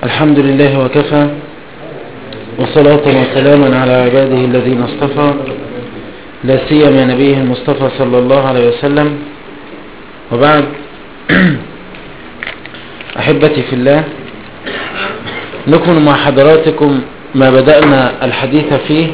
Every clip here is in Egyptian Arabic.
الحمد لله وكفى وصلاة وسلاما على عباده الذين اصطفى لا سيما نبيه المصطفى صلى الله عليه وسلم وبعد أحبتي في الله نكمل مع حضراتكم ما بدأنا الحديث فيه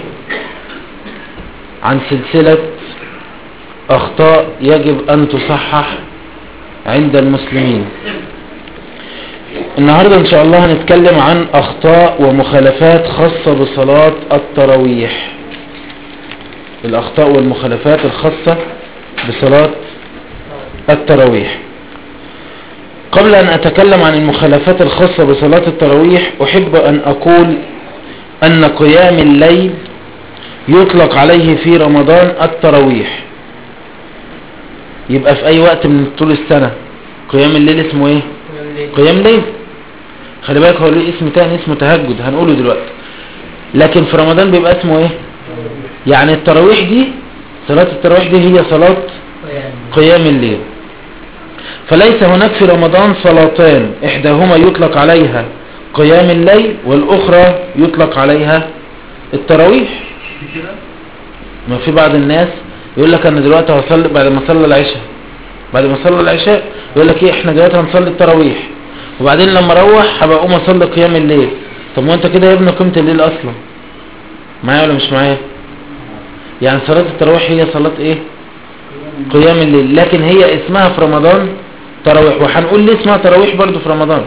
عن سلسلة أخطاء يجب أن تصحح عند المسلمين النهاردة إن شاء الله هنتكلم عن أخطاء ومخالفات خاصة بصلاة التراويح الأخطاء والمخالفات الخاصة بصلاة التراويح قبل أن أتكلم عن المخالفات الخاصة بصلاة التراويح أحب أن أقول أن قيام الليل يطلق عليه في رمضان التراويح يبقى في أي وقت من طول السنة قيام الليل اسمه ايه قيام ليل خلي بالك هو له اسم تاني اسمه تهجد هنقوله دلوقتي لكن في رمضان بيبقى اسمه ايه يعني التراويح دي صلاة التراويح دي هي صلاة قيام الليل فليس هناك في رمضان صلاتان احداهما يطلق عليها قيام الليل والاخرى يطلق عليها التراويح ما في بعض الناس يقول لك انا دلوقتي هصلي بعد ما صلى العشاء بعد ما صلى العشاء يقول لك ايه احنا دلوقتي هنصلي التراويح وبعدين لما اروح هبقى اقوم اصلي قيام الليل طب ما انت كده يا ابني قيمه الليل اصلا معايا ولا مش معايا يعني صلاه التراويح هي صلاه ايه قيام الليل لكن هي اسمها في رمضان تراويح وهنقول ليه اسمها تراويح برضو في رمضان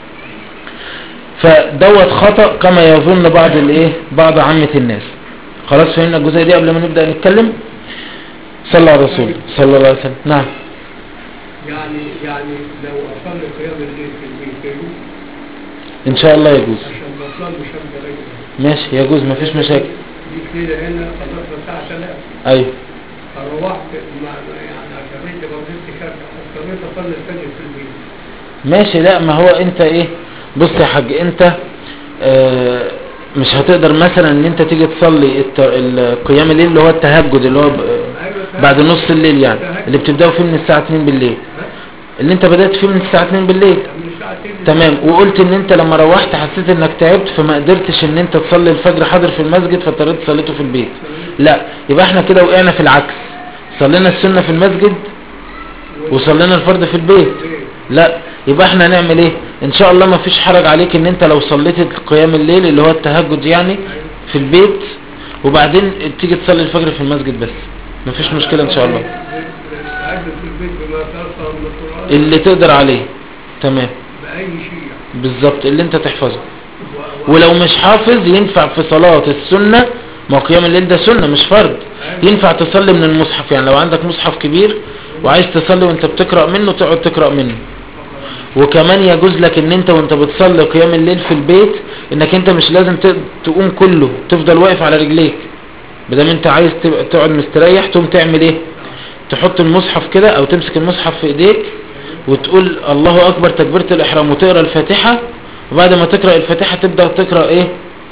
فدوت خطأ كما يظن بعض الايه بعض عامة الناس خلاص فهمنا الجزئية دي قبل ما نبدأ نتكلم صلى على الرسول صلى الله عليه وسلم نعم يعني يعني لو اصلي قيام الليل في البيت يجوز ان شاء الله يجوز عشان ما اصلي شمس الليل ماشي يجوز مفيش مشاكل جيت كده هنا خلصنا الساعه 3 ايوه فروحت ما يعني عشان بيتي ما قدرتش ارجع اضطريت اصلي الفجر في البيت ماشي لا ما هو انت ايه بص يا حاج انت اه مش هتقدر مثلا ان انت تيجي تصلي الت- القيام الليل اللي هو التهجد اللي هو ب- بعد نص الليل يعني اللي بتبدأوا فيه من الساعة 2 بالليل اللي انت بدأت فيه من الساعة 2 بالليل من ساعتين تمام وقلت ان انت لما روحت حسيت انك تعبت فما قدرتش ان انت تصلي الفجر حاضر في المسجد فاضطريت صليته في البيت لا يبقى احنا كده وقعنا في العكس صلينا السنة في المسجد وصلينا الفرض في البيت لا يبقى احنا هنعمل ايه ان شاء الله ما فيش حرج عليك ان انت لو صليت قيام الليل اللي هو التهجد يعني في البيت وبعدين تيجي تصلي الفجر في المسجد بس ما فيش مشكلة ان شاء الله قاعد في البيت بما تيسر من القران اللي تقدر عليه تمام باي شيء بالظبط اللي انت تحفظه و- و- ولو مش حافظ ينفع في صلاة السنة ما هو قيام الليل ده سنة مش فرض ينفع تصلي من المصحف يعني لو عندك مصحف كبير وعايز تصلي وانت بتقرأ منه تقعد تقرأ منه وكمان يجوز لك ان انت وانت بتصلي قيام الليل في البيت انك انت مش لازم ت- تقوم كله تفضل واقف على رجليك بدل انت عايز تبقى تقعد مستريح تقوم تعمل ايه تحط المصحف كده او تمسك المصحف في ايديك وتقول الله اكبر تكبيرة الاحرام وتقرأ الفاتحة وبعد ما تقرأ الفاتحة تبدأ تقرأ ايه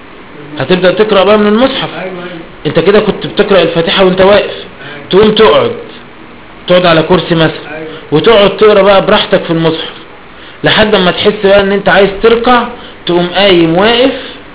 هتبدأ تقرأ بقى من المصحف ايوه ايوه انت كده كنت بتقرأ الفاتحة وانت واقف تقوم تقعد تقعد على كرسي مثلا ايوه وتقعد تقرا بقى براحتك في المصحف لحد ما تحس بقى ان انت عايز تركع تقوم قايم واقف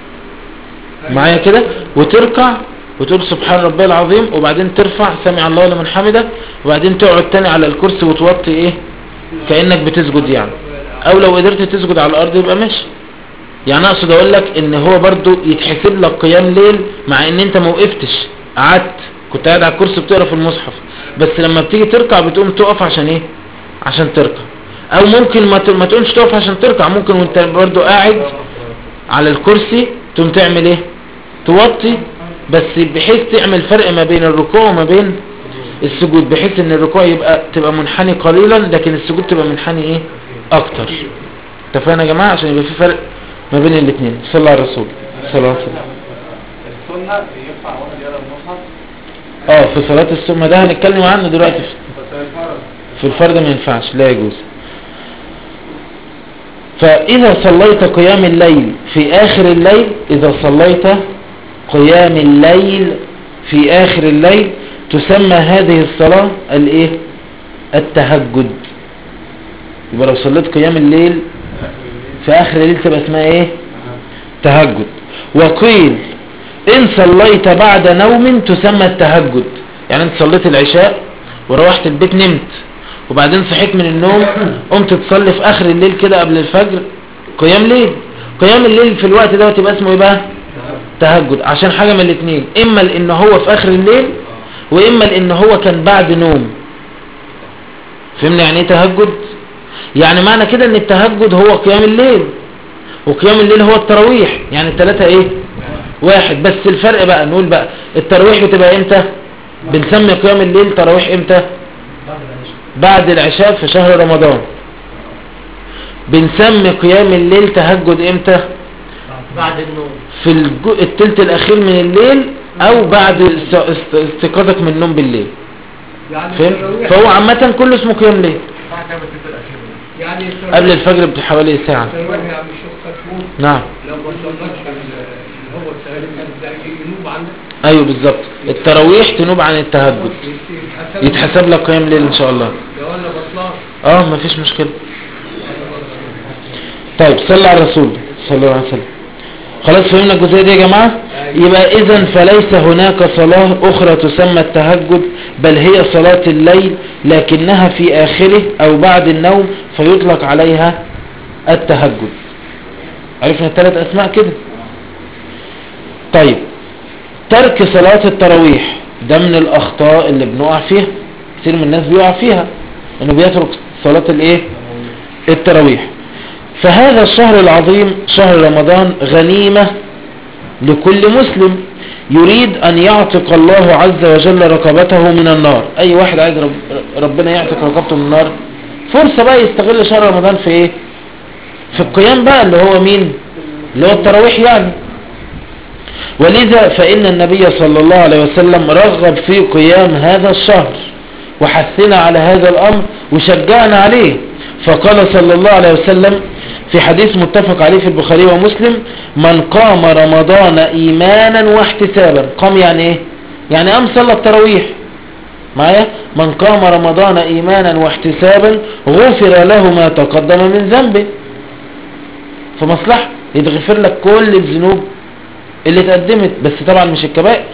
معايا كده وتركع وتقول سبحان ربي العظيم وبعدين ترفع سمع الله لمن حمده وبعدين تقعد تاني على الكرسي وتوطي ايه كأنك بتسجد يعني او لو قدرت تسجد على الارض يبقى ماشي يعني اقصد اقول لك ان هو برضو يتحسب لك قيام ليل مع ان انت ما وقفتش قعدت كنت قاعد على الكرسي بتقرا في المصحف بس لما بتيجي تركع بتقوم تقف عشان ايه عشان تركع او ممكن ما ت- ما تقومش تقف عشان تركع ممكن وانت برضو قاعد على الكرسي تقوم تعمل ايه توطي بس بحيث تعمل فرق ما بين الركوع وما بين السجود بحيث ان الركوع يبقى تبقى منحني قليلا لكن السجود تبقى منحني ايه اكتر اتفقنا يا جماعه عشان يبقى في فرق ما بين الاثنين صلى الله على الرسول صلى الله عليه وسلم السنة ينفع واحد يقرا المصحف اه في صلاه السنه ده هنتكلم عنه دلوقتي في- بس الفرض في الفرد ما ينفعش لا يجوز فإذا صليت قيام الليل في آخر الليل إذا صليت قيام الليل في آخر الليل تسمى هذه الصلاة الإيه التهجد يبقى لو صليت قيام الليل في اخر الليل تبقى اسمها ايه تهجد وقيل ان صليت بعد نوم تسمى التهجد يعني انت صليت العشاء وروحت البيت نمت وبعدين صحيت من النوم قمت تصلي في اخر الليل كده قبل الفجر قيام ليل قيام الليل في الوقت ده يبقى اسمه ايه بقى تهجد عشان حاجة من الاثنين اما لان هو في اخر الليل واما لان هو كان بعد نوم فهمنا يعني ايه تهجد يعني معنى كده ان التهجد هو قيام الليل وقيام الليل هو التراويح يعني الثلاثة ايه واحد بس الفرق بقى نقول بقى التراويح بتبقى امتى بنسمي قيام الليل تراويح امتى بعد العشاء في شهر رمضان بنسمي قيام الليل تهجد امتى بعد النوم في الجو... التلت الاخير من الليل او بعد است- است- استيقاظك من النوم بالليل يعني فهم التراويح- فهو عامة كله اسمه قيام ليل الساعة كام الست الأخير يعني التراويح- قبل الفجر بحوالي ساعة التراويح يا عم الشيخ فتموت نعم لو ما صلتش ال- اللي هو التهجد ده ينوب عنك ايوه بالظبط التراويح تنوب عن التهجد يتحسب يتحسب لك قيام ليل ان شاء الله ده ولا بطلان اه مفيش مشكلة طيب صلى على الرسول صلى الله عليه وسلم خلاص فهمنا الجزئية دي يا جماعة يبقى اذا فليس هناك صلاة اخرى تسمى التهجد بل هي صلاة الليل لكنها في اخره او بعد النوم فيطلق عليها التهجد عرفنا الثلاث اسماء كده طيب ترك صلاة التراويح ده من الاخطاء اللي بنقع فيها كثير من الناس بيقع فيها انه بيترك صلاة الايه التراويح فهذا الشهر العظيم شهر رمضان غنيمة لكل مسلم يريد ان يعتق الله عز وجل رقبته من النار اي واحد عايز رب ربنا يعتق رقبته من النار فرصة بقى يستغل شهر رمضان في ايه في القيام بقى اللي هو مين اللي هو التراويح يعني ولذا فإن النبي صلى الله عليه وسلم رغب في قيام هذا الشهر وحثنا على هذا الأمر وشجعنا عليه فقال صلى الله عليه وسلم في حديث متفق عليه في البخاري ومسلم من قام رمضان إيمانا واحتسابا قام يعني ايه يعني قام صلى التراويح معايا من قام رمضان إيمانا واحتسابا غفر له ما تقدم من ذنبه فمصلحة يتغفر لك كل الذنوب اللي اتقدمت بس طبعا مش الكبائر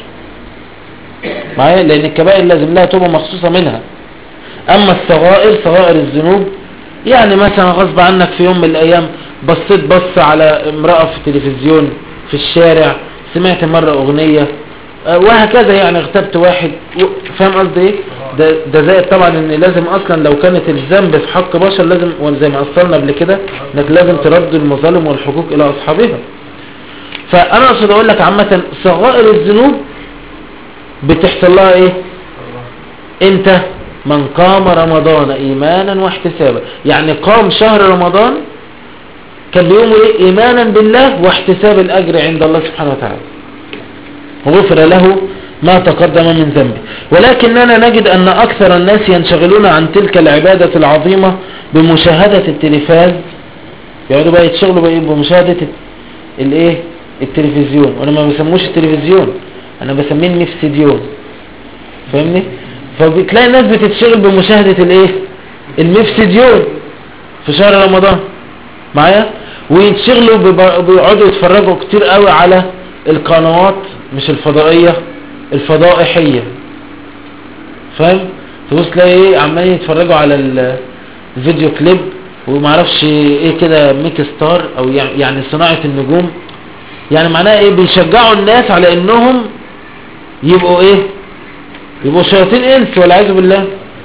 معايا لان الكبائر لازم لها توبة مخصوصة منها اما الصغائر صغائر الذنوب يعني مثلا غصب عنك في يوم من الايام بصيت بص على امرأة في التلفزيون في الشارع سمعت مرة اغنية آه، وهكذا يعني اغتبت واحد و- فاهم قصدي ايه ده, ده زائد طبعا ان لازم اصلا لو كانت الذنب في حق بشر لازم وزي ما اصلنا قبل كده انك لازم ترد المظالم والحقوق الى اصحابها فانا اقصد اقول لك عامة صغائر الذنوب بتحصل لها ايه امتى من قام رمضان ايمانا واحتسابا يعني قام شهر رمضان كان بيقوم ايه ايمانا بالله واحتساب الاجر عند الله سبحانه وتعالى غفر له ما تقدم من ذنبه ولكننا نجد ان اكثر الناس ينشغلون عن تلك العبادة العظيمة بمشاهدة التلفاز يقعدوا بقى يتشغلوا بقى إيه؟ بمشاهدة الايه التلفزيون وانا ما بسموش التلفزيون انا بسميه المفسديون فاهمني فبتلاقي الناس بتتشغل بمشاهدة الايه المفسديون في شهر رمضان معايا ويتشغلوا بب- بيقعدوا يتفرجوا كتير قوي على القنوات مش الفضائية الفضائحية فاهم تبص تلاقي ايه عمالين يتفرجوا على ال- الفيديو كليب ومعرفش ايه كده ميك ستار او يع- يعني صناعة النجوم يعني معناها ايه بيشجعوا الناس على انهم يبقوا ايه يبقوا شياطين انس والعياذ بالله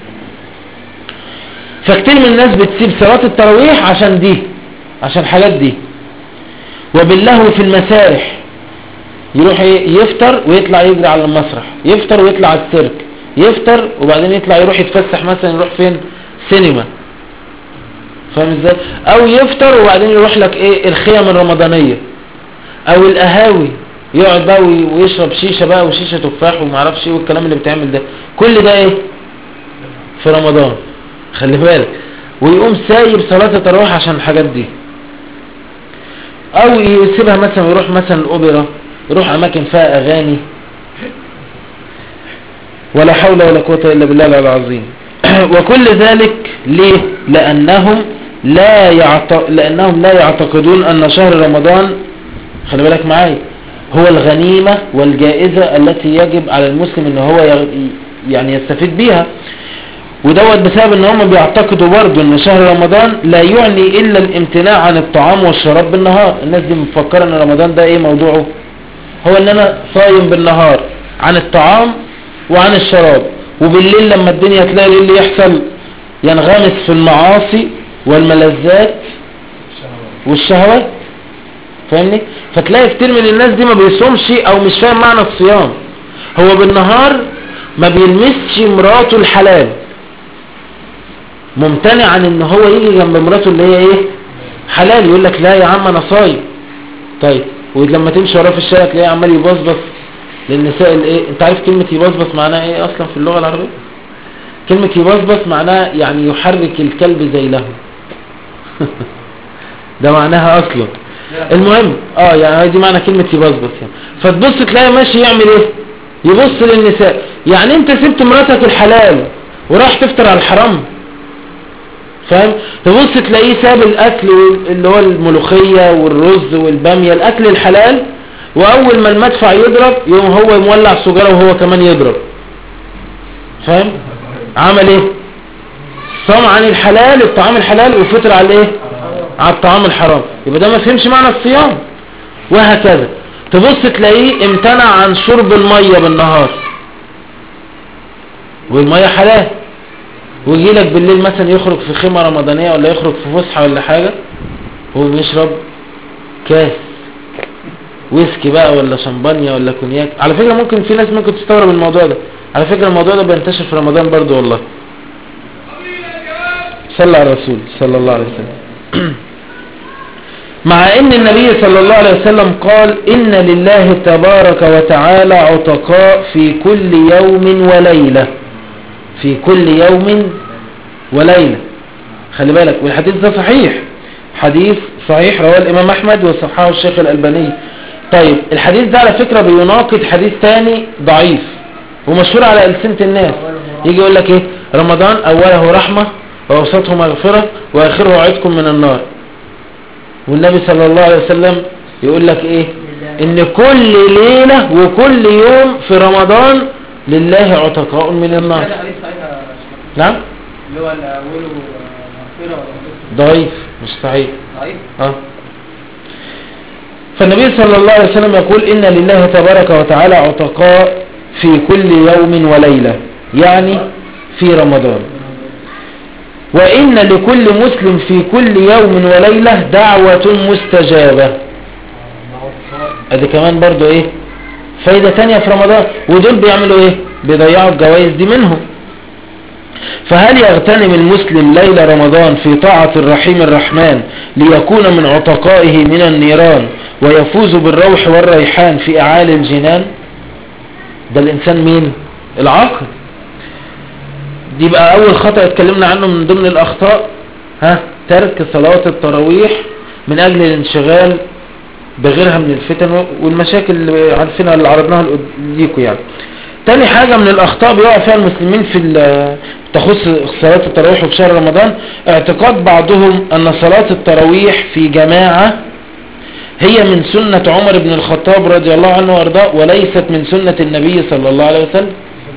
فكتير من الناس بتسيب صلاة التراويح عشان دي عشان الحاجات دي وباللهو في المسارح يروح ايه يفطر ويطلع يجري على المسرح يفطر ويطلع على السيرك يفطر وبعدين يطلع يروح يتفسح مثلا يروح فين سينما فاهم ازاي او يفطر وبعدين يروح لك ايه الخيم الرمضانية او القهاوي يقعد بقى وي- ويشرب شيشة بقى وشيشة تفاح ومعرفش ايه والكلام اللي بتعمل ده كل ده ايه في رمضان خلي بالك ويقوم سايب صلاة التراويح عشان الحاجات دي او يسيبها مثلا ويروح مثلا الاوبرا يروح اماكن فيها اغاني ولا حول ولا قوة الا بالله العلي العظيم وكل ذلك ليه لانهم لا يعت... لأنهم لا يعتقدون أن شهر رمضان خلي بالك معايا هو الغنيمة والجائزة التي يجب على المسلم ان هو يغ... يعني يستفيد بيها ودوت بسبب ان هم بيعتقدوا برضه ان شهر رمضان لا يعني الا الامتناع عن الطعام والشراب بالنهار الناس دي مفكرة ان رمضان ده ايه موضوعه هو ان انا صايم بالنهار عن الطعام وعن الشراب وبالليل لما الدنيا تلاقي ايه اللي يحصل ينغمس في المعاصي والملذات والشهوات فاهمني فتلاقي كتير من الناس دي ما بيصومش او مش فاهم معنى الصيام هو بالنهار ما بيلمسش مراته الحلال ممتنع عن ان هو يجي جنب مراته اللي هي ايه حلال يقول لك لا يا عم انا صايم طيب ولما تمشي وراه في الشارع تلاقيه عمال يبصبص للنساء الايه انت عارف كلمة يبصبص معناها ايه اصلا في اللغة العربية كلمة يبصبص معناها يعني يحرك الكلب زي له ده معناها اصلا المهم اه يعني دي معنى كلمة يبصبص يعني فتبص تلاقي ماشي يعمل ايه يبص للنساء يعني انت سبت مراتك الحلال وراح تفطر على الحرام فاهم تبص تلاقيه ساب الاكل اللي هو الملوخية والرز والبامية الاكل الحلال واول ما المدفع يضرب يوم هو مولع سجارة وهو كمان يضرب فاهم عمل ايه صام عن الحلال الطعام الحلال وفطر على ايه على الطعام الحرام يبقى ده ما فهمش معنى الصيام وهكذا تبص تلاقيه امتنع عن شرب المية بالنهار والمية حلال ويجي لك بالليل مثلا يخرج في خيمة رمضانية ولا يخرج في فسحة ولا حاجة هو بيشرب كاس ويسكي بقى ولا شمبانيا ولا كونياك على فكرة ممكن في ناس ممكن تستغرب الموضوع ده على فكرة الموضوع ده بينتشر في رمضان برضو والله صلى على الرسول صلى الله عليه وسلم مع ان النبي صلى الله عليه وسلم قال ان لله تبارك وتعالى عتقاء في كل يوم وليلة في كل يوم وليلة خلي بالك والحديث ده صحيح حديث صحيح رواه الامام احمد وصححه الشيخ الالباني طيب الحديث ده على فكرة بيناقض حديث تاني ضعيف ومشهور على ألسنة الناس يجي يقول لك ايه رمضان اوله رحمة واوسطه مغفرة واخره عتق من النار والنبي صلى الله عليه وسلم يقول لك ايه ان كل ليلة وكل يوم في رمضان لله عتقاء من النار هذا حديث صحيح يا شيخ. نعم اللي هو اللي اوله مغفرة ولا ضعيف مش صحيح ضعيف اه فالنبي صلى الله عليه وسلم يقول إن لله تبارك وتعالى عتقاء في كل يوم وليلة يعني في رمضان وإن لكل مسلم في كل يوم وليلة دعوة مستجابة ادي كمان برضو ايه فايدة تانية في رمضان ودول بيعملوا ايه بيضيعوا الجوائز دي منهم فهل يغتنم المسلم ليل رمضان في طاعة الرحيم الرحمن ليكون من عتقائه من النيران ويفوز بالروح والريحان في أعالي الجنان ده الإنسان مين العاقل دي بقى أول خطأ اتكلمنا عنه من ضمن الأخطاء ها ترك صلاة التراويح من أجل الانشغال بغيرها من الفتن والمشاكل اللي عارفينها اللي عرضناها ليكم يعني تاني حاجة من الأخطاء بيقع فيها المسلمين في ال- تخص صلاة التراويح في شهر رمضان اعتقاد بعضهم أن صلاة التراويح في جماعة هي من سنة عمر بن الخطاب رضي الله عنه وارضاه وليست من سنة النبي صلى الله عليه وسلم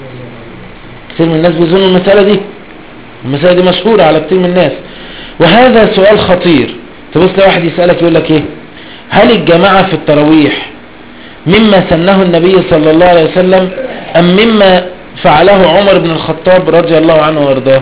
كثير من الناس بيظنوا المسألة دي المسألة دي مشهورة على كثير من الناس وهذا سؤال خطير تبص لواحد يسألك يقول لك ايه هل الجماعة في التراويح مما سنه النبي صلى الله عليه وسلم أم مما فعله عمر بن الخطاب رضي الله عنه وارضاه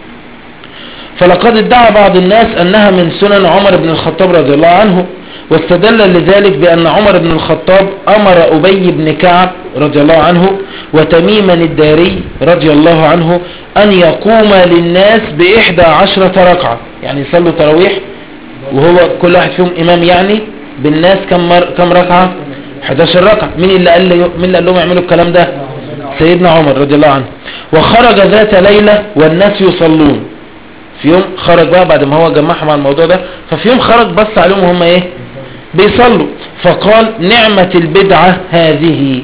فلقد ادعى بعض الناس أنها من سنن عمر بن الخطاب رضي الله عنه واستدل لذلك بأن عمر بن الخطاب أمر أبي بن كعب رضي الله عنه وتميما الداري رضي الله عنه أن يقوم للناس بإحدى عشرة ركعة يعني يصلوا تراويح وهو كل واحد فيهم إمام يعني بالناس كم, مر... كم ركعة 11 ركعة مين اللي قال لي... مين اللي قال لهم يعملوا الكلام ده سيدنا عمر رضي الله عنه وخرج ذات ليلة والناس يصلون في يوم خرج بقى بعد ما هو جمعهم على الموضوع ده ففي يوم خرج بص عليهم وهم ايه بيصلوا فقال نعمة البدعة هذه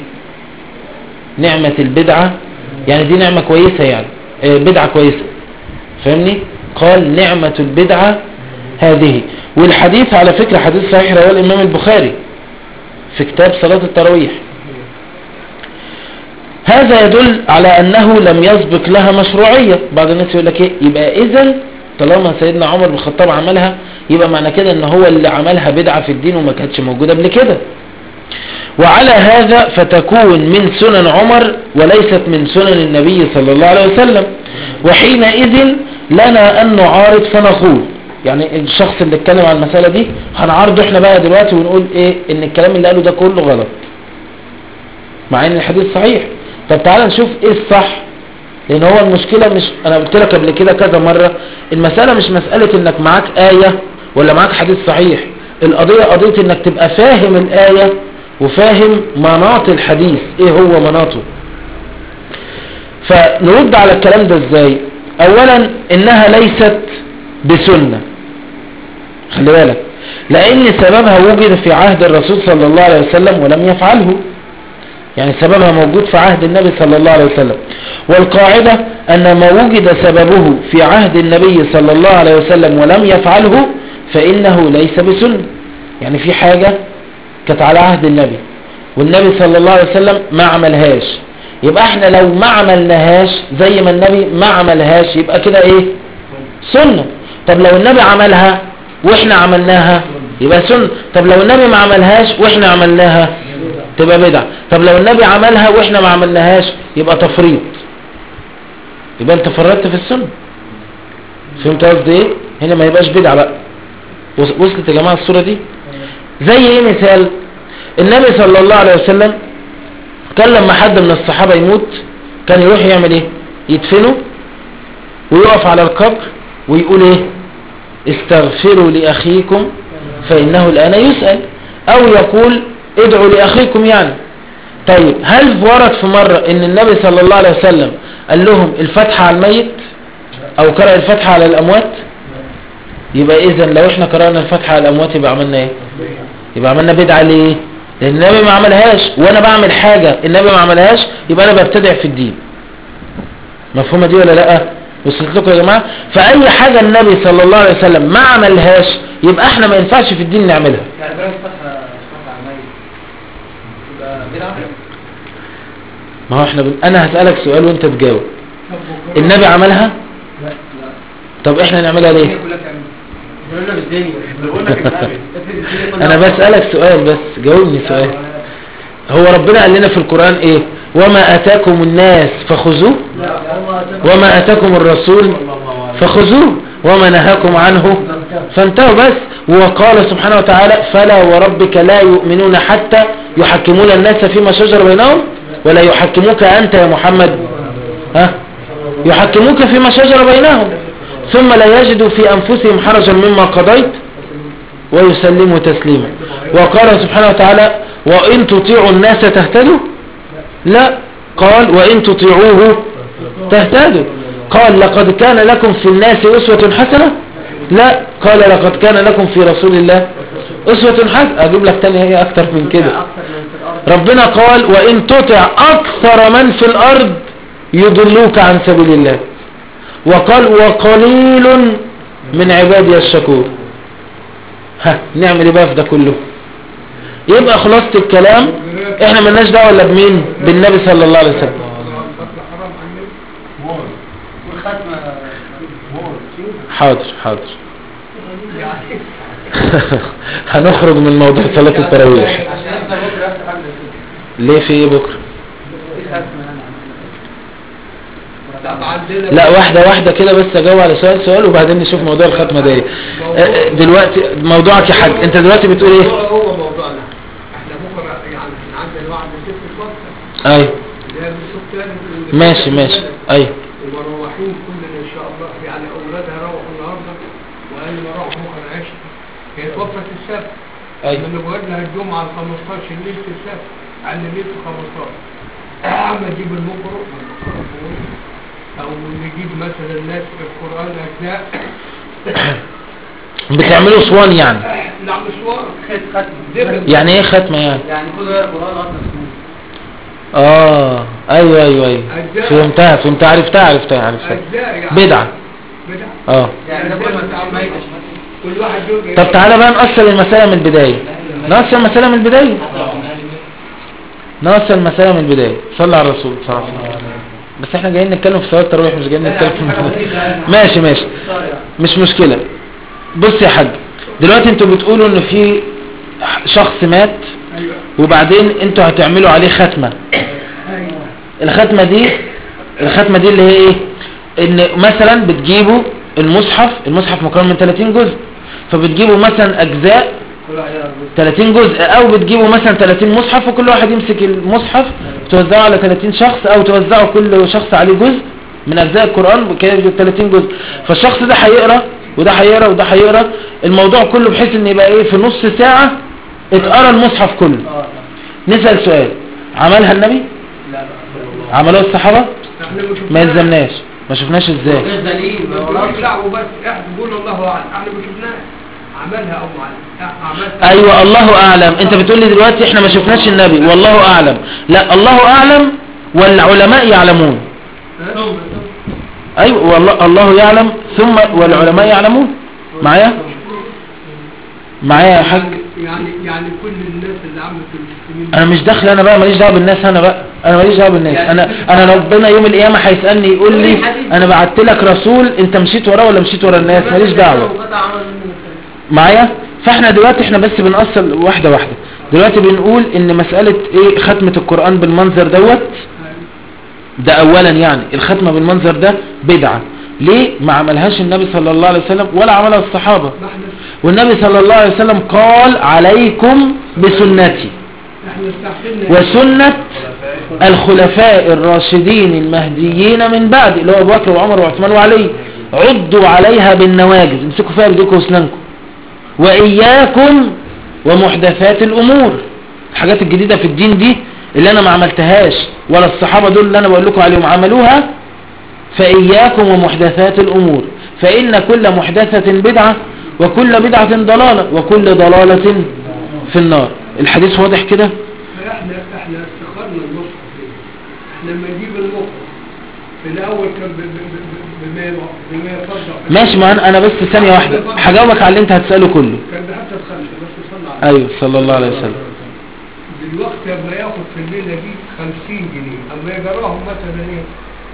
نعمة البدعة يعني دي نعمة كويسة يعني آه، بدعة كويسة فاهمني قال نعمة البدعة هذه والحديث على فكرة حديث صحيح رواه الإمام البخاري في كتاب صلاة التراويح هذا يدل على أنه لم يسبق لها مشروعية بعض الناس يقول لك إيه يبقى إذا طالما سيدنا عمر بن الخطاب عملها يبقى معنى كده ان هو اللي عملها بدعة في الدين وما كانتش موجودة قبل كده وعلى هذا فتكون من سنن عمر وليست من سنن النبي صلى الله عليه وسلم وحينئذ لنا أن نعارض فنقول يعني الشخص اللي اتكلم عن المسألة دي هنعارضه احنا بقى دلوقتي ونقول ايه ان الكلام اللي قاله ده كله غلط مع ان الحديث صحيح طب تعالى نشوف ايه الصح لان هو المشكلة مش انا قلت لك قبل كده كذا مرة المسألة مش مسألة انك معاك آية ولا معاك حديث صحيح القضية قضية انك تبقى فاهم الآية وفاهم مناط الحديث ايه هو مناطه فنرد على الكلام ده ازاي اولا انها ليست بسنة خلي بالك لان سببها وجد في عهد الرسول صلى الله عليه وسلم ولم يفعله يعني سببها موجود في عهد النبي صلى الله عليه وسلم والقاعدة أن ما وجد سببه في عهد النبي صلى الله عليه وسلم ولم يفعله فإنه ليس بسنة يعني في حاجة كانت على عهد النبي والنبي صلى الله عليه وسلم ما عملهاش يبقى احنا لو ما عملناهاش زي ما النبي ما عملهاش يبقى كده ايه سنة طب لو النبي عملها واحنا عملناها يبقى سنة طب لو النبي ما عملهاش واحنا عملناها تبقى بدعة طب لو النبي عملها واحنا ما عملناهاش يبقى تفريط يبقى انت فرطت في السنة فهمت قصدي ايه هنا ما يبقاش بدعة بقى وص- وصلت يا جماعة الصورة دي زي ايه مثال النبي صلى الله عليه وسلم كان لما حد من الصحابة يموت كان يروح يعمل ايه يدفنه ويقف على القبر ويقول ايه استغفروا لأخيكم فإنه الآن يسأل أو يقول ادعوا لأخيكم يعني طيب هل ورد في مرة ان النبي صلى الله عليه وسلم قال لهم الفتحة على الميت او قرأ الفتحة على الاموات يبقى اذا لو احنا قرأنا الفتحة على الاموات يبقى عملنا ايه يبقى عملنا بدعة ليه لان النبي ما عملهاش وانا بعمل حاجة النبي ما عملهاش يبقى انا ببتدع في الدين مفهومة دي ولا لا وصلت لكم يا جماعة فاي حاجة النبي صلى الله عليه وسلم ما عملهاش يبقى احنا ما ينفعش في الدين نعملها يعني بقى فتحة فتحة عمالي يبقى بدعة ما هو احنا بن... انا هسألك سؤال وانت تجاوب طب وكرة- النبي عملها لا لا طب احنا نعملها ليه الدنيا كلها تعمل بيقول لك الدنيا بيقول لك النبي الدنيا كلها انا بسألك سؤال بس جاوبني سؤال هو ربنا قال لنا في القرآن ايه وما اتاكم الناس فخذوه لا والله وما اتاكم الرسول فخذوه وما نهاكم عنه فانتهوا بس وقال سبحانه وتعالى فلا وربك لا يؤمنون حتى يحكمون الناس فيما شجر بينهم ولا يحكموك أنت يا محمد ها يحكموك فيما شجر بينهم ثم لا يجدوا في أنفسهم حرجا مما قضيت ويسلموا تسليما وقال سبحانه وتعالى وإن تطيعوا الناس تهتدوا لا قال وإن تطيعوه تهتدوا قال لقد كان لكم في الناس أسوة حسنة لا قال لقد كان لكم في رسول الله أسوة حسنة أجيب لك تاني هي أكتر من كده أكثر من في الأرض ربنا قال وإن تطع أكثر من في الأرض يضلوك عن سبيل الله وقال وقليل من عبادي الشكور ها نعمل ايه بقى في ده كله يبقى خلاصة الكلام احنا ملناش دعوه الا بمين بالنبي صلى الله عليه وسلم قتل حرام عن النبي. والختمة حاضر حاضر يعني هنخرج من موضوع صلاة التراويح عشان انت بكره افتح حاجه زي كده ليه في ايه بكره في ختمه يعني طب عندنا لا واحدة واحدة كده بس اجاوب على سؤال سؤال وبعدين نشوف موضوع الختمة ده ايه اه، اه، دلوقتي موضوعك يا حاج انت دلوقتي بتقول ايه هو هو موضوعنا احنا بكره يعني احنا عندنا واحد ست توفى ايوه اللي هي بنشوف تاني ماشي ماشي ايوه ومروحين كلنا ان شاء الله يعني اولادها روحوا النهارده وانا ما روحوا بكره العشاء هي توفت السبت ايوه من بقولنا الجمعه ال 15 ليله السبت على ليله 15 اما نجيب المقرؤ او نجيب مثلا ناس في القران اجزاء بتعملوا صوان يعني لا مشوار خد ختمه يعني ايه ختمة يعني يعني كل ده قرآن اصلا اسمه اه ايوه ايوه ايوه فهمتها فهمتها عرفتها عرفتها عرفتها اجزاء يعني بدعة بدعه اه يعني ده كل ما تعمل ميت كل واحد يقول طب تعالى بقى نقصر المسألة من البداية نقصر المسألة من البداية نقصر المسألة من البداية صلى على الرسول صلى الله عليه وسلم بس احنا جايين نتكلم في صلاة التراويح مش جايين نتكلم في ماشي ماشي مش مشكلة بص يا حاج دلوقتي انتوا بتقولوا ان في شخص مات ايوه وبعدين انتوا هتعملوا عليه ختمة ايوه الختمة دي الختمة دي اللي هي ايه ان مثلا بتجيبوا المصحف المصحف مكون من 30 جزء فبتجيبوا مثلا اجزاء كل واحد يعرف 30 جزء او بتجيبوا مثلا 30 مصحف وكل واحد يمسك المصحف توزعه على 30 شخص او توزعوا كل شخص عليه جزء من اجزاء القرآن كده يبقى 30 جزء فالشخص ده هيقرا وده هيقرا وده هيقرا الموضوع كله بحيث ان يبقى ايه في نص ساعة اتقرا المصحف كله اه نسأل سؤال عملها النبي لا لا عملوها الصحابة احنا ما ما شفناش يلزمناش ما شفناش ازاي غير دليل ما ما وراش لا وبس احنا بنقول الله اعلم احنا ما شفناش عملها او ما عملها ايوه الله اعلم انت بتقول لي دلوقتي احنا ما شفناش النبي والله اعلم لا الله اعلم والعلماء يعلمون ها؟ ايوه والله الله يعلم ثم والعلماء يعلمون معايا معايا يا حاج يعني يعني يعني كل الناس اللي عملت المسلمين انا مش داخل انا بقى ماليش دعوه بالناس انا بقى انا ماليش دعوه بالناس انا انا ربنا يوم القيامه هيسالني يقول لي انا بعت لك رسول انت مشيت وراه ولا مشيت ورا الناس ماليش دعوه وقطع عمل منه الثاني. معايا فاحنا دلوقتي احنا بس بنأصل واحدة واحدة دلوقتي بنقول ان مسألة ايه ختمة القرآن بالمنظر دوت ده اولا يعني الختمة بالمنظر ده بدعة ليه ما عملهاش النبي صلى الله عليه وسلم ولا عملها الصحابة ما احنا والنبي صلى الله عليه وسلم قال عليكم بسنتي احنا استحسنا وسنة الخلفاء الراشدين المهديين من بعد اللي هو ابو بكر وعمر وعثمان وعلي عضوا عليها بالنواجذ امسكوا فيها بايديكم واسنانكم واياكم ومحدثات الامور الحاجات الجديدة في الدين دي اللي انا ما عملتهاش ولا الصحابة دول اللي انا بقول لكم عليهم عملوها فاياكم ومحدثات الامور فان كل محدثة بدعة وكل بدعة ضلالة وكل ضلالة في النار الحديث واضح كده احنا احنا استخرنا المصحف ليه؟ احنا لما نجيب المصحف في الاول كان ب- ب- ب- بما بما يصدق ماشي ما انا أنا بس ثانية واحدة هجاوبك على اللي انت هتسأله كله كان بحتى الخمسة بس صلى عليه ايوه صلى الله عليه وسلم دلوقتي لما ياخد في الليلة دي 50 جنيه اما يجراهم مثلا ايه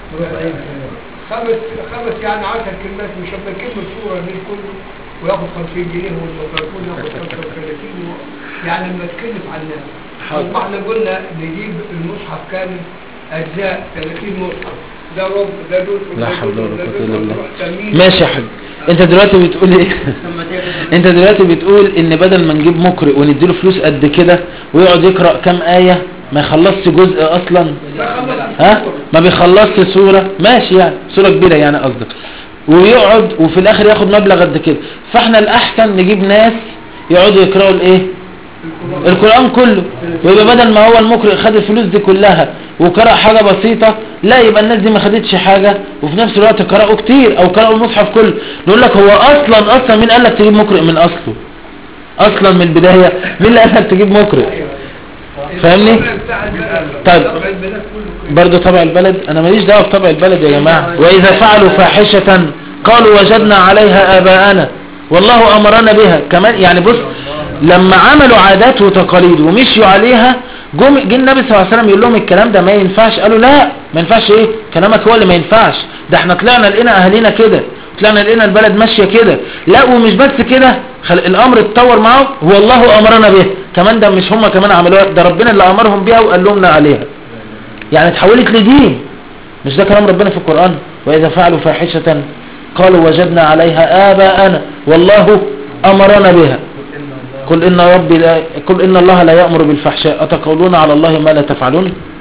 خمس خمس يعني 10 كلمات مش لما يكمل صورة دي كله وياخد 50 جنيه والميكروفون ياخد 35 يعني لما تكلف على الناس حاضر. طب احنا قلنا نجيب المصحف كامل اجزاء 30 مصحف ده ربع ده دول لا ده حول دول، ولا ده قوة دول، الا بالله تروح تمييز. ماشي يا حاج انت دلوقتي بتقول ايه ثم تاخد انت دلوقتي بتقول ان بدل ما نجيب مقرئ ونديله فلوس قد كده ويقعد يقرأ كام آية ما يخلصش جزء اصلا ده خلص ها الصورة. ما بيخلصش سورة ماشي يعني سورة كبيرة يعني قصدك ويقعد وفي الاخر ياخد مبلغ قد كده فاحنا الاحسن نجيب ناس يقعدوا يقرأوا الايه القرآن. القرآن كله ويبقى بدل ما هو المقرئ خد الفلوس دي كلها وقرأ حاجة بسيطة لا يبقى الناس دي ما خدتش حاجة وفي نفس الوقت قرأوا كتير او قرأوا المصحف كله نقول لك هو اصلا اصلا مين قال لك تجيب مقرئ من اصله اصلا من البداية مين اللي قال لك تجيب مقرئ فاهمني؟ الطبع بتاع البلد. طيب. طبع البلد كله كده. برضه طبع البلد انا ماليش دعوه بطبع البلد يا جماعه واذا فعلوا فاحشه قالوا وجدنا عليها اباءنا والله امرنا بها كمان يعني بص لما عملوا عادات وتقاليد ومشيوا عليها جم جه النبي صلى الله عليه وسلم يقول لهم الكلام ده ما ينفعش قالوا لا ما ينفعش ايه كلامك هو اللي ما ينفعش ده احنا طلعنا لقينا اهالينا كده طلعنا لقينا البلد ماشيه كده لا ومش بس كده خل... الامر اتطور معاهم هو الله امرنا به كمان ده مش هم كمان عملوها ده ربنا اللي امرهم بيها وقال لهم عليها يعني اتحولت لدين مش ده كلام ربنا في القرآن وإذا فعلوا فاحشة قالوا وجدنا عليها آباءنا والله أمرنا بها قل إن ربي لا قل إن الله لا يأمر بالفحشاء أتقولون على الله ما لا تفعلون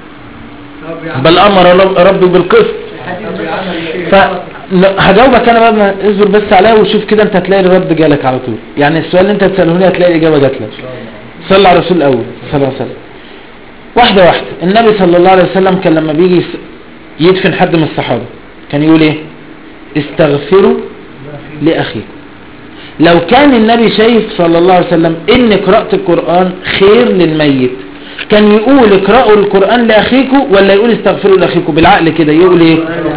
طب يا بل أمر رب- ربي بالقسط طب يا عم الشيخ. فهجاوبك أنا بقى ما- اصبر بس عليها وشوف كده أنت هتلاقي الرد جالك على طول يعني السؤال اللي أنت تسألهوني هتلاقي الإجابة جات لك صلى على الرسول الأول صلى الله عليه وسلم واحدة واحدة النبي صلى الله عليه وسلم كان لما بيجي يس- يدفن حد من الصحابة كان يقول ايه استغفروا لأخيكم لو كان النبي شايف صلى الله عليه وسلم ان قراءة القرآن خير للميت كان يقول اقرأوا القرآن لأخيكم ولا يقول استغفروا لأخيكم بالعقل كده يقول ايه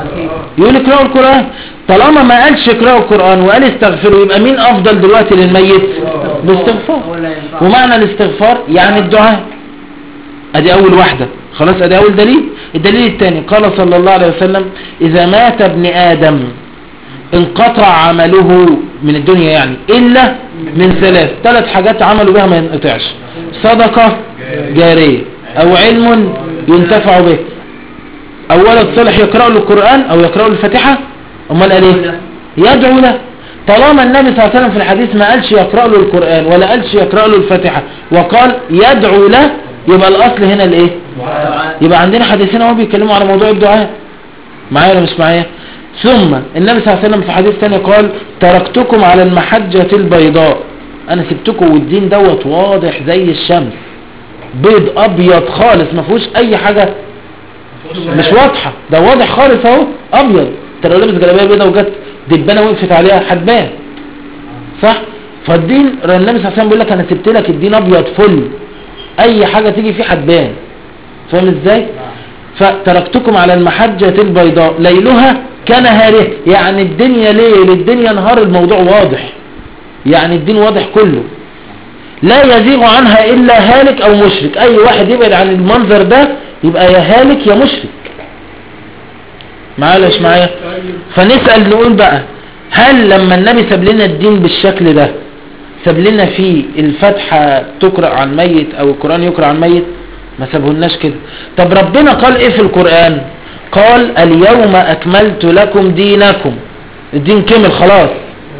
يقول اقرأوا القرآن طالما ما قالش اقرأوا القرآن وقال استغفروا يبقى مين افضل دلوقتي للميت الاستغفار ولا ينفع ومعنى الاستغفار يعني الدعاء ادي اول واحدة خلاص ادي اول دليل الدليل الثاني قال صلى الله عليه وسلم اذا مات ابن ادم انقطع عمله من الدنيا يعني الا من ثلاث ثلاث حاجات عملوا بها ما ينقطعش صدقة جارية او علم ينتفع به او ولد صالح يقرأ له القرآن او يقرأ له الفاتحة امال قال ايه يدعو له طالما النبي صلى الله عليه وسلم في الحديث ما قالش يقرأ له القرآن ولا قالش يقرأ له الفاتحة وقال يدعو له يبقى الاصل هنا الايه يبقى عندنا حديثين اهو بيتكلموا على موضوع الدعاء معايا ولا مش معايا ثم النبي صلى الله عليه وسلم في حديث ثاني قال تركتكم على المحجة البيضاء انا سبتكم والدين دوت واضح زي الشمس بيض ابيض خالص ما فيهوش اي حاجة مش واضحة ده واضح خالص اهو ابيض انت لو لابس جلابيه بيضاء وجت دبانه وقفت عليها هتبان صح فالدين النبي صلى الله عليه وسلم بيقول لك انا سبت لك الدين ابيض فل اي حاجة تيجي فيه هتبان فاهم ازاي فتركتكم على المحجة البيضاء ليلها كنهاره يعني الدنيا ليل الدنيا نهار الموضوع واضح يعني الدين واضح كله لا يزيغ عنها الا هالك او مشرك اي واحد يبعد عن المنظر ده يبقى يا هالك يا مشرك معايا ولا مش معايا فنسأل نقول بقى هل لما النبي ساب لنا الدين بالشكل ده ساب لنا فيه الفتحة تقرأ عن ميت او القرآن يقرأ عن ميت ما سابهولناش كده طب ربنا قال ايه في القرآن قال اليوم اكملت لكم دينكم الدين كمل خلاص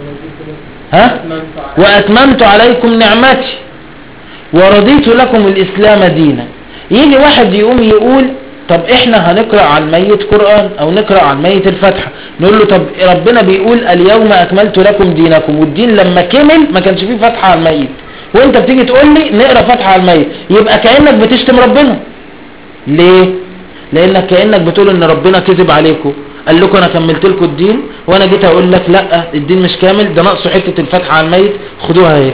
ها واتممت عليكم نعمتي ورضيت لكم الاسلام دينا يجي واحد يقوم يقول طب احنا هنقرأ عن ميت قرآن او نقرأ عن ميت الفتحة نقول له طب ربنا بيقول اليوم اكملت لكم دينكم والدين لما كمل ما كانش فيه فتحة على الميت وانت بتيجي تقول لي نقرأ فتحة على الميت يبقى كأنك بتشتم ربنا ليه لانك كأنك بتقول ان ربنا كذب عليكم قال لكم انا كملت لكم الدين وانا جيت اقول لك لا الدين مش كامل ده ناقصه حتة الفتحة على الميت خدوها اهي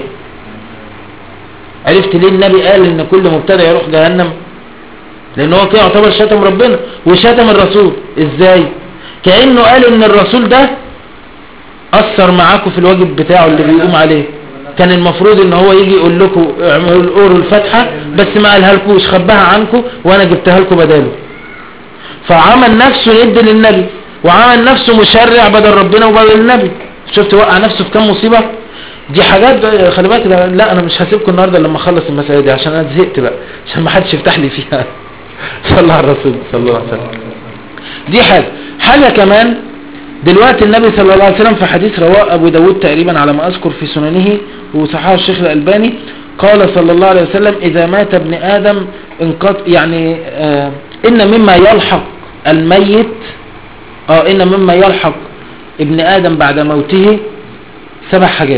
عرفت ليه النبي قال ان كل مبتدع يروح جهنم لان هو كده يعتبر شتم ربنا وشتم الرسول ازاي كأنه قال ان الرسول ده اثر معاكم في الواجب بتاعه اللي بيقوم عليه كان المفروض ان هو يجي يقول لكم اعملوا قولوا الفاتحه بس ما قالها لكوش خباها عنكم وانا جبتها لكم بداله فعمل نفسه يد للنبي وعمل نفسه مشرع بدل ربنا وبدل النبي شفت وقع نفسه في كام مصيبه دي حاجات خلي بالك ده لا انا مش هسيبكم النهارده لما اخلص المسائل دي عشان انا زهقت بقى عشان ما حدش يفتح لي فيها صلى الله على الرسول صلى الله عليه وسلم دي حاجه حاجه كمان دلوقتي النبي صلى الله عليه وسلم في حديث رواه ابو داود تقريبا على ما اذكر في سننه وصححه الشيخ الالباني قال صلى الله عليه وسلم اذا مات ابن ادم انقط يعني آه ان مما يلحق الميت اه ان مما يلحق ابن ادم بعد موته سبع حاجات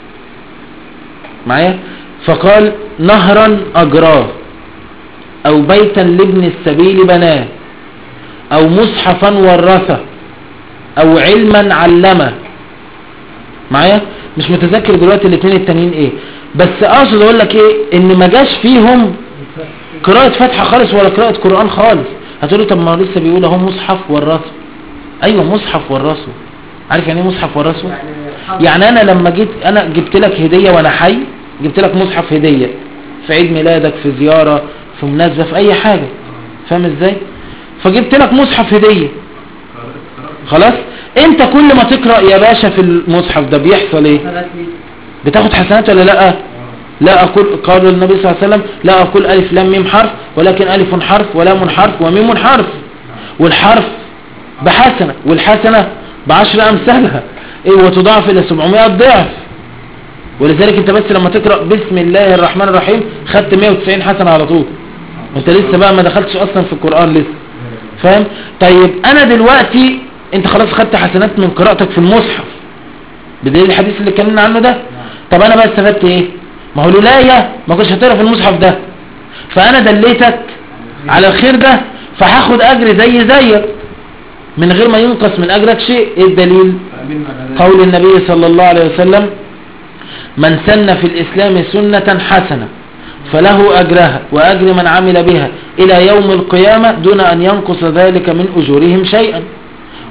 معايا فقال نهرا اجراه او بيتا لابن السبيل بناه او مصحفا ورثه او علما علمه معايا مش متذكر دلوقتي الاثنين التانيين ايه بس اقصد اقول لك ايه ان ما جاش فيهم قراءة فتحة خالص ولا قراءة قرآن خالص هتقولي طب ما لسه بيقول اهو مصحف ورثه ايوه مصحف ورثه عارف يعني ايه مصحف ورثه يعني انا لما جيت انا جبت لك هدية وانا حي جبت لك مصحف هدية في عيد ميلادك في زيارة في مناسبة في اي حاجة فاهم ازاي فجبت لك مصحف هدية خلاص انت كل ما تقرأ يا باشا في المصحف ده بيحصل ايه بتاخد حسنات ولا لا لا أقول قال النبي صلى الله عليه وسلم لا أقول ألف لام ميم حرف ولكن ألف حرف ولام حرف وميم حرف والحرف بحسنة والحسنة بعشر أمثالها إيه وتضاعف إلى 700 ضعف ولذلك انت بس لما تقرأ بسم الله الرحمن الرحيم خدت 190 حسنة على طول انت لسه بقى ما دخلتش اصلا في القرآن لسه فاهم طيب انا دلوقتي انت خلاص خدت حسنات من قراءتك في المصحف بدليل الحديث اللي اتكلمنا عنه ده طب انا بقى استفدت ايه ما هو الولاية ما كنتش هتقرا في المصحف ده فانا دليتك على الخير ده فهاخد اجر زي زيك من غير ما ينقص من اجرك شيء ايه الدليل قول النبي صلى الله عليه وسلم من سن في الاسلام سنة حسنة فله اجرها واجر من عمل بها الى يوم القيامة دون ان ينقص ذلك من اجورهم شيئا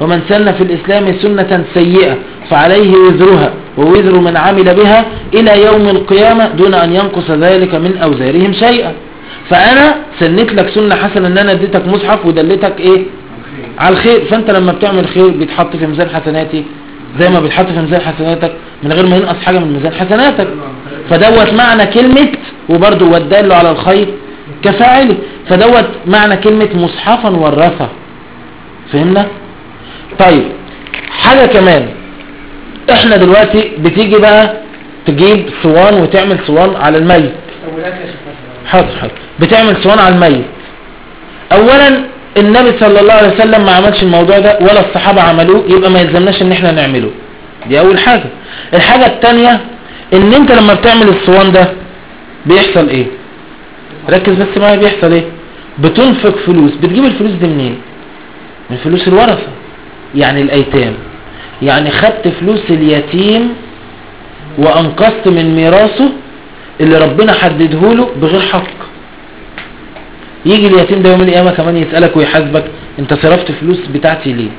ومن سن في الإسلام سنة سيئة فعليه وزرها ووزر من عمل بها إلى يوم القيامة دون أن ينقص ذلك من أوزارهم شيئا فأنا سنت لك سنة حسنة أن أنا اديتك مصحف ودلتك إيه على الخير فأنت لما بتعمل خير بيتحط في ميزان حسناتي زي ما بيتحط في ميزان حسناتك من غير ما ينقص حاجة من ميزان حسناتك فدوت معنى كلمة وبرضه والدال على الخير كفاعله فدوت معنى كلمة مصحفا ورثة فهمنا طيب حاجة كمان احنا دلوقتي بتيجي بقى تجيب صوان وتعمل صوان على الميت طب والاكل يا شيخ مثلا حاضر حاضر بتعمل صوان على الميت اولا النبي صلى الله عليه وسلم ما عملش الموضوع ده ولا الصحابة عملوه يبقى ما يلزمناش ان احنا نعمله دي اول حاجة الحاجة التانية ان انت لما بتعمل الصوان ده بيحصل ايه ركز بس معايا بيحصل ايه بتنفق فلوس بتجيب الفلوس دي منين من فلوس الورثة يعني الايتام يعني خدت فلوس اليتيم وانقذت من ميراثه اللي ربنا حدده له بغير حق يجي اليتيم ده يوم القيامة كمان يسألك ويحاسبك انت صرفت فلوس بتاعتي ليه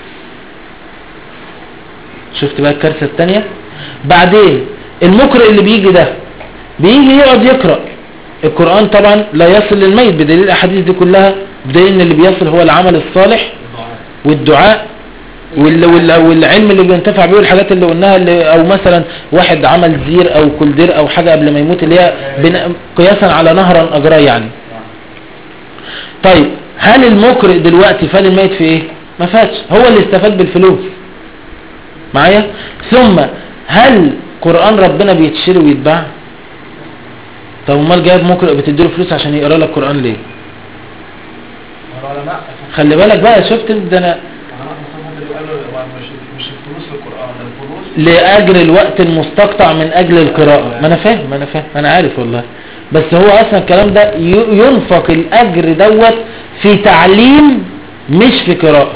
شفت بقى الكارثة التانية بعدين المقرئ اللي بيجي ده بيجي يقعد يقرأ القرآن طبعا لا يصل للميت بدليل الأحاديث دي كلها بدليل ان اللي بيصل هو العمل الصالح والدعاء وال- وال- والعلم اللي بينتفع بيه والحاجات اللي قلناها اللي او مثلا واحد عمل زير او كلدير او حاجة قبل ما يموت اللي هي بن- قياسا على نهرا اجراه يعني طيب هل المقرئ دلوقتي فال الميت في ايه ما فاتش هو اللي استفاد بالفلوس معايا ثم هل قرآن ربنا بيتشري ويتباع طب امال جايب مقرئ بتديله فلوس عشان يقرا لك قرآن ليه العلماء خلي بالك بقى شفت انت ده انا العلماء مصطفى اللي قالوا هو مش مش الفلوس في القرآن الفلوس لأجر الوقت المستقطع من أجل القراءة ما أنا فاهم ما أنا فاهم أنا عارف والله بس هو أصلا الكلام ده ي- ينفق الأجر دوت في تعليم مش في قراءة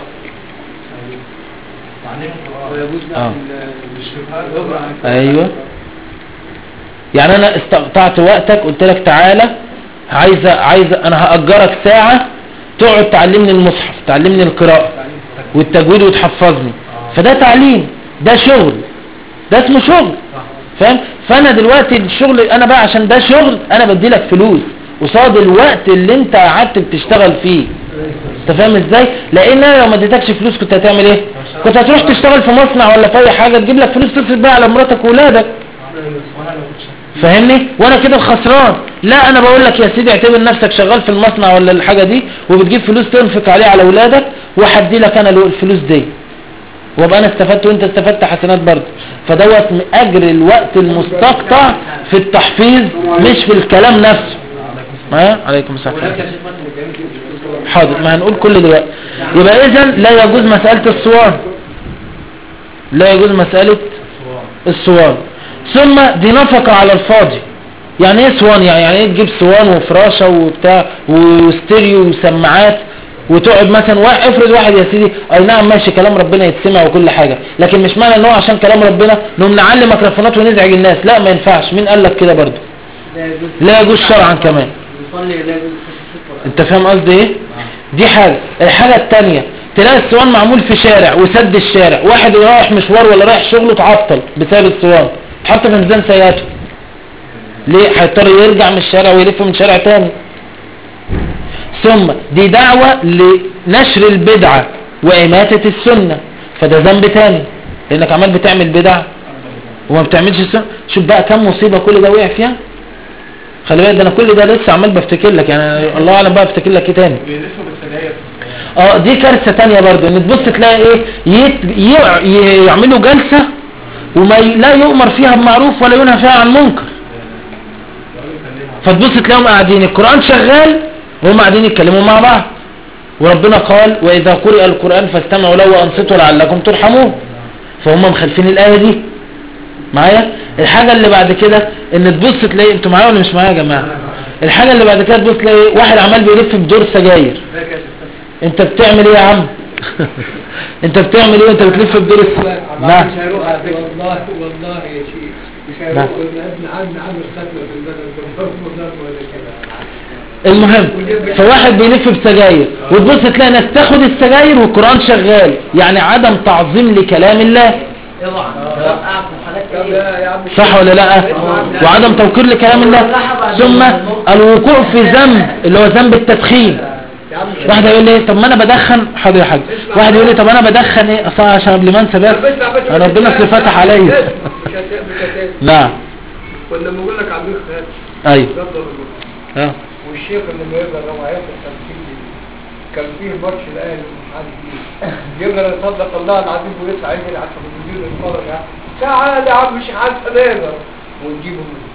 تعليم القرآن ويجوز آه. نعمل مش في يقرأ عن أيوة يعني أنا استقطعت وقتك قلت لك تعالى عايزة عايزة أنا هأجرك ساعة تقعد تعلمني المصحف تعلمني القراءة والتجويد وتحفظني فده تعليم ده شغل ده اسمه شغل فاهم فانا دلوقتي الشغل انا بقى عشان ده شغل انا بدي لك فلوس قصاد الوقت اللي انت قعدت بتشتغل فيه انت فاهم ازاي لان انا لو ما اديتكش فلوس كنت هتعمل ايه كنت هتروح تشتغل في مصنع ولا في اي حاجه تجيب لك فلوس تصرف بقى على مراتك واولادك وانا لو كنت فاهمني وانا كده الخسران لا انا بقول لك يا سيدي اعتبر نفسك شغال في المصنع ولا الحاجه دي وبتجيب فلوس تنفق عليه على اولادك وهدي لك انا الو- الفلوس دي وابقى انا استفدت وانت استفدت حسنات برضه فدوت من اجر الوقت المستقطع في التحفيظ مش في الكلام نفسه ما عليكم السلام هناك يا شيخ مثلا بيعمل كده حاضر ما هنقول كل دلوقتي يبقى اذا لا يجوز مسألة الصوان لا يجوز مسألة الصوان ثم دي نفقة على الفاضي يعني ايه صوان يعني يعني ايه تجيب صوان وفراشة وبتاع وستيريو وسماعات وتقعد مثلا واحد افرض واحد يا سيدي اي نعم ماشي كلام ربنا يتسمع وكل حاجة لكن مش معنى ان هو عشان كلام ربنا نقوم نعلي ميكروفونات ونزعج الناس لا ما ينفعش مين قال لك كده برضه لا يجوز لا يجوز شرعا كمان يصلي لا يجوز في القرآن انت فاهم قصدي ايه دي حاجة الحاجة التانية تلاقي الصوان معمول في شارع وسد الشارع واحد رايح مشوار ولا رايح شغله اتعطل بسبب الصوان حط في ميزان سيئاته ليه هيضطر يرجع من الشارع ويلف من شارع تاني ثم دي دعوة لنشر البدعة وإماتة السنة فده ذنب تاني لأنك عمال بتعمل بدع وما بتعملش السنة شوف بقى كم مصيبة كل ده وقع فيها خلي بالك ده انا كل ده لسه عمال بفتكر لك يعني الله اعلم بقى افتكر لك ايه تاني بيلفوا بالسجاير اه دي كارثه تانية برضو ان تبص تلاقي ايه يت... يع- ي- يعملوا جلسه وما ي... لا يؤمر فيها بمعروف ولا ينهى فيها عن منكر فتبص تلاقيهم قاعدين القران شغال وهم قاعدين يتكلموا مع بعض وربنا قال واذا قرئ القران فاستمعوا له وانصتوا لعلكم ترحمون فهم مخالفين الايه دي معايا الحاجه اللي بعد كده ان تبص تلاقي انتوا معايا ولا مش معايا يا جماعه الحاجه اللي بعد كده تبص تلاقي واحد عمال بيلف بدور سجاير ذاك يا شيخ انت بتعمل ايه يا عم انت بتعمل ايه وانت بتلف بدور الس... نعم مش هيروح على فكرة والله والله يا شيخ مش نعم. هيروح ابن ابن عم عامل ختمة في البلد بالرغم ولا كده المهم فواحد بيلف بسجاير وتبص تلاقي ناس تاخد السجاير والقرآن شغال يعني عدم تعظيم لكلام الله اوعى وقع في حاجات طب كتير يا عم صح ولا لا وعدم توقير لكلام الله ثم الوقوع في ذنب اللي هو ذنب التدخين يا عم واحد يقول لي طب ما انا بدخن حاضر يا حاج واحد يقول لي طب انا بدخن ايه اصل عشان قبل ما انسى بس انا ربنا اصل فتح عليا مش هتقبل مش هتقبل نعم كنا بنقول لك عبد الخير ايوه قدر الله اه والشيخ اللي بيقدر هو هياخد 50 جنيه كان فيه ماتش الاهلي مش عارف ايه يقدر يصدق الله العظيم ويطلع يجري على التلفزيون يتفرج يعني تعال يا عم مش عارف نقدر ونجيبه من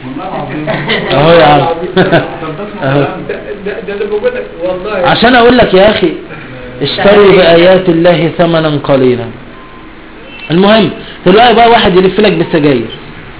اهو يا عم اهو ده ده ده اللي بقول لك والله عشان اقول لك يا اخي اشتروا بآيات الله ثمنا قليلا المهم دلوقتي بقى واحد يلف لك بالسجاير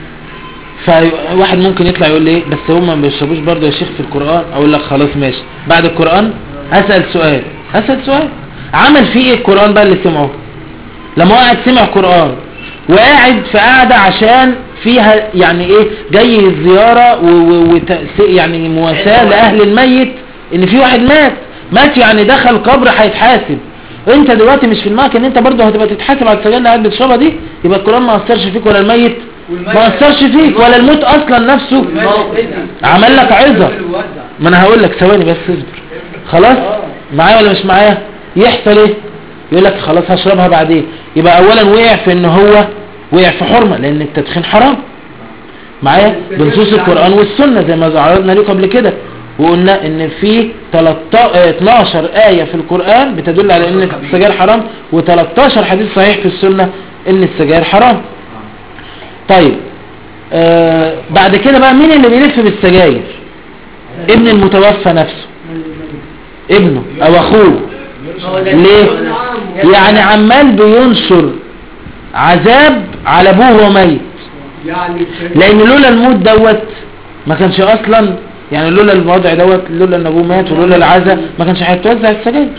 فواحد ممكن يطلع يقول لي ايه بس هم ما بيشربوش برضه يا شيخ في القرآن اقول لك خلاص ماشي بعد القرآن هسأل سؤال هسأل سؤال عمل فيه ايه القرآن بقى اللي سمعه لما قاعد سمع قرآن وقاعد في قاعدة عشان فيها يعني ايه جاي زيارة و و وتأس- يعني مواساة لأهل الميت ان في واحد مات مات يعني دخل قبر هيتحاسب انت دلوقتي مش في دماغك ان انت برضه هتبقى تتحاسب على السجاير اللي قاعد بتشربها دي يبقى القرآن ما اثرش فيك ولا الميت ما اثرش فيك ولا الموت اصلا نفسه عمل لك عظة ما انا هقول لك ثواني بس اصبر خلاص معايا ولا مش معايا يحصل ايه يقول لك خلاص هشربها بعدين يبقى اولا وقع في ان هو وقع في حرمة لان التدخين حرام معايا بنصوص القرآن والسنة زي ما عرضنا ليه قبل كده وقلنا ان في 13 12 آية في القرآن بتدل على ان السجاير حرام و13 حديث صحيح في السنة ان السجاير حرام طيب آه بعد كده بقى مين اللي بيلف بالسجاير ابن المتوفى نفسه ابنه او اخوه ليه يعني عمال بينشر عذاب على ابوه وهو ميت يعني لان لولا الموت دوت ما كانش اصلا يعني لولا الوضع دوت لولا ان ابوه مات ولولا العزاء ما كانش هيتوزع السجاير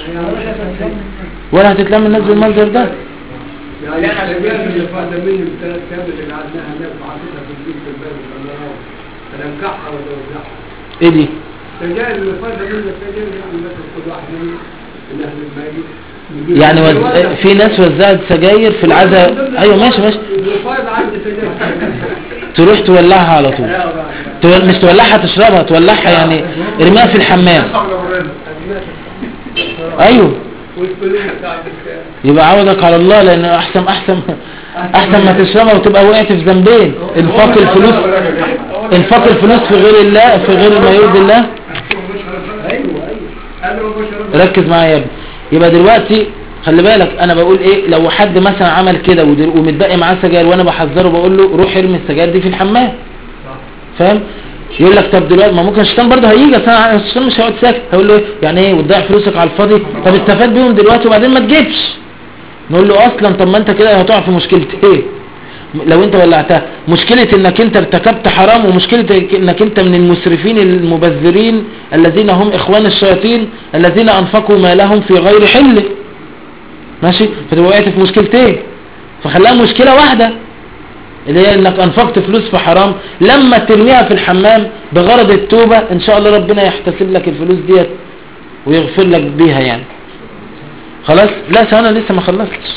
ولا هتتلم الناس بالمنظر ده يعني السجاير اللي فاضة مني بثلاث كامل اللي قعدناها هناك وحطيتها في البيت في الباب الله انا انكحها ولا اوزعها ايه دي السجاير اللي فاضة مني السجاير يعني مثلا كل واحد مني من اهل الميت يجيب- يعني وز... في ناس وزعت سجاير في العزاء ايوه ماشي ماشي اللي فاضة عندي سجاير تروح تولعها على طول تول... مش تولعها تشربها تولعها يعني ارميها في الحمام ايوه والفلوس بتاعت السجاير يبقى عوضك على الله لان احسن احسن احسن ما تشربها وتبقى وقعت في ذنبين انفاق الفلوس انفاق الفلوس في غير الله في غير ما يرضي الله ايوه ايوه انا ما بشربش ركز معايا يا ابني يبقى دلوقتي خلي بالك انا بقول ايه لو حد مثلا عمل كده ودل- ومتبقي معاه سجاير وانا بحذره بقول له روح ارمي السجاير دي في الحمام فاهم يقول لك طب دلوقتي ما ممكن الشيطان برضه هيجي اصل أنا الشيطان مش هيقعد ساكت هيقول له ايه يعني ايه وتضيع فلوسك على الفاضي طب استفاد بيهم دلوقتي وبعدين ما تجيبش نقول له اصلا طب ما انت كده هتقع في مشكله ايه لو انت ولعتها مشكلة انك انت ارتكبت حرام ومشكلة انك انت من المسرفين المبذرين الذين هم اخوان الشياطين الذين انفقوا مالهم في غير حله ماشي فتبقى وقعت في مشكلتين فخلاها مشكلة واحدة اللي هي انك انفقت فلوس في حرام لما ترميها في الحمام بغرض التوبة ان شاء الله ربنا يحتسب لك الفلوس ديت ويغفر لك بيها يعني خلاص لا ثواني لسه ما خلصتش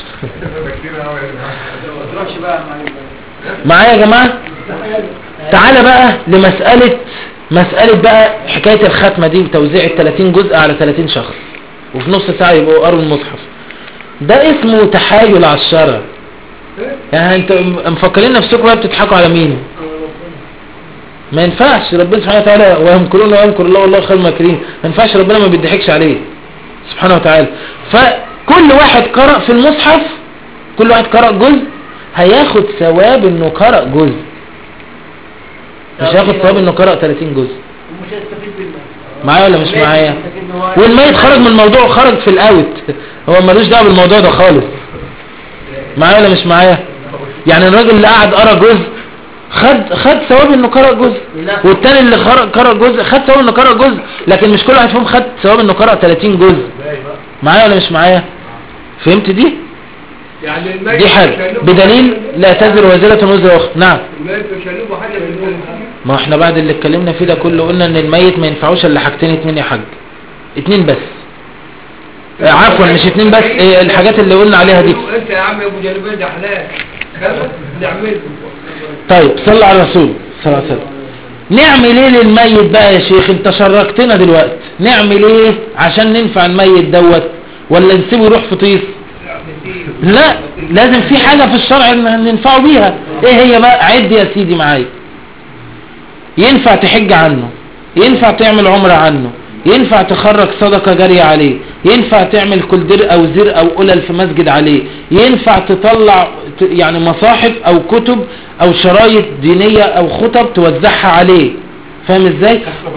ما تروحش بقى مع معايا يا جماعة تعالى بقى لمسألة مسألة بقى حكاية الختمة دي وتوزيع ال 30 جزء على 30 شخص وفي نص ساعة يبقوا قروا المصحف ده اسمه تحايل على الشرع يعني انت مفكرين نفسكم بقى بتضحكوا على مين ما ينفعش ربنا سبحانه وتعالى ويمكرون ويمكر الله والله خير الماكرين ما ينفعش ربنا ما بيضحكش عليه سبحانه وتعالى فكل واحد قرأ في المصحف كل واحد قرأ جزء هياخد ثواب انه قرأ جزء مش هياخد ثواب انه قرأ 30 جزء ومش هيستفيد بالله معايا ولا مش معايا والميت خرج من الموضوع خرج في الاوت هو ملوش دعوه بالموضوع ده خالص معايا ولا مش معايا يعني الراجل اللي قعد قرا جزء خد خد ثواب انه قرا جزء والتاني اللي خر- قرا جزء خد ثواب انه قرا جزء لكن مش كل واحد فيهم خد ثواب انه قرا 30 جزء معايا ولا مش معايا فهمت دي يعني الميت دي حاجه مش هيلوم بدليل لا تزر وزره وزر اخرى نعم الميت مش هيلوم حاجه في الدنيا ما احنا بعد اللي اتكلمنا فيه ده كله قلنا ان الميت ما ينفعوش الا حاجتين اتنين يا حاج اتنين بس آه، عفوا مش اتنين بس إيه الحاجات اللي قلنا عليها دي انت يا عم يا ابو جلبيه ده حلال خلاص نعمله طيب صلى على الرسول صلى الله عليه وسلم نعمل ايه للميت بقى يا شيخ انت شركتنا دلوقتي نعمل ايه عشان ننفع الميت دوت ولا نسيبه يروح في طيس لا لازم في حاجة في الشرع ان ننفعه بيها ايه هي بقى عد يا سيدي معايا ينفع تحج عنه ينفع تعمل عمرة عنه ينفع تخرج صدقة جارية عليه ينفع تعمل كلدر او زر او قلل في مسجد عليه ينفع تطلع ت- يعني مصاحف او كتب او شرايط دينية او خطب توزعها عليه فاهم ازاي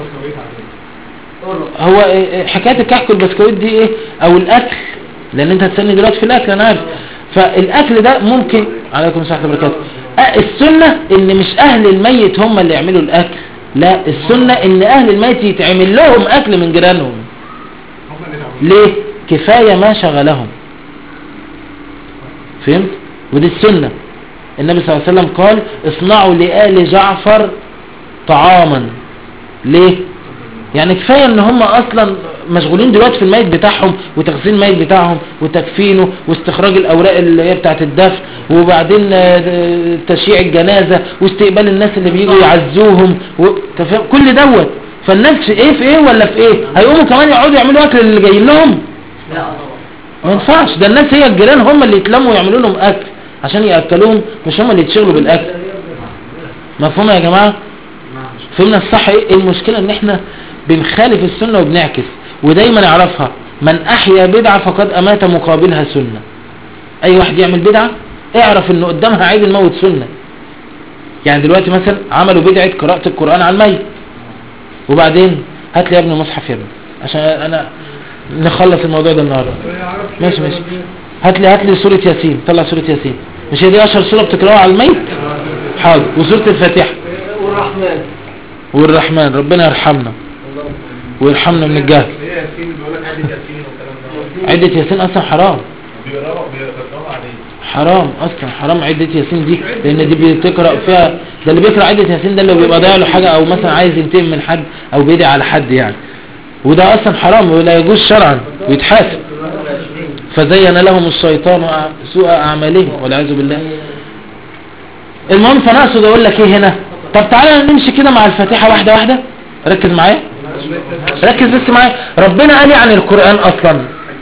هو إيه- إيه حكاية الكحك والبسكويت دي ايه او الاكل لان انت هتسألني دلوقتي في الاكل انا عارف فالاكل ده ممكن عليكم السلام ورحمة الله وبركاته آه، السنة ان مش اهل الميت هم اللي يعملوا الاكل لا السنة ان اهل الميت يتعمل لهم اكل من جيرانهم ليه كفاية ما شغلهم فهمت ودي السنة النبي صلى الله عليه وسلم قال اصنعوا لآل جعفر طعاما ليه يعني كفاية ان هم اصلا مشغولين دلوقتي في الميت بتاعهم وتغسيل الميت بتاعهم وتكفينه واستخراج الاوراق اللي هي بتاعت الدفن وبعدين آه، تشييع الجنازة واستقبال الناس اللي بيجوا يعزوهم و... تفهم؟ كل دوت فالناس في ايه في ايه ولا في ايه هيقوموا كمان يقعدوا يعملوا اكل اللي جايين لهم لا طبعا ما ينفعش ده الناس هي الجيران هم اللي يتلموا ويعملوا لهم اكل عشان ياكلوهم مش هم اللي يتشغلوا بالاكل مفهوم يا جماعه فهمنا الصح ايه المشكله ان احنا بنخالف السنه وبنعكس ودايما نعرفها من احيا بدعه فقد امات مقابلها سنه اي واحد يعمل بدعه اعرف انه قدامها عيد الموت سنه يعني دلوقتي مثلا عملوا بدعه قراءه القران على الميت وبعدين هات لي يا ابني مصحف يا ابني عشان انا نخلص الموضوع ده النهارده ماشي ماشي هات لي هات لي سوره ياسين طلع سوره ياسين مش هي دي اشهر سوره بتقراها على الميت حاضر وسوره الفاتحه والرحمن والرحمن ربنا يرحمنا ويرحمنا من الجهل هي ياسين بيقول لك عدة ياسين والكلام ده عدة ياسين اصلا حرام بيقراوا بيقراوا عليه حرام اصلا حرام عدة ياسين دي لان دي بتقرأ فيها ده اللي بيقرأ عدة ياسين ده اللي بيبقى ضايع له حاجة او مثلا عايز ينتقم من حد او بيدعي على حد يعني وده اصلا حرام ولا يجوز شرعا ويتحاسب فزين لهم الشيطان أع- سوء اعمالهم والعياذ بالله المهم فانا اقصد اقول لك ايه هنا طب تعالى نمشي كده مع الفاتحة واحدة واحدة ركز معايا ركز بس معايا ربنا قال إيه عن القرآن اصلا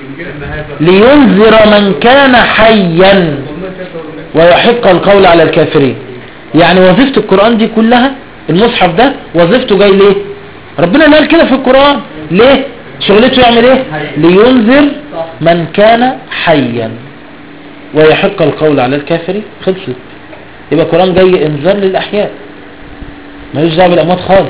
لينذر من كان حيا ويحق القول على الكافرين يعني وظيفة القرآن دي كلها المصحف ده وظيفته جاي ليه ربنا قال كده في القرآن ليه شغلته يعمل ايه لينذر من كان حيا ويحق القول على الكافرين خلصت يبقى القرآن جاي انذار للأحياء ملوش دعوه بالأموات خالص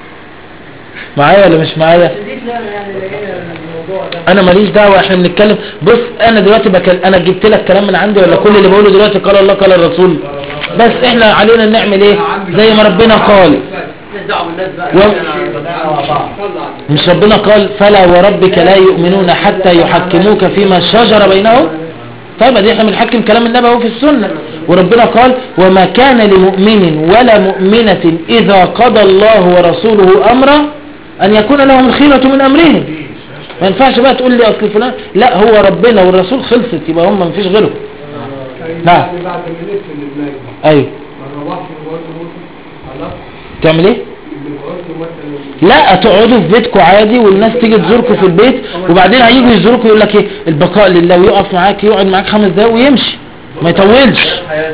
معايا ولا مش معايا شديد لا يعني لقينا الموضوع ده انا ماليش دعوه احنا بنتكلم بص انا دلوقتي بكل... انا جبت لك كلام من عندي ولا كل اللي بقوله دلوقتي قال الله قال الرسول بس احنا علينا نعمل ايه زي ما ربنا قال مالناش دعوه بالناس بقى و- احنا مع بعض مش ربنا قال فلا وربك لا يؤمنون حتى يحكموك فيما شجر بينهم طيب دي احنا بنحكم كلام النبي اهو في السنه وربنا قال وما كان لمؤمن ولا مؤمنه اذا قضى الله ورسوله امرا ان يكون لهم الخيره من امرهم ما ينفعش بقى تقول لي اصل فلان لا هو ربنا والرسول خلصت يبقى هم ما فيش غيرهم نعم. يعني بعد ما نسي اللبناني ايوه ما روحش الوقت خلاص تعمل ايه الوقت مثلا لا تقعدوا في بيتكم عادي والناس تيجي تزوركم في البيت وبعدين هيجوا يزوركم يقول لك ايه البقاء لله ويقف معاك يقعد معاك خمس دقايق ويمشي ما يطولش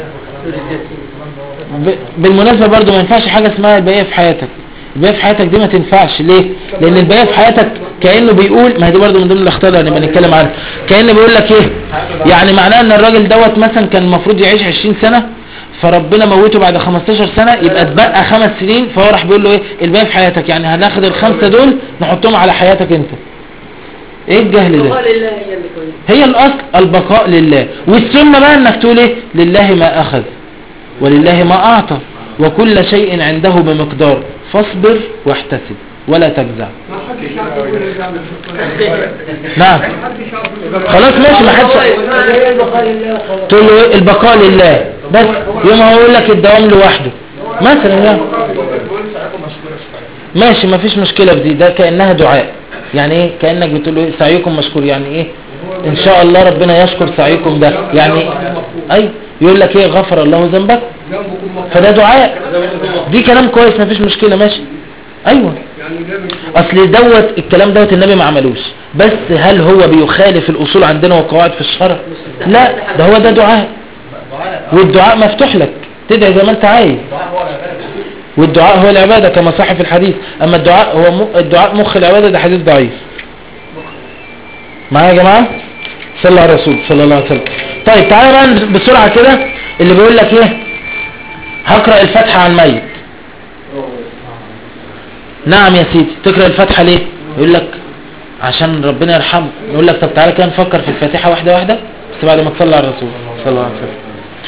ب- بالمناسبة برضو ما ينفعش حاجة اسمها البقية في حياتك البقية في حياتك دي ما تنفعش ليه لان البقية في حياتك كأنه بيقول ما هي دي برضو من ضمن الاخطاء اللي هنبقى نتكلم عنها كأنه بيقول لك ايه يعني معناه ان الراجل دوت مثلا كان المفروض يعيش 20 سنة فربنا موته بعد 15 سنة يبقى اتبقى خمس سنين فهو راح بيقول له ايه الباقي في حياتك يعني هناخد الخمسة دول نحطهم على حياتك انت ايه الجهل ده قال الله هي اللي كويسه هي الاصل البقاء لله والسنة بقى انك تقول ايه لله ما اخذ ولله ما اعطى وكل شيء عنده بمقدار فاصبر واحتسب ولا تجزع ما حدش عارف يقول الرجال في القرآن. نعم ما حدش عارف يقول خلاص ماشي ما حدش تقول له ايه البقاء لله بس يوم هو يقول لك الدوام لوحده مثلا يعني ماشي مفيش مشكلة في دي ده كأنها دعاء يعني ايه كأنك بتقول ايه سعيكم مشكور يعني ايه ان شاء الله ربنا يشكر سعيكم ده يعني اي يقول لك ايه غفر الله ذنبك ذنبكم مغفور فده دعاء دي كلام كويس مفيش مشكلة ماشي ايوه يعني ده مش اصل دوت الكلام دوت النبي ما عملوش بس هل هو بيخالف الاصول عندنا وقواعد في الشرع لا ده هو ده دعاء والدعاء مفتوح لك تدعي زي ما انت عايز والدعاء هو العبادة كما صح في الحديث اما الدعاء هو م... الدعاء مخ العبادة ده حديث ضعيف معايا يا جماعة صلى على الرسول صلى الله عليه وسلم طيب تعالى بقى بسرعة كده اللي بيقول لك ايه هقرأ الفاتحة على الميت نعم يا سيدي تقرأ الفاتحة ليه يقول لك عشان ربنا يرحمه يقول لك طب تعالى كده نفكر في الفاتحة واحدة واحدة بس بعد ما تصلي على الرسول صلى الله عليه وسلم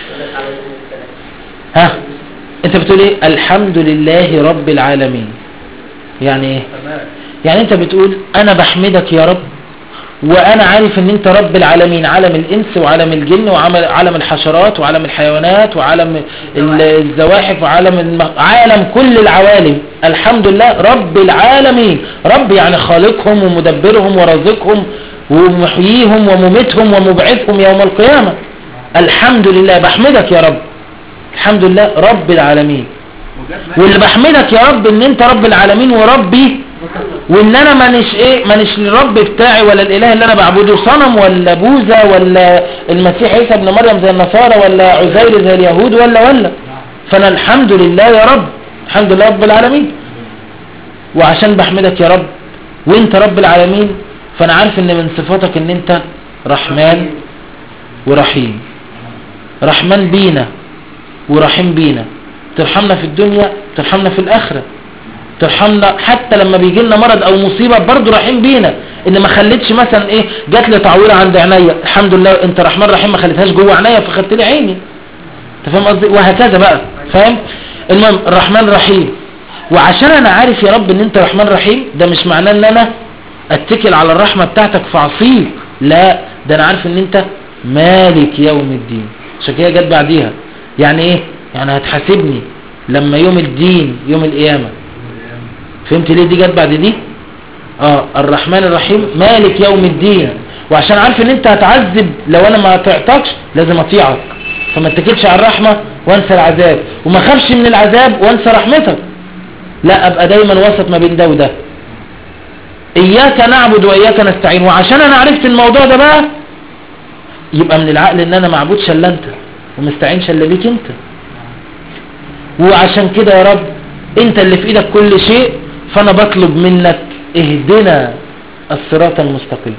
ها انت بتقول ايه الحمد لله رب العالمين يعني ايه يعني انت بتقول انا بحمدك يا رب وانا عارف ان انت رب العالمين عالم الانس وعالم الجن وعالم الحشرات وعالم الحيوانات وعالم ال- الزواحف وعالم الم... عالم كل العوالم الحمد لله رب العالمين رب يعني خالقهم ومدبرهم ورازقهم ومحييهم ومميتهم ومبعثهم يوم القيامة الحمد لله بحمدك يا رب الحمد لله رب العالمين واللي بحمدك يا رب ان انت رب العالمين وربي وان انا مانيش ايه مانيش الرب بتاعي ولا الاله اللي انا بعبده صنم ولا بوذا ولا المسيح عيسى ابن مريم زي النصارى ولا عزير زي اليهود ولا ولا فانا الحمد لله يا رب الحمد لله رب العالمين وعشان بحمدك يا رب وانت رب العالمين فانا عارف ان من صفاتك ان انت رحمن ورحيم رحمن بينا ورحيم بينا ترحمنا في الدنيا ترحمنا في الاخره ترحمنا حتى لما بيجي لنا مرض او مصيبه برضه رحيم بينا ان ما خليتش مثلا ايه جات لي تعويره عند عينيا الحمد لله انت رحمن رحيم ما خليتهاش جوه عينيا فخدت لي عيني انت فاهم قصدي وهكذا بقى فاهم المهم الرحمن رحيم وعشان انا عارف يا رب ان انت رحمن رحيم ده مش معناه ان انا اتكل على الرحمه بتاعتك فاعصيك لا ده انا عارف ان انت مالك يوم الدين عشان كده جت بعديها يعني ايه يعني هتحاسبني لما يوم الدين يوم القيامه فهمت ليه دي جت بعد دي اه الرحمن الرحيم مالك يوم الدين وعشان عارف ان انت هتعذب لو انا ما اطيعتكش لازم اطيعك فما اتكلش على الرحمه وانسى العذاب وما خافش من العذاب وانسى رحمتك لا ابقى دايما وسط ما بين ده وده اياك نعبد واياك نستعين وعشان انا عرفت الموضوع ده بقى يبقى من العقل ان انا معبودش الا انت ومستعينش الا بيك انت وعشان كده يا رب انت اللي في ايدك كل شيء فانا بطلب منك اهدنا الصراط المستقيم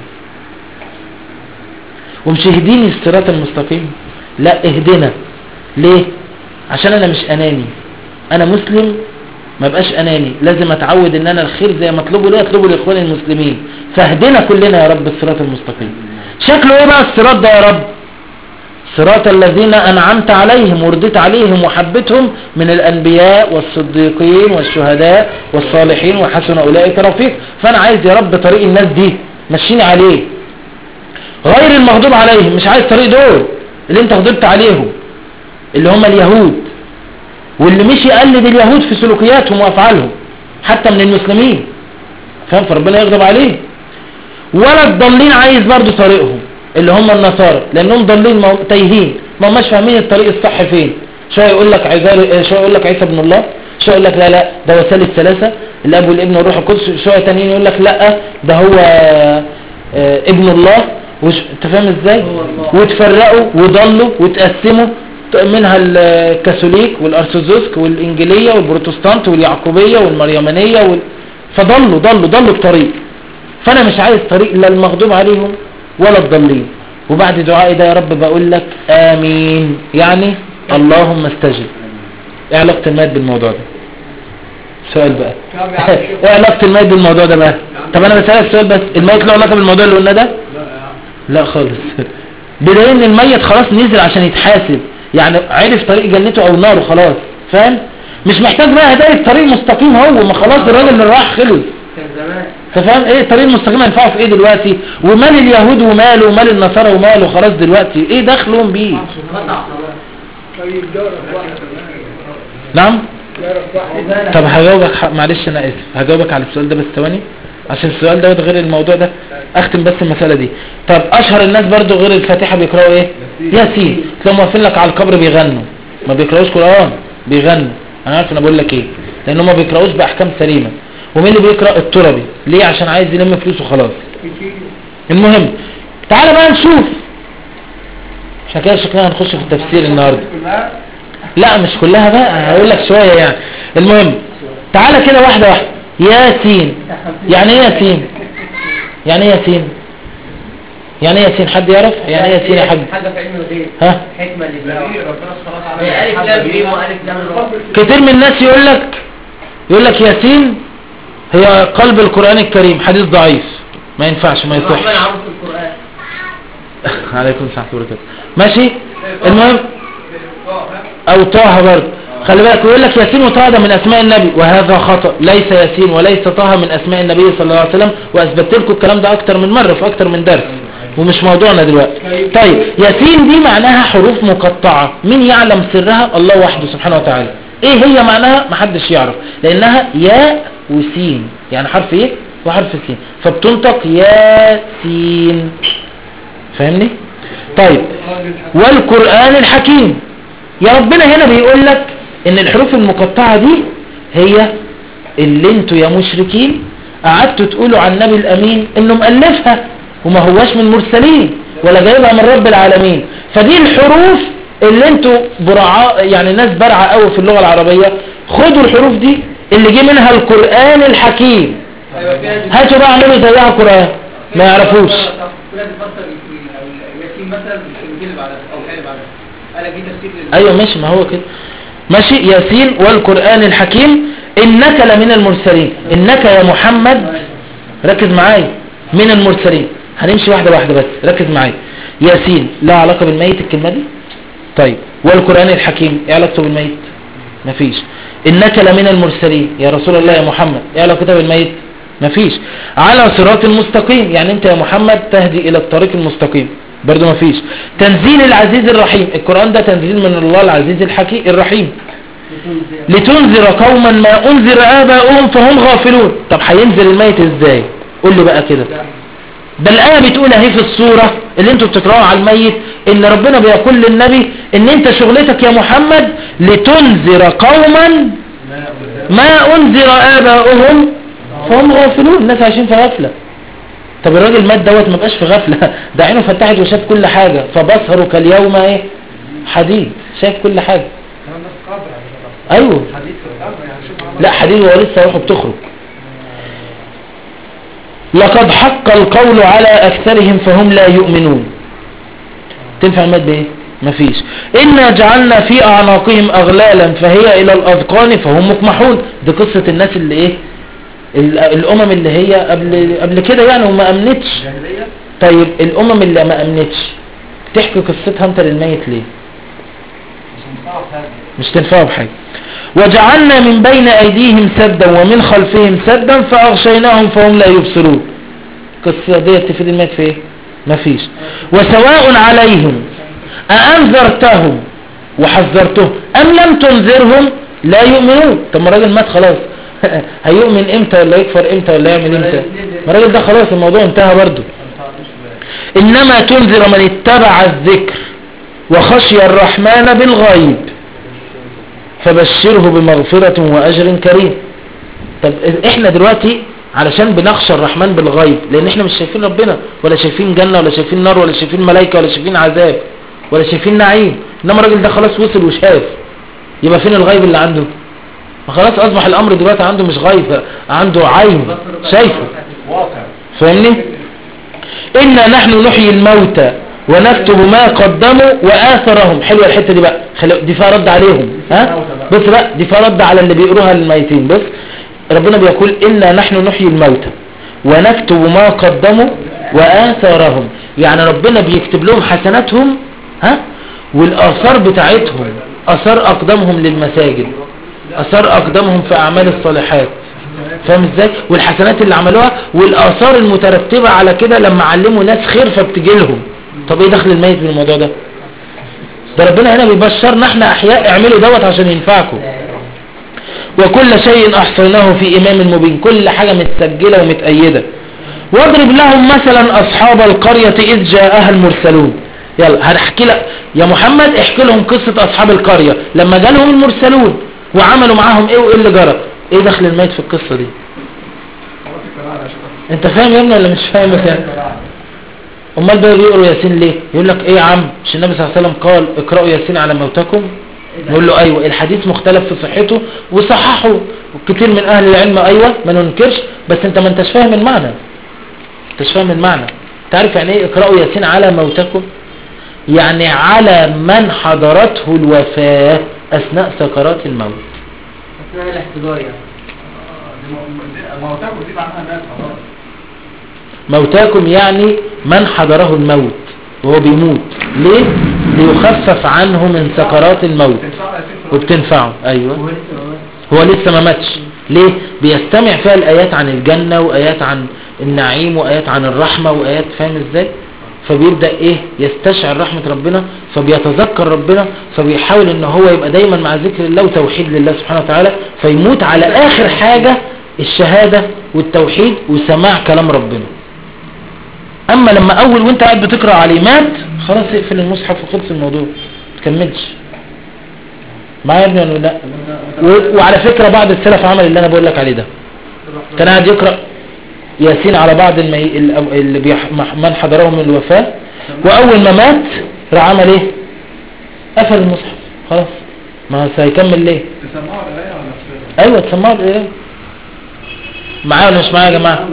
ومش اهديني الصراط المستقيم لا اهدنا ليه عشان انا مش اناني انا مسلم ما بقاش اناني لازم اتعود ان انا الخير زي ما اطلبه ليه اطلبه لاخواني المسلمين فاهدنا كلنا يا رب الصراط المستقيم شكله ايه بقى الصراط ده يا رب صراط الذين أنعمت عليهم ورديت عليهم وحبتهم من الأنبياء والصديقين والشهداء والصالحين وحسن أولئك رفيق فأنا عايز يا رب طريق الناس دي مشيني عليه غير المغضوب عليهم مش عايز طريق دول اللي انت غضبت عليهم اللي هم اليهود واللي مشي يقلد اليهود في سلوكياتهم وأفعالهم حتى من المسلمين فاهم فربنا يغضب عليه ولا الضالين عايز برضو طريقهم اللي هم النصارى لانهم ضالين مو- تايهين ما هماش فاهمين الطريق الصح فين شويه يقول لك عزار شويه يقول لك عيسى ابن الله شويه يقول لك لا لا ده وسائل الثلاثه الاب والابن والروح القدس شويه تانيين يقول لك لا ده هو آه، ابن الله وش... انت فاهم ازاي وتفرقوا وضلوا وتقسموا ت- منها الكاثوليك والارثوذكس والانجيليه والبروتستانت واليعقوبيه والمريمانيه وال... فضلوا ضلوا ضلوا الطريق فانا مش عايز طريق لا المغضوب عليهم ولا الضالين وبعد دعائي ده يا رب بقول لك امين يعني اللهم استجب ايه علاقة الميت بالموضوع ده سؤال بقى طب يا عم شوف. ايه علاقة الميت بالموضوع ده بقى طب انا بسألك سؤال بس الميت له علاقة بالموضوع اللي قلنا ده لا خالص بدليل ان الميت خلاص نزل عشان يتحاسب يعني عرف طريق جنته او ناره خلاص فاهم مش محتاج بقى هداية طريق مستقيم هو ما خلاص الراجل اللي راح خلص كان زمان فاهم ايه الطريق المستقيم هينفعه في ايه دلوقتي ومال اليهود وماله ومال النصارى وماله خلاص دلوقتي ايه دخلهم بيه قطع خلاص طيب دورك بقى نعم طب هجاوبك ح- معلش انا اسف هجاوبك على السؤال ده بس ثواني عشان السؤال دوت غير الموضوع ده اختم بس المسألة دي طب اشهر الناس برضو غير الفاتحة بيقرأوا ايه ياسين تلاقوا واقفين لك على القبر بيغنوا ما بيقرأوش قرآن بيغنوا انا عارف انا بقول لك ايه لان هم ما بيقرأوش باحكام سليمة ومين اللي بيقرأ التربي ليه عشان عايز يلم فلوس وخلاص المهم تعالى بقى نشوف احنا كده شكلنا هنخش في التفسير النهارده لا مش كلها بقى هقول لك شوية يعني المهم تعالى كده واحدة واحدة ياسين يعني ايه ياسين يعني ايه ياسين يعني ايه ياسين حد يعرف يعني ايه ياسين يا حاج حاجة في علم الغيب ها حكمة لله ربنا سبحانه وتعالى هي ألف لام ميم وألف لام را كتير من الناس يقول لك يقول لك ياسين هي قلب القرآن الكريم حديث ضعيف ما ينفعش ما الرحمن يصحش عرض في القرآن عليكم السلام ورحمة الله ماشي المهم او طه برضه خلي بالك يقول لك ياسين وطه ده من اسماء النبي وهذا خطأ ليس ياسين وليس طه من اسماء النبي صلى الله عليه وسلم واثبت لكم الكلام ده اكتر من مرة في اكتر من درس ومش موضوعنا دلوقتي طيب ياسين دي معناها حروف مقطعة مين يعلم سرها الله وحده سبحانه وتعالى ايه هي معناها محدش يعرف لانها ياء وسين يعني حرف ايه وحرف سين فبتنطق ياسين فاهمني طيب والقرآن الحكيم يا ربنا هنا بيقول لك ان الحروف المقطعة دي هي اللي انتوا يا مشركين قعدتوا تقولوا عن النبي الامين انه مؤلفها وما هواش من مرسلين ولا جايبها من رب العالمين فدي الحروف اللي انتوا برعاء يعني ناس برعة قوي في اللغة العربية خدوا الحروف دي اللي جه منها القرآن الحكيم أيوة في ناس هاتوا بقى اعملوا زيها قرآن ما يعرفوش في ناس بتفسر ياسين مثلا بالكلمتين اللي بعدها او الآية اللي بعدها قال لك دي تفسير لل- ايوه ماشي ما هو كده ماشي ياسين والقرآن الحكيم انك لمن المرسلين انك يا محمد ركز معايا من المرسلين هنمشي واحدة واحدة بس ركز معايا ياسين لا علاقة بالميت الكلمة دي طيب والقرآن الحكيم ايه علاقته بالميت مفيش انك لمن المرسلين يا رسول الله يا محمد ايه علاقتها بالميت مفيش على صراط المستقيم يعني انت يا محمد تهدي الى الطريق المستقيم برضو مفيش تنزيل العزيز الرحيم القرآن ده تنزيل من الله العزيز الحكيم الرحيم لتنذر قوما ما انذر اباؤهم فهم غافلون طب هينزل الميت ازاي قول لي بقى كده ده الآية بتقول اهي في الصورة اللي انتوا بتقرأوا على الميت ان ربنا بيقول للنبي ان انت شغلتك يا محمد لتنذر قوما ما انذر اباؤهم فهم غافلون الناس عايشين في غفلة طب الراجل مات دوت ما بقاش في غفلة ده عينه فتحت وشاف كل حاجة فبصره كاليوم ايه حديد شايف كل حاجة كمان ناس قادر على كده. ايوه حديث في القبر يعني شوف عمل لا حديد هو لسه روحه بتخرج لقد حق القول على أكثرهم فهم لا يؤمنون تنفع الماد بايه مفيش إنا جعلنا في أعناقهم أغلالا فهي إلى الأذقان فهم مقمحون دي قصة الناس اللي إيه ال- الأمم اللي هي قبل قبل كده يعني وما أمنتش جاهلية طيب الأمم اللي ما أمنتش تحكي قصتها أنت للميت ليه مش مصعب حاجة مش تنفعوا بحاجة وجعلنا من بين أيديهم سدا ومن خلفهم سدا فأغشيناهم فهم لا يبصرون قصة دي تفيد الميت في ايه مفيش وسواء عليهم أأنذرتهم وحذرتهم أم لم تنذرهم لا يؤمنون طب ما الراجل مات خلاص هيؤمن امتى ولا يكفر امتى ولا يعمل امتى ما الراجل ده خلاص الموضوع انتهى برضه إنما تنذر من اتبع الذكر وخشي الرحمن بالغيب فبشره بمغفرة وأجر كريم طب احنا دلوقتي علشان بنخشى الرحمن بالغيب لان احنا مش شايفين ربنا ولا شايفين جنة ولا شايفين نار ولا شايفين ملائكة ولا شايفين عذاب ولا شايفين نعيم انما الراجل ده خلاص وصل وشاف يبقى فين الغيب اللي عنده ما خلاص اصبح الامر دلوقتي عنده مش غيب عنده عين شايفه واقع فاهمني إنا نحن نحيي الموتى ونكتب ما قدموا وآثرهم حلوة الحتة دي بقى خلي دي فيها رد عليهم ها بص بقى دي فيها رد على اللي بيقروها للميتين بص ربنا بيقول إنا نحن نحيي الموتى ونكتب ما قدموا وآثارهم يعني ربنا بيكتب لهم حسناتهم ها والآثار بتاعتهم آثار أقدامهم للمساجد آثار أقدامهم في أعمال الصالحات فاهم ازاي والحسنات اللي عملوها والاثار المترتبة على كده لما علموا ناس خير فبتجي لهم طب ايه دخل الميت في الموضوع ده ده ربنا هنا بيبشرنا احنا احياء اعملوا دوت عشان ينفعكم وكل شيء احصيناه في امام مبين كل حاجة متسجلة ومتأيدة واضرب لهم مثلا اصحاب القرية اذ جاءها المرسلون يلا هنحكي لك يا محمد احكي لهم قصة اصحاب القرية لما جالهم المرسلون وعملوا معاهم ايه وايه اللي جرى ايه دخل الميت في القصة دي انت فاهم يا ابني ولا مش فاهم بس يعني امال بقى بيقروا ياسين ليه يقول لك ايه يا عم مش النبي صلى الله عليه وسلم قال اقرأوا ياسين على موتكم نقول له ايوه الحديث مختلف في صحته وصححه كتير من اهل العلم ايوه ما ننكرش بس انت ما انتش فاهم المعنى انتش فاهم المعنى تعرف يعني ايه اقرأوا ياسين على موتكم يعني على من حضرته الوفاة اثناء سكرات الموت اثناء الاحتضار يعني موتاكم دي معناها ناس خلاص موتاكم يعني من حضره الموت وهو بيموت ليه ليخفف عنه من سكرات الموت وبتنفعه ايوه هو لسه ما ماتش. هو لسه ما ماتش ليه بيستمع فيها الايات عن الجنة وايات عن النعيم وايات عن الرحمة وايات فاهم ازاي فبيبدأ ايه يستشعر رحمة ربنا فبيتذكر ربنا فبيحاول ان هو يبقى دايما مع ذكر الله وتوحيد لله سبحانه وتعالى فيموت على اخر حاجة الشهادة والتوحيد وسماع كلام ربنا اما لما اول وانت قاعد بتقرأ عليه مات خلاص اقفل المصحف وخلص الموضوع متكملش معايا يا ابني ولا لا و- وعلى فكرة بعض السلف عمل اللي انا بقول لك عليه ده كان قاعد يقرأ ياسين على بعض المي... ال- اللي بيح... مح- من حضرهم من الوفاة واول ما مات راح عمل ايه قفل المصحف خلاص ما هو هيكمل ليه تسمعوا الآية ولا تسمعوا؟ ايوه تسمعوا ايه معايا ولا مش معايا يا جماعة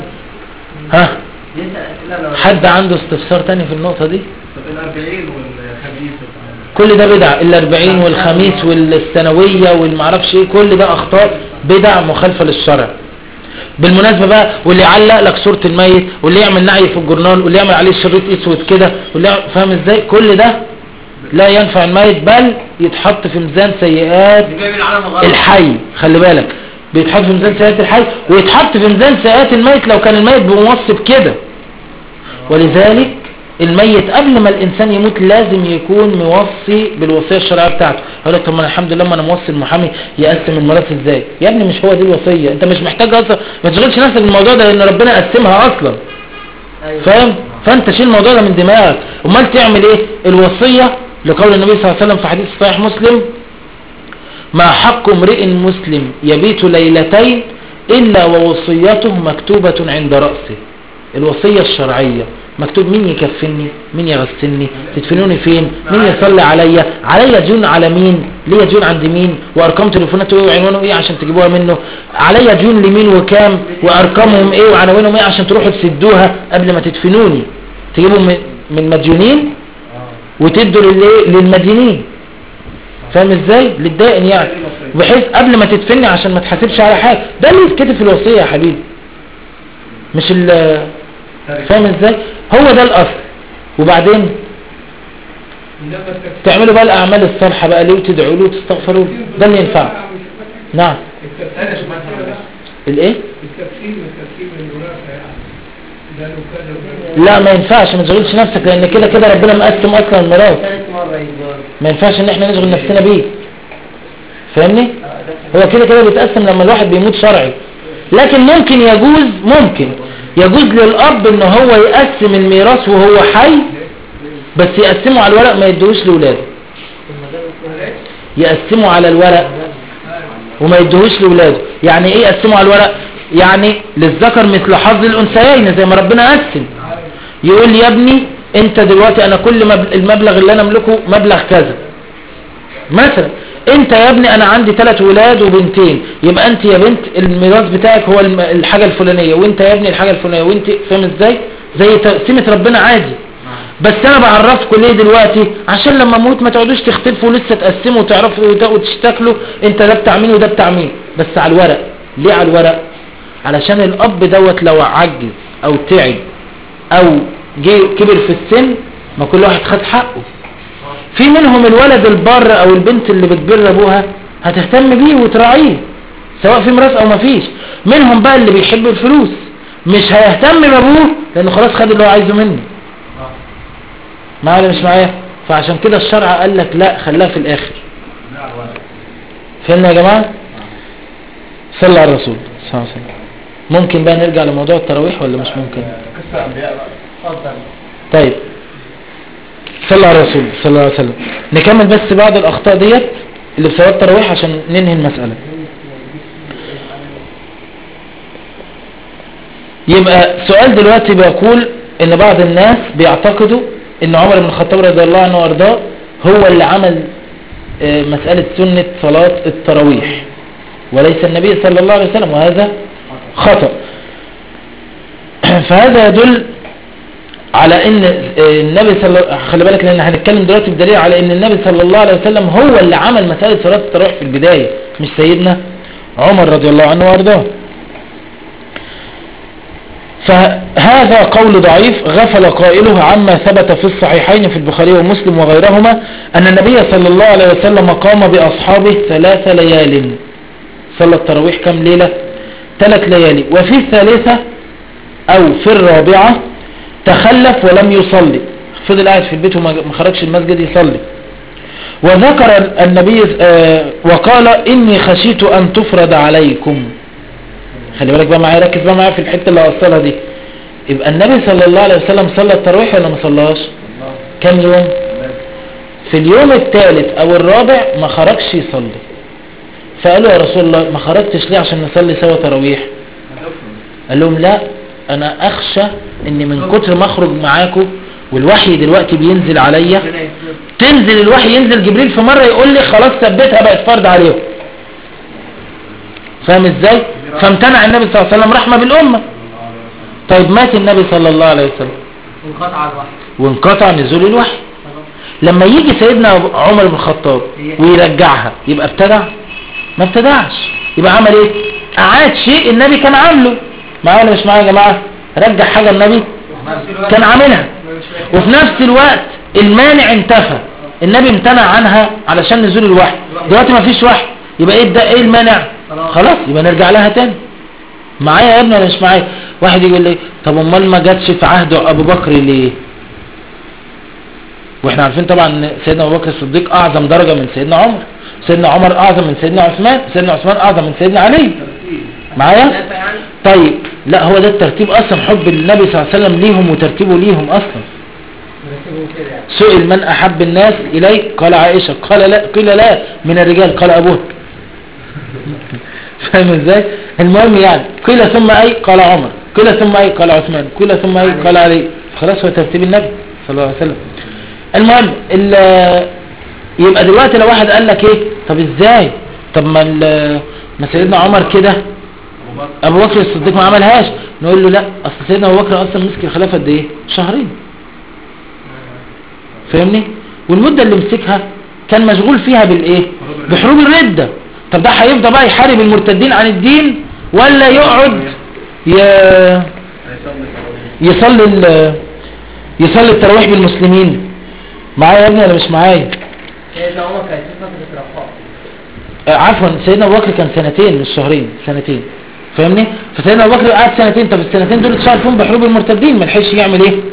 ها يسأل أسئلة لو- حد عنده استفسار تاني في النقطة دي طب الأربعين والخميس كل ده بدع الاربعين والخميس والثانوية والمعرفش ايه كل ده اخطاء بدع مخالفة للشرع بالمناسبة بقى واللي يعلق لك صورة الميت واللي يعمل نعي في الجرنان واللي يعمل عليه شريط اسود كده واللي يعمل فاهم ازاي كل ده لا ينفع الميت بل يتحط في ميزان سيئات اللي جاي من العالم الغربي الحي خلي بالك بيتحط في ميزان سيئات الحي ويتحط في ميزان سيئات الميت لو كان الميت بموصف كده ولذلك الميت قبل ما الانسان يموت لازم يكون موصي بالوصيه الشرعيه بتاعته يقول لك طب ما أنا الحمد لله ما انا موصي المحامي يقسم الميراث ازاي يا ابني مش هو دي الوصيه انت مش محتاج اصلا ما تشغلش نفسك بالموضوع ده لان ربنا قسمها اصلا أيوة. فاهم فانت شيل الموضوع ده من دماغك امال تعمل ايه الوصيه لقول النبي صلى الله عليه وسلم في حديث صحيح مسلم ما حق امرئ مسلم يبيت ليلتين الا ووصيته مكتوبه عند راسه الوصيه الشرعيه مكتوب مين يكفني مين يغسلني تدفنوني فين مين يصلي عليا عليا ديون على مين ليا ديون عند مين وارقام تليفوناته ايه وعنوانه ايه عشان تجيبوها منه عليا ديون لمين وكام وارقامهم ايه وعناوينهم ايه عشان تروحوا تسدوها قبل ما تدفنوني تجيبوا من من مديونين وتدوا للايه للمدينين فاهم ازاي للدائن يعني بحيث قبل ما تدفني عشان ما تحاسبش على حاجه ده اللي يتكتب في الوصيه يا حبيبي مش ال فاهم ازاي هو ده الاصل وبعدين إنما التفسير تعملوا بقى الاعمال الصالحه بقى ليه وتدعوا له وتستغفروا له ده اللي ينفع نعم التفسير الايه التفسير والتفسير بالمناسبة يعني ده لو كان لو كان لا ما ينفعش ما تشغلش نفسك لان كده كده ربنا مقسم اصلا الميراث ثالث مرة يجار ما ينفعش ان احنا نشغل نفسنا بيه فاهمني هو كده كده بيتقسم لما الواحد بيموت شرعي لكن ممكن يجوز ممكن يجوز للاب ان هو يقسم الميراث وهو حي بس يقسمه على الورق ما يدوش لاولاده يقسمه على الورق وما يدوهوش لاولاده يعني ايه يقسمه على الورق يعني للذكر مثل حظ الانثيين زي ما ربنا قسم يقول لي يا ابني انت دلوقتي انا كل مبل- المبلغ اللي انا املكه مبلغ كذا مثلا انت يا ابني انا عندي ثلاث ولاد وبنتين يبقى انت يا بنت الميراث بتاعك هو الم- الحاجة الفلانية وانت يا ابني الحاجة الفلانية وانت فاهم ازاي زي تقسيمة ربنا عادي بس انا بعرفكم ليه دلوقتي عشان لما اموت ما تقعدوش تختلفوا ولسه تقسموا وتعرفوا وت- وتشتكلوا انت ده بتاع مين وده بتاع مين بس على الورق ليه على الورق علشان الاب دوت لو عجز او تعب او جه كبر في السن ما كل واحد خد حقه في منهم الولد البر او البنت اللي بتبر ابوها هتهتم بيه وتراعيه سواء في ميراث او ما فيش منهم بقى اللي بيحب الفلوس مش هيهتم بابوه لانه خلاص خد اللي هو عايزه منه معايا ولا مش معايا فعشان كده الشرع قال لك لا خلاها في الاخر فهمنا يا جماعة صلى على الرسول صلى الله عليه وسلم ممكن بقى نرجع لموضوع التراويح ولا مش ممكن قصة الأنبياء بقى اتفضل طيب صلى على الرسول صلى الله عليه وسلم نكمل بس بعض الأخطاء ديت اللي في صلاة التراويح عشان ننهي المسألة يبقى سؤال دلوقتي بيقول ان بعض الناس بيعتقدوا ان عمر بن الخطاب رضي الله عنه وارضاه هو اللي عمل آه، مسألة سنة صلاة التراويح وليس النبي صلى الله عليه وسلم وهذا خطأ فهذا يدل على ان آه، النبي صلى خلي بالك لان هنتكلم دلوقتي بدليل على ان النبي صلى الله عليه وسلم هو اللي عمل مسألة صلاة التراويح في البداية مش سيدنا عمر رضي الله عنه وارضاه فهذا قول ضعيف غفل قائله عما ثبت في الصحيحين في البخاري ومسلم وغيرهما أن النبي صلى الله عليه وسلم قام بأصحابه ثلاث ليال صلى التراويح كم ليلة ثلاث ليالي وفي الثالثة أو في الرابعة تخلف ولم يصلي فضل قاعد في البيت وما ما خرجش المسجد يصلي وذكر النبي آه، وقال إني خشيت أن تفرض عليكم خلي بالك بقى معايا ركز بقى معايا في الحته اللي هوصلها دي يبقى النبي صلى الله عليه وسلم صلى التراويح ولا ما صلاش كم يوم في اليوم الثالث او الرابع ما خرجش يصلي فقالوا يا رسول الله ما خرجتش ليه عشان نصلي سوا تراويح قال لهم لا انا اخشى ان من كتر ما اخرج معاكم والوحي دلوقتي بينزل عليا تنزل الوحي ينزل جبريل في مرة يقول لي خلاص ثبتها بقت فرض عليهم فاهم ازاي فامتنع النبي صلى الله عليه وسلم رحمة بالأمة طيب مات النبي صلى الله عليه وسلم انقطع الوحي وانقطع نزول الوحي لما يجي سيدنا عمر بن الخطاب ويرجعها يبقى ابتدع ما ابتدعش يبقى عمل ايه اعاد شيء النبي كان عامله معايا ولا مش معايا يا جماعه رجع حاجه النبي كان عاملها وفي نفس الوقت المانع انتفى النبي امتنع عنها علشان نزول الوحي دلوقتي ما فيش وحي يبقى ايه ده ايه المانع خلاص يبقى نرجع لها تاني معايا يا ابني ولا مش معايا واحد يقول لي طب امال ما جاتش في عهد ابو بكر ليه واحنا عارفين طبعا ان سيدنا ابو بكر الصديق اعظم درجه من سيدنا عمر سيدنا عمر اعظم من سيدنا عثمان سيدنا عثمان اعظم من سيدنا علي معايا طيب لا هو ده الترتيب اصلا حب النبي صلى الله عليه وسلم ليهم وترتيبه ليهم اصلا سئل من احب الناس اليه قال عائشه قال لا قيل لا من الرجال قال ابوك فاهم ازاي المهم يعني قيل ثم اي قال عمر قيل ثم اي قال عثمان قيل ثم اي قال علي خلاص هو ترتيب النبي صلى الله عليه وسلم المهم ال- يبقى دلوقتي لو واحد قال لك ايه طب ازاي طب ما ال- ما سيدنا عمر كده ابو بكر الصديق ما عملهاش نقول له لا اصل سيدنا ابو بكر اصلا مسك الخلافه قد ايه شهرين فاهمني والمده اللي مسكها كان مشغول فيها بالايه بحروب الرده طب ده هيفضل بقى يحارب المرتدين عن الدين ولا يقعد ي... يصلي ال... يصلي التراويح بالمسلمين معايا يا ابني ولا مش معايا سيدنا عمر كانت في فترة رخاء آه، عفوا سيدنا ابو بكر كان سنتين مش شهرين سنتين فاهمني فسيدنا ابو بكر قعد سنتين طب السنتين دول اتشغل فيهم بحروب المرتدين ما لحقش يعمل ايه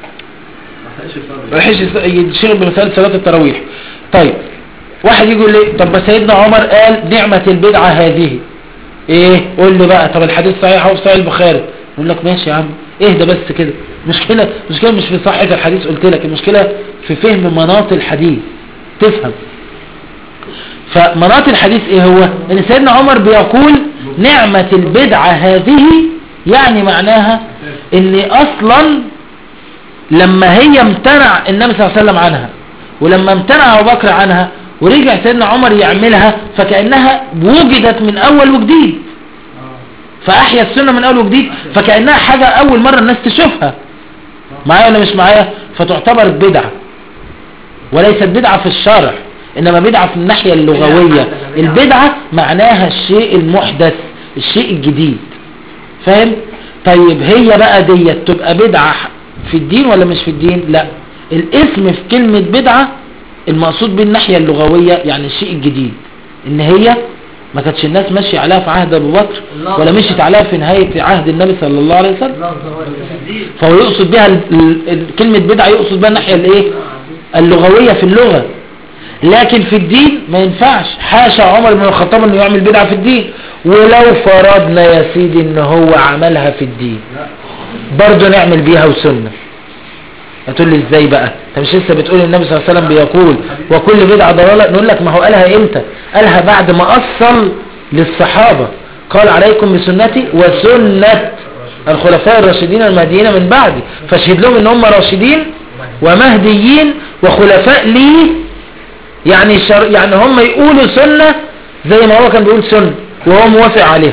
ما لحقش يص- يشتغل بمساله صلاه التراويح طيب واحد يجي يقول لي طب ما سيدنا عمر قال نعمه البدعه هذه ايه قول لي بقى طب الحديث صحيح اهو في صحيح البخاري يقول لك ماشي يا عم اهدى بس كده مشكله مشكله مش في صحه الحديث قلت لك المشكله في فهم مناط الحديث تفهم فمناط الحديث ايه هو ان سيدنا عمر بيقول نعمة البدعة هذه يعني معناها ان اصلا لما هي امتنع النبي صلى الله عليه وسلم عنها ولما امتنع ابو بكر عنها ورجع سيدنا عمر يعملها فكأنها وجدت من اول وجديد فاحيا السنة من اول وجديد فكأنها حاجة اول مرة الناس تشوفها معايا ولا مش معايا فتعتبر بدعة وليست بدعة في الشرع انما بدعة في الناحية اللغوية البدعة معناها الشيء المحدث الشيء الجديد فاهم طيب هي بقى ديت تبقى بدعة في الدين ولا مش في الدين لا الاسم في كلمة بدعة المقصود بالناحية اللغوية يعني الشيء الجديد ان هي ما كانتش الناس ماشية عليها في عهد ابو بكر ولا مشيت عليها في نهاية عهد النبي صلى الله عليه وسلم لفظ هو التسديد فهو يقصد بها ال- ال- ال- كلمة بدعة يقصد بها الناحية الايه اللغوية في اللغة لكن في الدين ما ينفعش حاشا عمر بن الخطاب انه يعمل بدعة في الدين ولو فرضنا يا سيدي ان هو عملها في الدين برضه نعمل بيها وسنة هتقول لي ازاي بقى انت مش لسه بتقول النبي صلى الله عليه وسلم بيقول وكل بدعة ضلالة نقول لك ما هو قالها امتى قالها بعد ما اصل للصحابة قال عليكم بسنتي وسنة الخلفاء الراشدين المهديين من بعدي فاشهد لهم ان هم راشدين ومهديين وخلفاء لي يعني شر يعني هم يقولوا سنة زي ما هو كان بيقول سنة وهو موافق عليها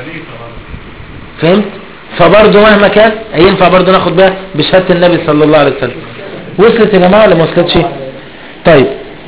فهمت فبرضه مهما كان ينفع برضه ناخد بها بشهادة النبي صلى الله عليه وسلم وصلت يا جماعة ولا ما وصلتش طيب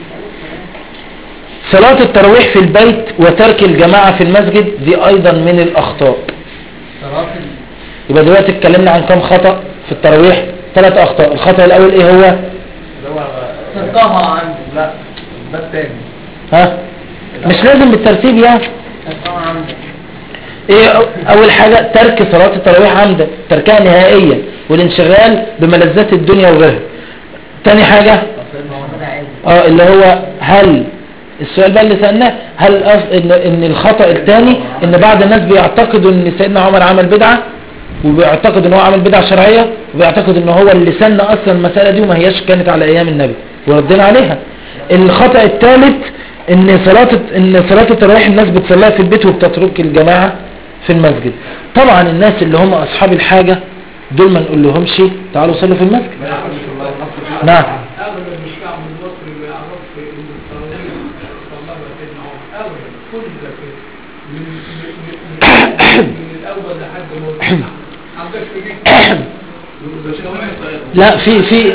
صلاة التراويح في البيت وترك الجماعة في المسجد دي ايضا من الاخطاء صلاة يبقى دلوقتي اتكلمنا عن كم خطأ في التراويح ثلاث اخطاء الخطأ الاول ايه هو اللي هو تركها عنده لا ده التاني ها مش لازم بالترتيب يعني تركها عنده ايه أو- اول حاجة ترك صلاة التراويح عمدا تركها نهائيا والانشغال بملذات الدنيا وغيرها تاني حاجة ده عادي اه اللي هو هل السؤال بقى اللي سألناه هل أف... ان, إن الخطأ الثاني ان بعض الناس بيعتقدوا ان سيدنا عمر عمل بدعة وبيعتقد ان هو عمل بدعة شرعية وبيعتقد ان هو اللي سن اصلا المسألة دي وما هياش كانت على ايام النبي وردنا عليها الخطأ الثالث ان صلاة ان صلاة التراويح الناس بتصليها في البيت وبتترك الجماعة في المسجد طبعا الناس اللي هم اصحاب الحاجة دول ما نقول لهمش تعالوا صلوا في المسجد نعم ابدا الشعب المصري ما يعرفش ان التراويح صلاه سيدنا عمر ابدا كل ده كده من من- من من الاول لحد ما عندك تجيب لا في في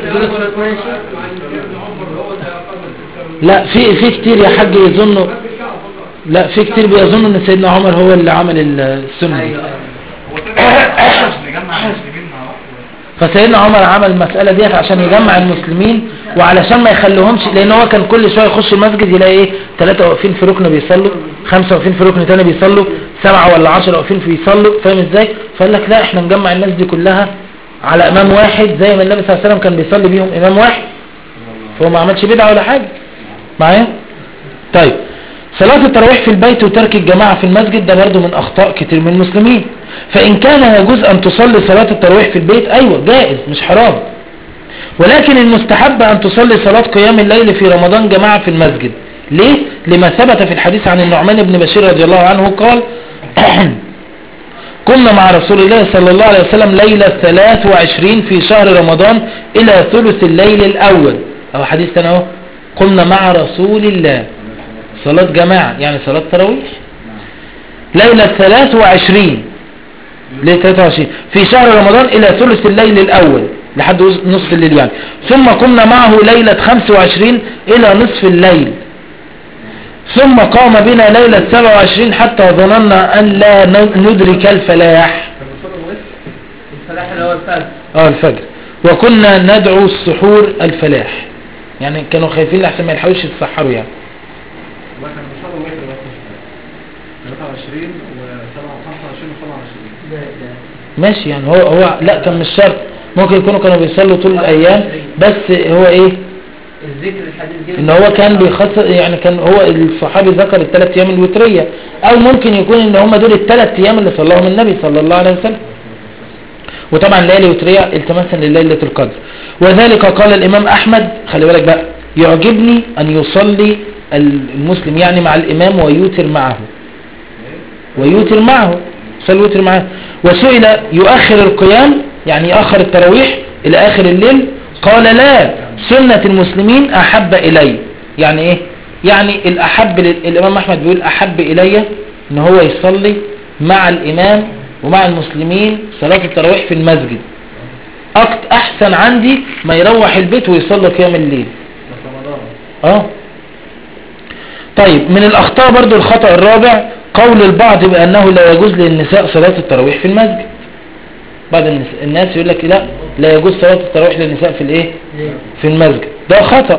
لا في في كتير يا حاج يظنوا لا في كتير بيظنوا ان سيدنا عمر هو اللي عمل السنة دي ايوه هو سيدنا نجمع المسلمين مع بعض فسيدنا عمر عمل المسألة ديت عشان يجمع المسلمين وعلشان ما يخلوهمش لان هو كان كل شوية يخش المسجد يلاقي ايه ثلاثة واقفين في ركن بيصلوا خمسة واقفين في ركن تاني بيصلوا سبعة ولا عشرة واقفين في بيصلوا فاهم ازاي فقال لك لا احنا نجمع الناس دي كلها على امام واحد زي ما النبي صلى الله عليه وسلم كان بيصلي بيهم امام واحد فهو ما عملش بدعة ولا حاجة معايا طيب صلاة التراويح في البيت وترك الجماعة في المسجد ده برضو من أخطاء كتير من المسلمين فإن كان يجوز أن تصلي صلاة التراويح في البيت أيوة جائز مش حرام ولكن المستحب أن تصلي صلاة قيام الليل في رمضان جماعة في المسجد ليه؟ لما ثبت في الحديث عن النعمان بن بشير رضي الله عنه قال كنا مع رسول الله صلى الله عليه وسلم ليلة 23 في شهر رمضان إلى ثلث الليل الأول أو حديث تاني اهو قمنا مع رسول الله صلاة جماعة يعني صلاة تراويح ليلة 23 ليلة 23 في شهر رمضان إلى ثلث الليل الأول لحد نصف الليل يعني ثم قمنا معه ليلة 25 إلى نصف الليل ثم قام بنا ليلة 27 حتى ظننا أن لا ندرك الفلاح الفلاح اللي هو الفجر اه الفجر وكنا ندعو السحور الفلاح يعني كانوا خايفين لحسن ما يلحقوش يتسحروا يعني واحنا بنصلي وتر بس 23 و 25 و 27 ده ده ماشي يعني هو هو لا كان مش شرط ممكن يكونوا كانوا بيصلوا طول الايام بس هو ايه الذكر الحديث جه ان هو كان بيخصص يعني كان هو الصحابي ذكر الثلاث ايام الوتريه او ممكن يكون ان هم دول الثلاث ايام اللي صلاهم النبي صلى الله عليه وسلم وطبعا ليله وتريه التماسا لليله القدر وذلك قال الامام احمد خلي بالك بقى يعجبني ان يصلي المسلم يعني مع الامام ويوتر معه ويوتر معه يصلي ويوتر معه وسئل يؤخر القيام يعني يأخر التراويح الى اخر الليل قال لا سنة المسلمين احب الي يعني ايه يعني الاحب لل- الامام احمد بيقول احب الي ان هو يصلي مع الامام ومع المسلمين صلاة التراويح في المسجد أكت احسن عندي ما يروح البيت ويصلي قيام الليل اه طيب من الاخطاء برضو الخطأ الرابع قول البعض بانه لا يجوز للنساء صلاة التراويح في المسجد بعض النس- الناس يقول لك لا لا يجوز صلاة التراويح للنساء في الايه في المسجد ده خطأ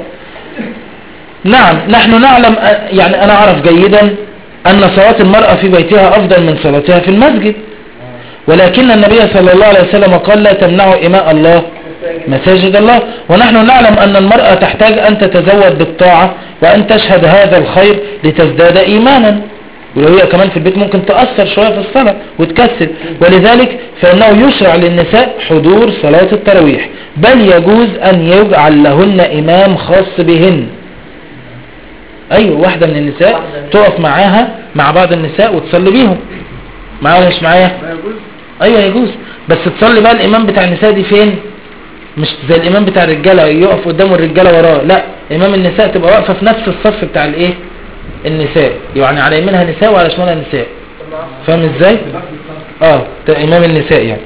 نعم نحن نعلم أ- يعني انا اعرف جيدا ان صلاة المرأة في بيتها افضل من صلاتها في المسجد ولكن النبي صلى الله عليه وسلم قال لا تمنعوا إماء الله مساجد الله ونحن نعلم أن المرأة تحتاج أن تتزود بالطاعة وأن تشهد هذا الخير لتزداد إيمانا ولو هي كمان في البيت ممكن تأثر شوية في الصلاة وتكسل ولذلك فإنه يشرع للنساء حضور صلاة التراويح بل يجوز أن يجعل لهن إمام خاص بهن أيوة واحدة من النساء تقف معاها مع بعض النساء وتصلي بيهم معايا ولا مش معايا لا يجوز ايوه يجوز بس تصلي بقى الامام بتاع النساء دي فين مش زي الامام بتاع الرجاله يقف قدامه الرجاله وراه لا امام النساء تبقى واقفه في نفس الصف بتاع الايه النساء يعني على يمينها نساء وعلى شمالها نساء فاهم ازاي اه ده امام النساء يعني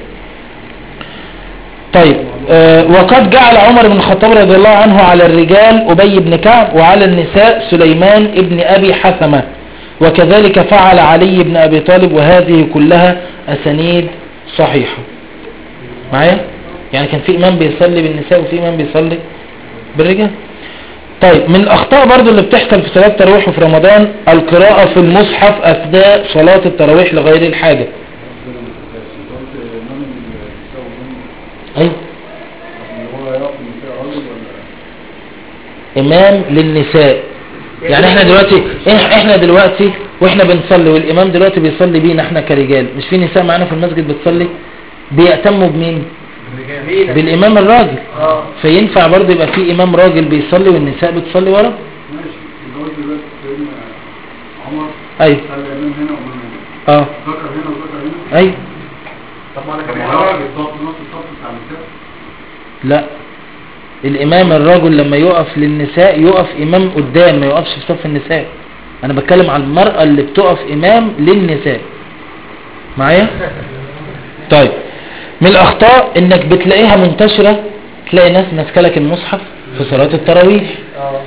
طيب آه وقد جعل عمر بن الخطاب رضي الله عنه على الرجال أبي بن كعب وعلى النساء سليمان ابن أبي حثمة وكذلك فعل علي بن أبي طالب وهذه كلها أسانيد صحيحة معايا يعني كان في إمام بيصلي بالنساء وفي إمام بيصلي بالرجال طيب من الأخطاء برضو اللي بتحصل في صلاة التراويح وفي رمضان القراءة في المصحف أثناء صلاة التراويح لغير الحاجة أيوة إمام للنساء يعني احنا دلوقتي إح- احنا دلوقتي واحنا بنصلي والامام دلوقتي بيصلي بينا احنا كرجال مش في نساء معانا في المسجد بتصلي بيأتموا بمين بالامام الراجل اه فينفع برضه يبقى في امام راجل بيصلي والنساء بتصلي ورا ماشي الجواز دلوقتي سيدنا عمر ايوه خلى امام هنا وامام هنا اه ذكر هنا وذكر هنا ايوه طب ما انا طب كمان ما هو راجل الصف نص الصف بتاع النساء لا الامام الرجل لما يقف للنساء يقف امام قدام ما يقفش في صف النساء انا بتكلم على المرأة اللي بتقف امام للنساء معايا طيب من الاخطاء انك بتلاقيها منتشرة تلاقي ناس ماسكه لك المصحف في صلاة التراويح اه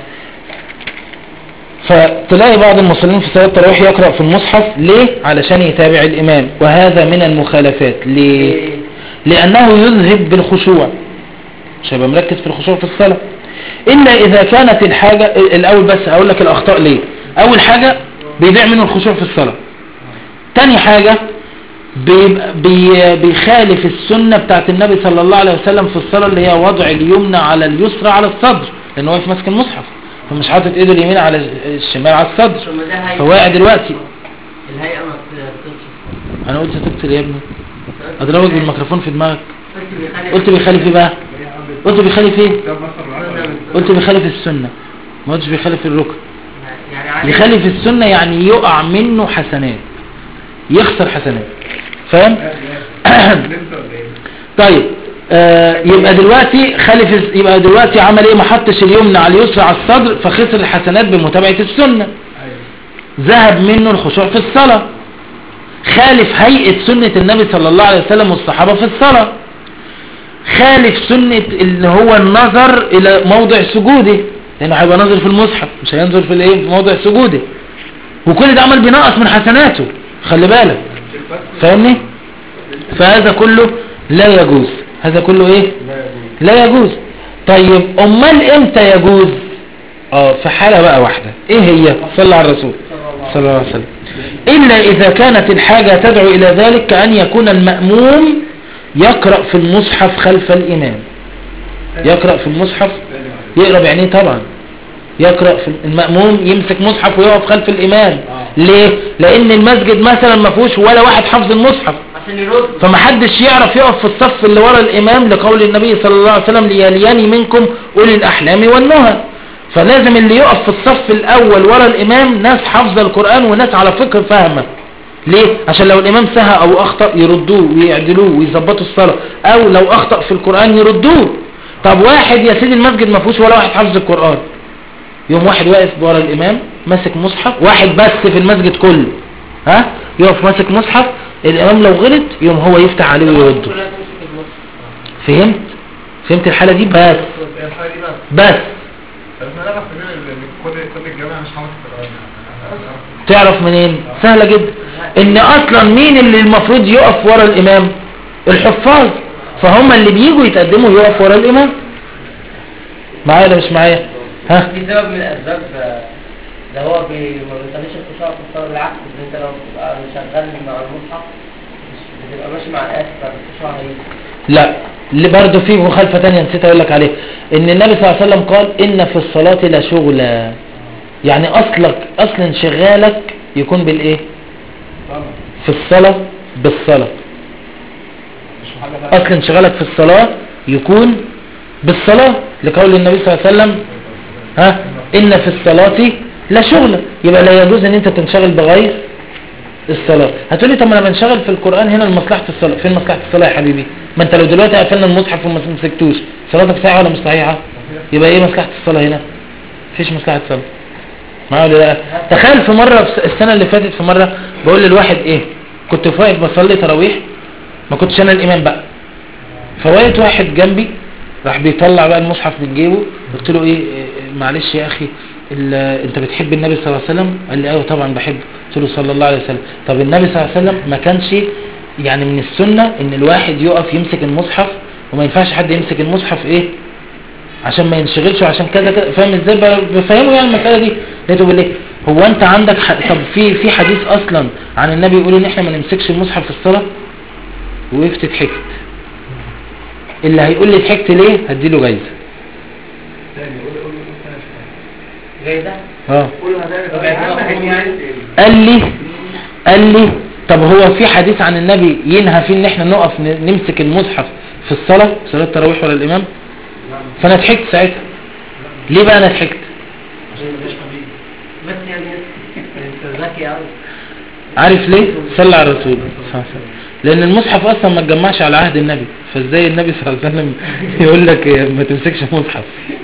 فتلاقي بعض المصلين في صلاة التراويح يقرأ في المصحف ليه؟ علشان يتابع الإمام وهذا من المخالفات ليه؟ لأنه يذهب بالخشوع مش هيبقى مركز في الخشوع في الصلاة إلا إذا كانت الحاجة الأول بس أقول لك الأخطاء ليه أول حاجة بيضيع منه الخشوع في الصلاة تاني حاجة بيبقى- بي بيخالف السنة بتاعت النبي صلى الله عليه وسلم في الصلاة اللي هي وضع اليمنى على اليسرى على الصدر لأنه واقف ماسك المصحف فمش حاطط ايده اليمين على الشمال على الصدر ثم ده هيئة فواقع دلوقتي الهيئة ما بتقصش انا قلت تكتر يا ابني اضربك بالميكروفون في دماغك قلت قلت بيخالف ايه بقى قلت بيخالف ايه ده مصر العقل قلت بيخالف السنة ما قلتش بيخالف الركن يعني عليه يخالف السنة يعني يقع منه حسنات يخسر حسنات فاهم طيب آه يبقى دلوقتي خالف الس- يبقى دلوقتي عمل ايه ما حطش اليمنى على اليسرى على الصدر فخسر الحسنات بمتابعة السنة ذهب منه الخشوع في الصلاة خالف هيئة سنة النبي صلى الله عليه وسلم والصحابة في الصلاة خالف سنة اللي هو النظر الى موضع سجوده لانه هيبقى ناظر في المصحف مش هينظر في الايه في موضع سجوده وكل ده عمل بينقص من حسناته خلي بالك فاهمني فهذا كله لا يجوز هذا كله ايه لا يجوز طيب امال امتى يجوز اه في حالة بقى واحدة ايه هي صلى على الرسول صلى الله عليه وسلم الا اذا كانت الحاجة تدعو الى ذلك كأن يكون المأموم يقرأ في المصحف خلف الامام يقرأ في المصحف يقرأ بعينيه طبعا يقرأ في المأموم يمسك مصحف ويقف خلف الامام ليه لان المسجد مثلا ما فيهوش ولا واحد حافظ المصحف عشان يرد فمحدش يعرف يقف في الصف اللي ورا الامام لقول النبي صلى الله عليه وسلم ليلياني منكم اولي الاحلام والنهى فلازم اللي يقف في الصف الاول ورا الامام ناس حافظه القران وناس على فقه فاهمه ليه عشان لو الامام سهى او اخطا يردوه ويعدلوه ويظبطوا الصلاه او لو اخطا في القران يردوه طب واحد يا سيدي المسجد ما فيهوش ولا واحد حافظ القران يوم واحد واقف ورا الامام ماسك مصحف واحد بس في المسجد كله ها يقف ماسك مصحف الامام لو غلط يوم هو يفتح عليه ويرده كلها تمسك المصحف. فهمت فهمت الحالة دي بس الحاجة دي بس بس طب ما نعرف منين ان كل كل الجامعة مش حافظ القرآن تعرف منين سهلة جدا ان اصلا مين اللي المفروض يقف ورا الامام الحفاظ فهم اللي بيجوا يتقدموا يقف ورا الامام معايا ولا مش معايا ها دي سبب من الاسباب آه، ده هو بي... ما بيخليش الخشوع في الصلاة بالعكس ان انت لو بتبقى شغال مع المصحف مش بتبقى ماشي مع الايه فالخشوع هيجي لا اللي برضه في مخالفة تانية نسيت اقول لك عليها ان النبي صلى الله عليه وسلم قال ان في الصلاة لشغلا يعني اصلك اصل انشغالك يكون بالايه طبعا في الصلاة بالصلاة مش في حاجة ثانية اصل انشغالك في الصلاة يكون بالصلاة لقول النبي صلى الله عليه وسلم ها ان في الصلاة لا شغل يبقى لا يجوز ان انت تنشغل بغير الصلاة هتقولي طب ما انا بنشغل في القرآن هنا لمصلحة الصلاة فين مصلحة الصلاة يا حبيبي ما انت لو دلوقتي قفلنا المصحف وما مسكتوش صلاتك صحيحة ولا مش صحيحة يبقى ايه مصلحة الصلاة هنا مفيش مصلحة صلاة معايا ولا لا تخيل في مرة في السنة اللي فاتت في مرة بقول للواحد ايه كنت واقف بصلي تراويح ما كنتش انا الامام بقى فوقت واحد جنبي راح بيطلع بقى المصحف من جيبه قلت له ايه إيه، معلش يا اخي ال- انت بتحب النبي صلى الله عليه وسلم قال لي ايوه طبعا بحبه قلت له صلى الله عليه وسلم طب النبي صلى الله عليه وسلم ما كانش يعني من السنة ان الواحد يقف يمسك المصحف وما ينفعش حد يمسك المصحف ايه عشان ما ينشغلش وعشان كذا كذا فاهم ازاي ب- بفهمه يعني المسألة دي لقيته بيقول لي هو انت عندك ح... طب في في حديث اصلا عن النبي يقول ان احنا ما نمسكش المصحف في الصلاة وقفت ضحكت اللي هيقول لي ضحكت ليه هديله جايزة تاني قول قول قول تاني شوية. جاي ده اه قولها تاني طب طب يعني فاهم يعني قال لي قال لي طب هو في حديث عن النبي ينهى فيه ان احنا نقف ن- نمسك المصحف في الصلاة صلاة التراويح ولا الامام فانا ضحكت ساعتها ليه بقى انا ضحكت عشان مفيش حبيب بس يعني انت ذكي قوي عارف ليه صلى على الرسول صلى الله عليه وسلم لان المصحف اصلا ما اتجمعش على عهد النبي فازاي النبي صلى الله عليه وسلم يقول لك إيه، ما تمسكش مصحف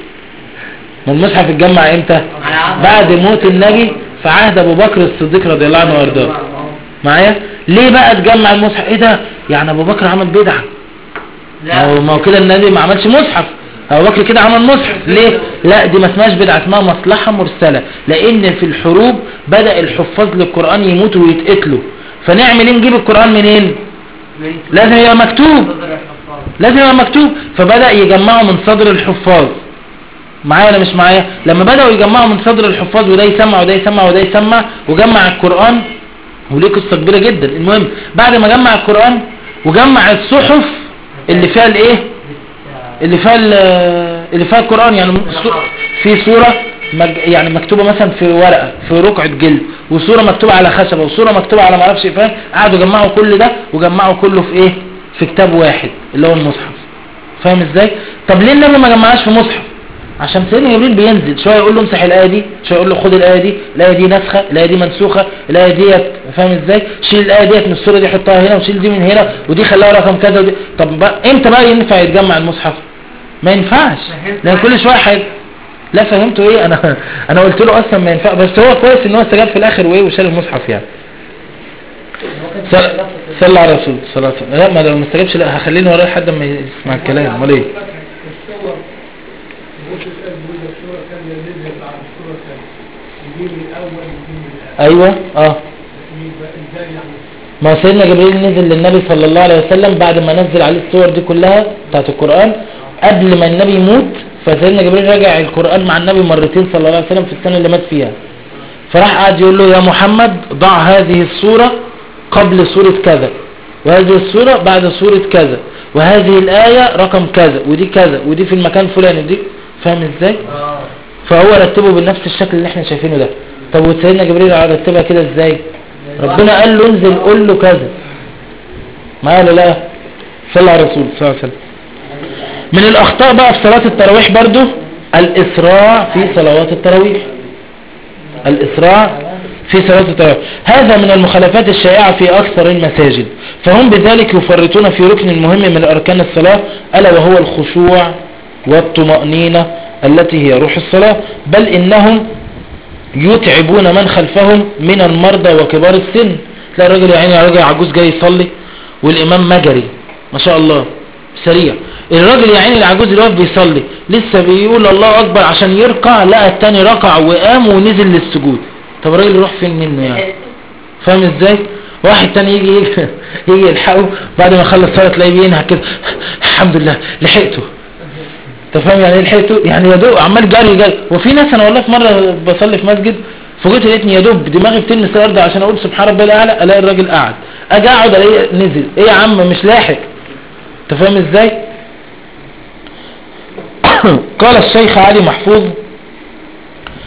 ما المصحف اتجمع امتى بعد موت النبي في عهد ابو بكر الصديق رضي الله عنه وارضاه معايا ليه بقى اتجمع المصحف ايه ده يعني ابو بكر عمل بدعه ما هو ما هو كده النبي ما عملش مصحف ابو بكر كده عمل مصحف ليه لا دي ما اسمهاش بدعه اسمها مصلحه مرسله لان في الحروب بدا الحفاظ للقران يموتوا ويتقتلوا فنعمل ايه نجيب القران منين لازم يبقى مكتوب لازم يبقى مكتوب فبدا يجمعوا من صدر الحفاظ معايا ولا مش معايا لما بداوا يجمعوا من صدر الحفاظ وده يسمع وده يسمع وده يسمع وجمع القران وليه قصه كبيره جدا المهم بعد ما جمع القران وجمع الصحف اللي فيها الايه اللي فيها ال- اللي فيها القرآن يعني صو- في صورة مج يعني مكتوبة مثلا في ورقة في رقعة جلد وصورة مكتوبة على خشبة وصورة مكتوبة على معرفش ايه فاهم قعدوا جمعوا كل ده وجمعوا كله في ايه في كتاب واحد اللي هو المصحف فاهم ازاي طب ليه النبي ما جمعهاش في مصحف عشان سيدنا جبريل بينزل شويه يقول له امسح الايه دي شويه يقول له خد الايه دي الايه دي نسخه الايه دي منسوخه الايه ديت فاهم ازاي شيل الايه ديت من السوره دي حطها هنا وشيل دي من هنا ودي خليها رقم كذا ودي طب بقى امتى بقى ينفع يتجمع المصحف ما ينفعش لان كل شويه حاجه لا فهمته ايه انا انا قلت له اصلا ما ينفع بس هو كويس ان هو استجاب في الاخر وايه وشال المصحف يعني صل- صلى على الرسول صلى الله عليه وسلم لا ما لو ما استجابش لا هخليني وراه لحد ما يسمع الكلام امال ايه الصور بص الآن بيقول لك الصورة كاملة نزلت بعد الصورة الثانية يجيب الأول يجيب الآخر ايوه اه يبقى إزاي يعني ما سيدنا جبريل نزل للنبي صلى الله عليه وسلم بعد ما نزل عليه الصور دي كلها بتاعت القرآن قبل ما النبي يموت فسيدنا جبريل راجع القرآن مع النبي مرتين صلى الله عليه وسلم في السنة اللي مات فيها فراح قعد يقول له يا محمد ضع هذه الصورة قبل سورة كذا وهذه الصورة بعد سورة كذا وهذه الآية رقم كذا ودي كذا ودي في المكان الفلاني دي فاهم ازاي اه فهو رتبه بنفس الشكل اللي احنا شايفينه ده طب وسيدنا جبريل رتبها كده ازاي ربنا قال له انزل قول له كذا معايا ولا لا صلى على الرسول صلى الله عليه وسلم من الاخطاء بقى في صلاة التراويح برضو الاسراع في صلوات التراويح الاسراع في صلاة التراويح هذا من المخالفات الشائعة في اكثر المساجد فهم بذلك يفرطون في ركن مهم من اركان الصلاة الا وهو الخشوع والطمأنينة التي هي روح الصلاة بل انهم يتعبون من خلفهم من المرضى وكبار السن تلاقي الراجل يا عيني راجل عجوز جاي يصلي والامام مجري ما شاء الله سريع الراجل يا عيني العجوز اللي واقف بيصلي لسه بيقول الله اكبر عشان يركع لقى التاني ركع وقام ونزل للسجود طب الراجل يروح فين منه يعني فاهم ازاي واحد تاني يجي يجي, يجي يلحقه بعد ما يخلص صلاه تلاقيه بينهى كده الحمد لله لحقته انت فاهم يعني ايه لحقته يعني يا دوب عمال جري جري وفي ناس انا والله في مره بصلي في مسجد فوجئت لقيتني يا دوب دماغي بتلمس الارض عشان اقول سبحان ربي الاعلى الاقي الراجل قاعد اجي اقعد الاقيه نزل ايه يا عم مش لاحق انت فاهم ازاي قال الشيخ علي محفوظ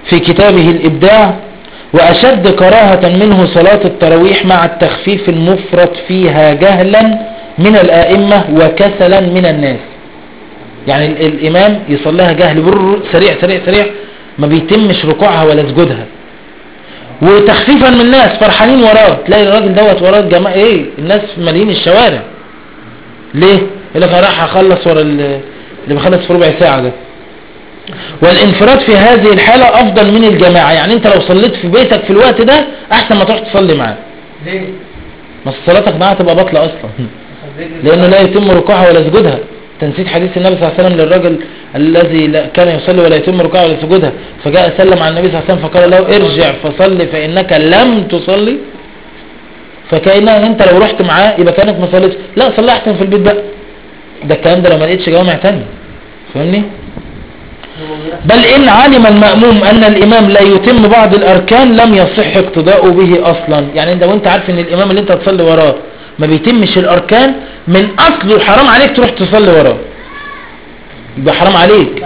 في كتابه الإبداع وأشد كراهة منه صلاة التراويح مع التخفيف المفرط فيها جهلا من الآئمة وكسلا من الناس يعني ال- الإمام يصليها جهل برر سريع سريع سريع ما بيتمش ركوعها ولا سجودها وتخفيفا من الناس فرحانين وراه تلاقي الراجل دوت وراه الجماعة ايه الناس مالين الشوارع ليه يقول لك راح اخلص ورا ال- اللي بخلص في ربع ساعة ده والانفراد في هذه الحالة افضل من الجماعة يعني انت لو صليت في بيتك في الوقت ده احسن ما تروح تصلي معاه ليه؟ ما صلاتك معاه تبقى باطلة اصلا عشان ذكر لانه لا يتم ركوعها ولا سجودها تنسيت حديث النبي صلى الله عليه وسلم للرجل الذي لا- كان يصلي ولا يتم ركوعها ولا سجودها فجاء سلم على النبي صلى الله عليه وسلم فقال له ارجع فصلي فانك لم تصلي فكأنها انت لو رحت معاه يبقى كانك ما صليتش لا صلي احسن في البيت بقى ده الكلام ده لو ما لقيتش جوامع تاني فاهمني بل إن علم المأموم أن الإمام لا يتم بعض الأركان لم يصح اقتداؤه به أصلا يعني انت وانت عارف ان الإمام اللي انت هتصلي وراه ما بيتمش الأركان من أصله حرام عليك تروح تصلي وراه يبقى حرام عليك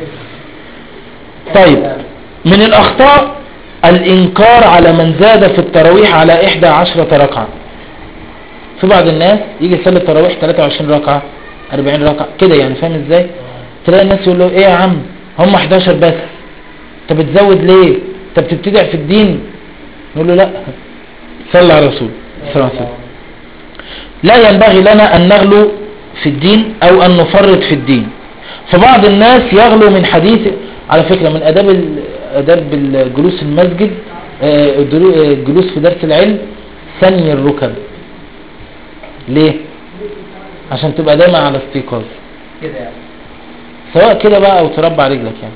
طيب من الأخطاء الإنكار على من زاد في التراويح على إحدى عشرة ركعة في بعض الناس يجي يصلي التراويح 23 ركعة 40 ركعة كده يعني فاهم ازاي تلاقي الناس يقول له ايه يا عم هم 11 بس انت بتزود ليه انت بتبتدع في الدين نقول له لا صلى على رسول صلى الله عليه وسلم لا ينبغي لنا أن نغلو في الدين أو أن نفرط في الدين فبعض الناس يغلو من حديث على فكرة من أداب ال- أداب الجلوس المسجد آه، الدرو- آه، الجلوس في درس العلم ثني الركب ليه عشان تبقى دايما على استيقاظ كده يعني سواء كده بقى او تربع رجلك يعني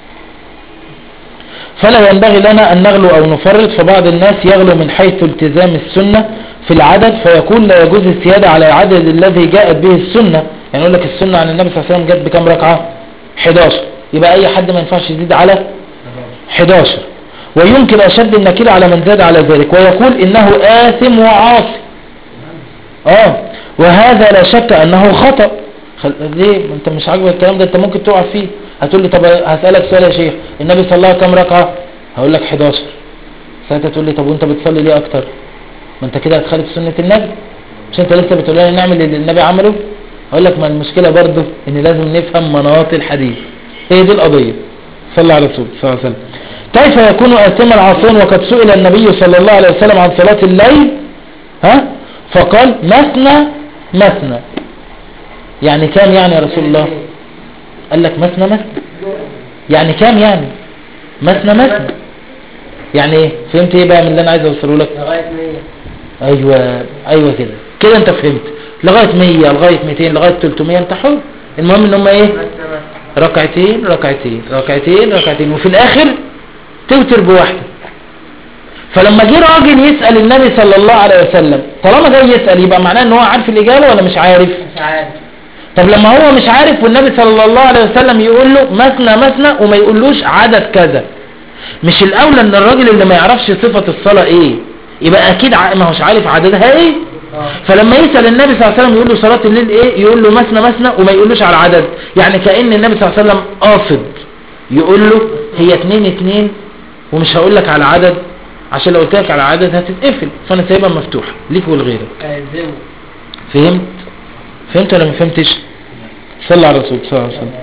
فلا ينبغي لنا أن نغلو أو نفرط فبعض الناس يغلو من حيث التزام السنة في العدد فيقول لا يجوز السيادة على العدد الذي جاءت به السنة يعني يقول لك السنة عن النبي صلى الله عليه وسلم جت بكم ركعة 11 يبقى أي حد ما ينفعش يزيد على 11 ويمكن أشد النكير على من زاد على ذلك ويقول إنه آثم وعاصي اه وهذا لا شك أنه خطأ خل... ليه ما انت مش عاجبك الكلام ده انت ممكن تقع فيه هتقول لي طب هسألك سؤال يا شيخ النبي صلى الله عليه وسلم كم ركعة هقول لك 11 ساعتها تقول لي طب وانت بتصلي ليه اكتر ما انت كده هتخالف سنة النبي مش انت لسه بتقول لنا نعمل اللي النبي عمله هقول لك ما المشكلة برضه ان لازم نفهم مناط الحديث هي دي القضية صلى على رسول صلى الله عليه وسلم كيف يكون آثما عاصيا وقد سئل النبي صلى الله عليه وسلم عن صلاة الليل ها فقال مثنى مثنى يعني كام يعني يا رسول الله قال لك مثنى مثنى يعني كام يعني مثنى مثنى يعني ايه فهمت ايه بقى من اللي انا عايز اوصله لك لغاية 100 ايوه ايوه كده كده انت فهمت لغايه 100 لغايه 200 لغايه 300 انت حر المهم ان هم ايه مثنى مثنى ركعتين ركعتين ركعتين ركعتين وفي الاخر توتر بواحده فلما جه راجل يسأل النبي صلى الله عليه وسلم طالما جاي يسأل يبقى معناه ان هو عارف الإجابة ولا مش عارف مش عارف طب لما هو مش عارف والنبي صلى الله عليه وسلم يقول له مثنى مثنى وما يقولوش عدد كذا مش الاولى ان الراجل اللي ما يعرفش صفة الصلاة ايه يبقى اكيد ع- ما هوش عارف عددها ايه اه فلما يسأل النبي صلى الله عليه وسلم يقول له صلاة الليل ايه يقول له مثنى مثنى وما يقولوش على العدد يعني كأن النبي صلى الله عليه وسلم قاصد يقول له هي اتنين اتنين ومش هقول لك على عدد عشان لو قلت لك على عدد هتتقفل فانا سايبها مفتوحة ليك ولغيرك هيلزمه فهمت فهمت ولا ما فهمتش صلى على الرسول صلى الله عليه وسلم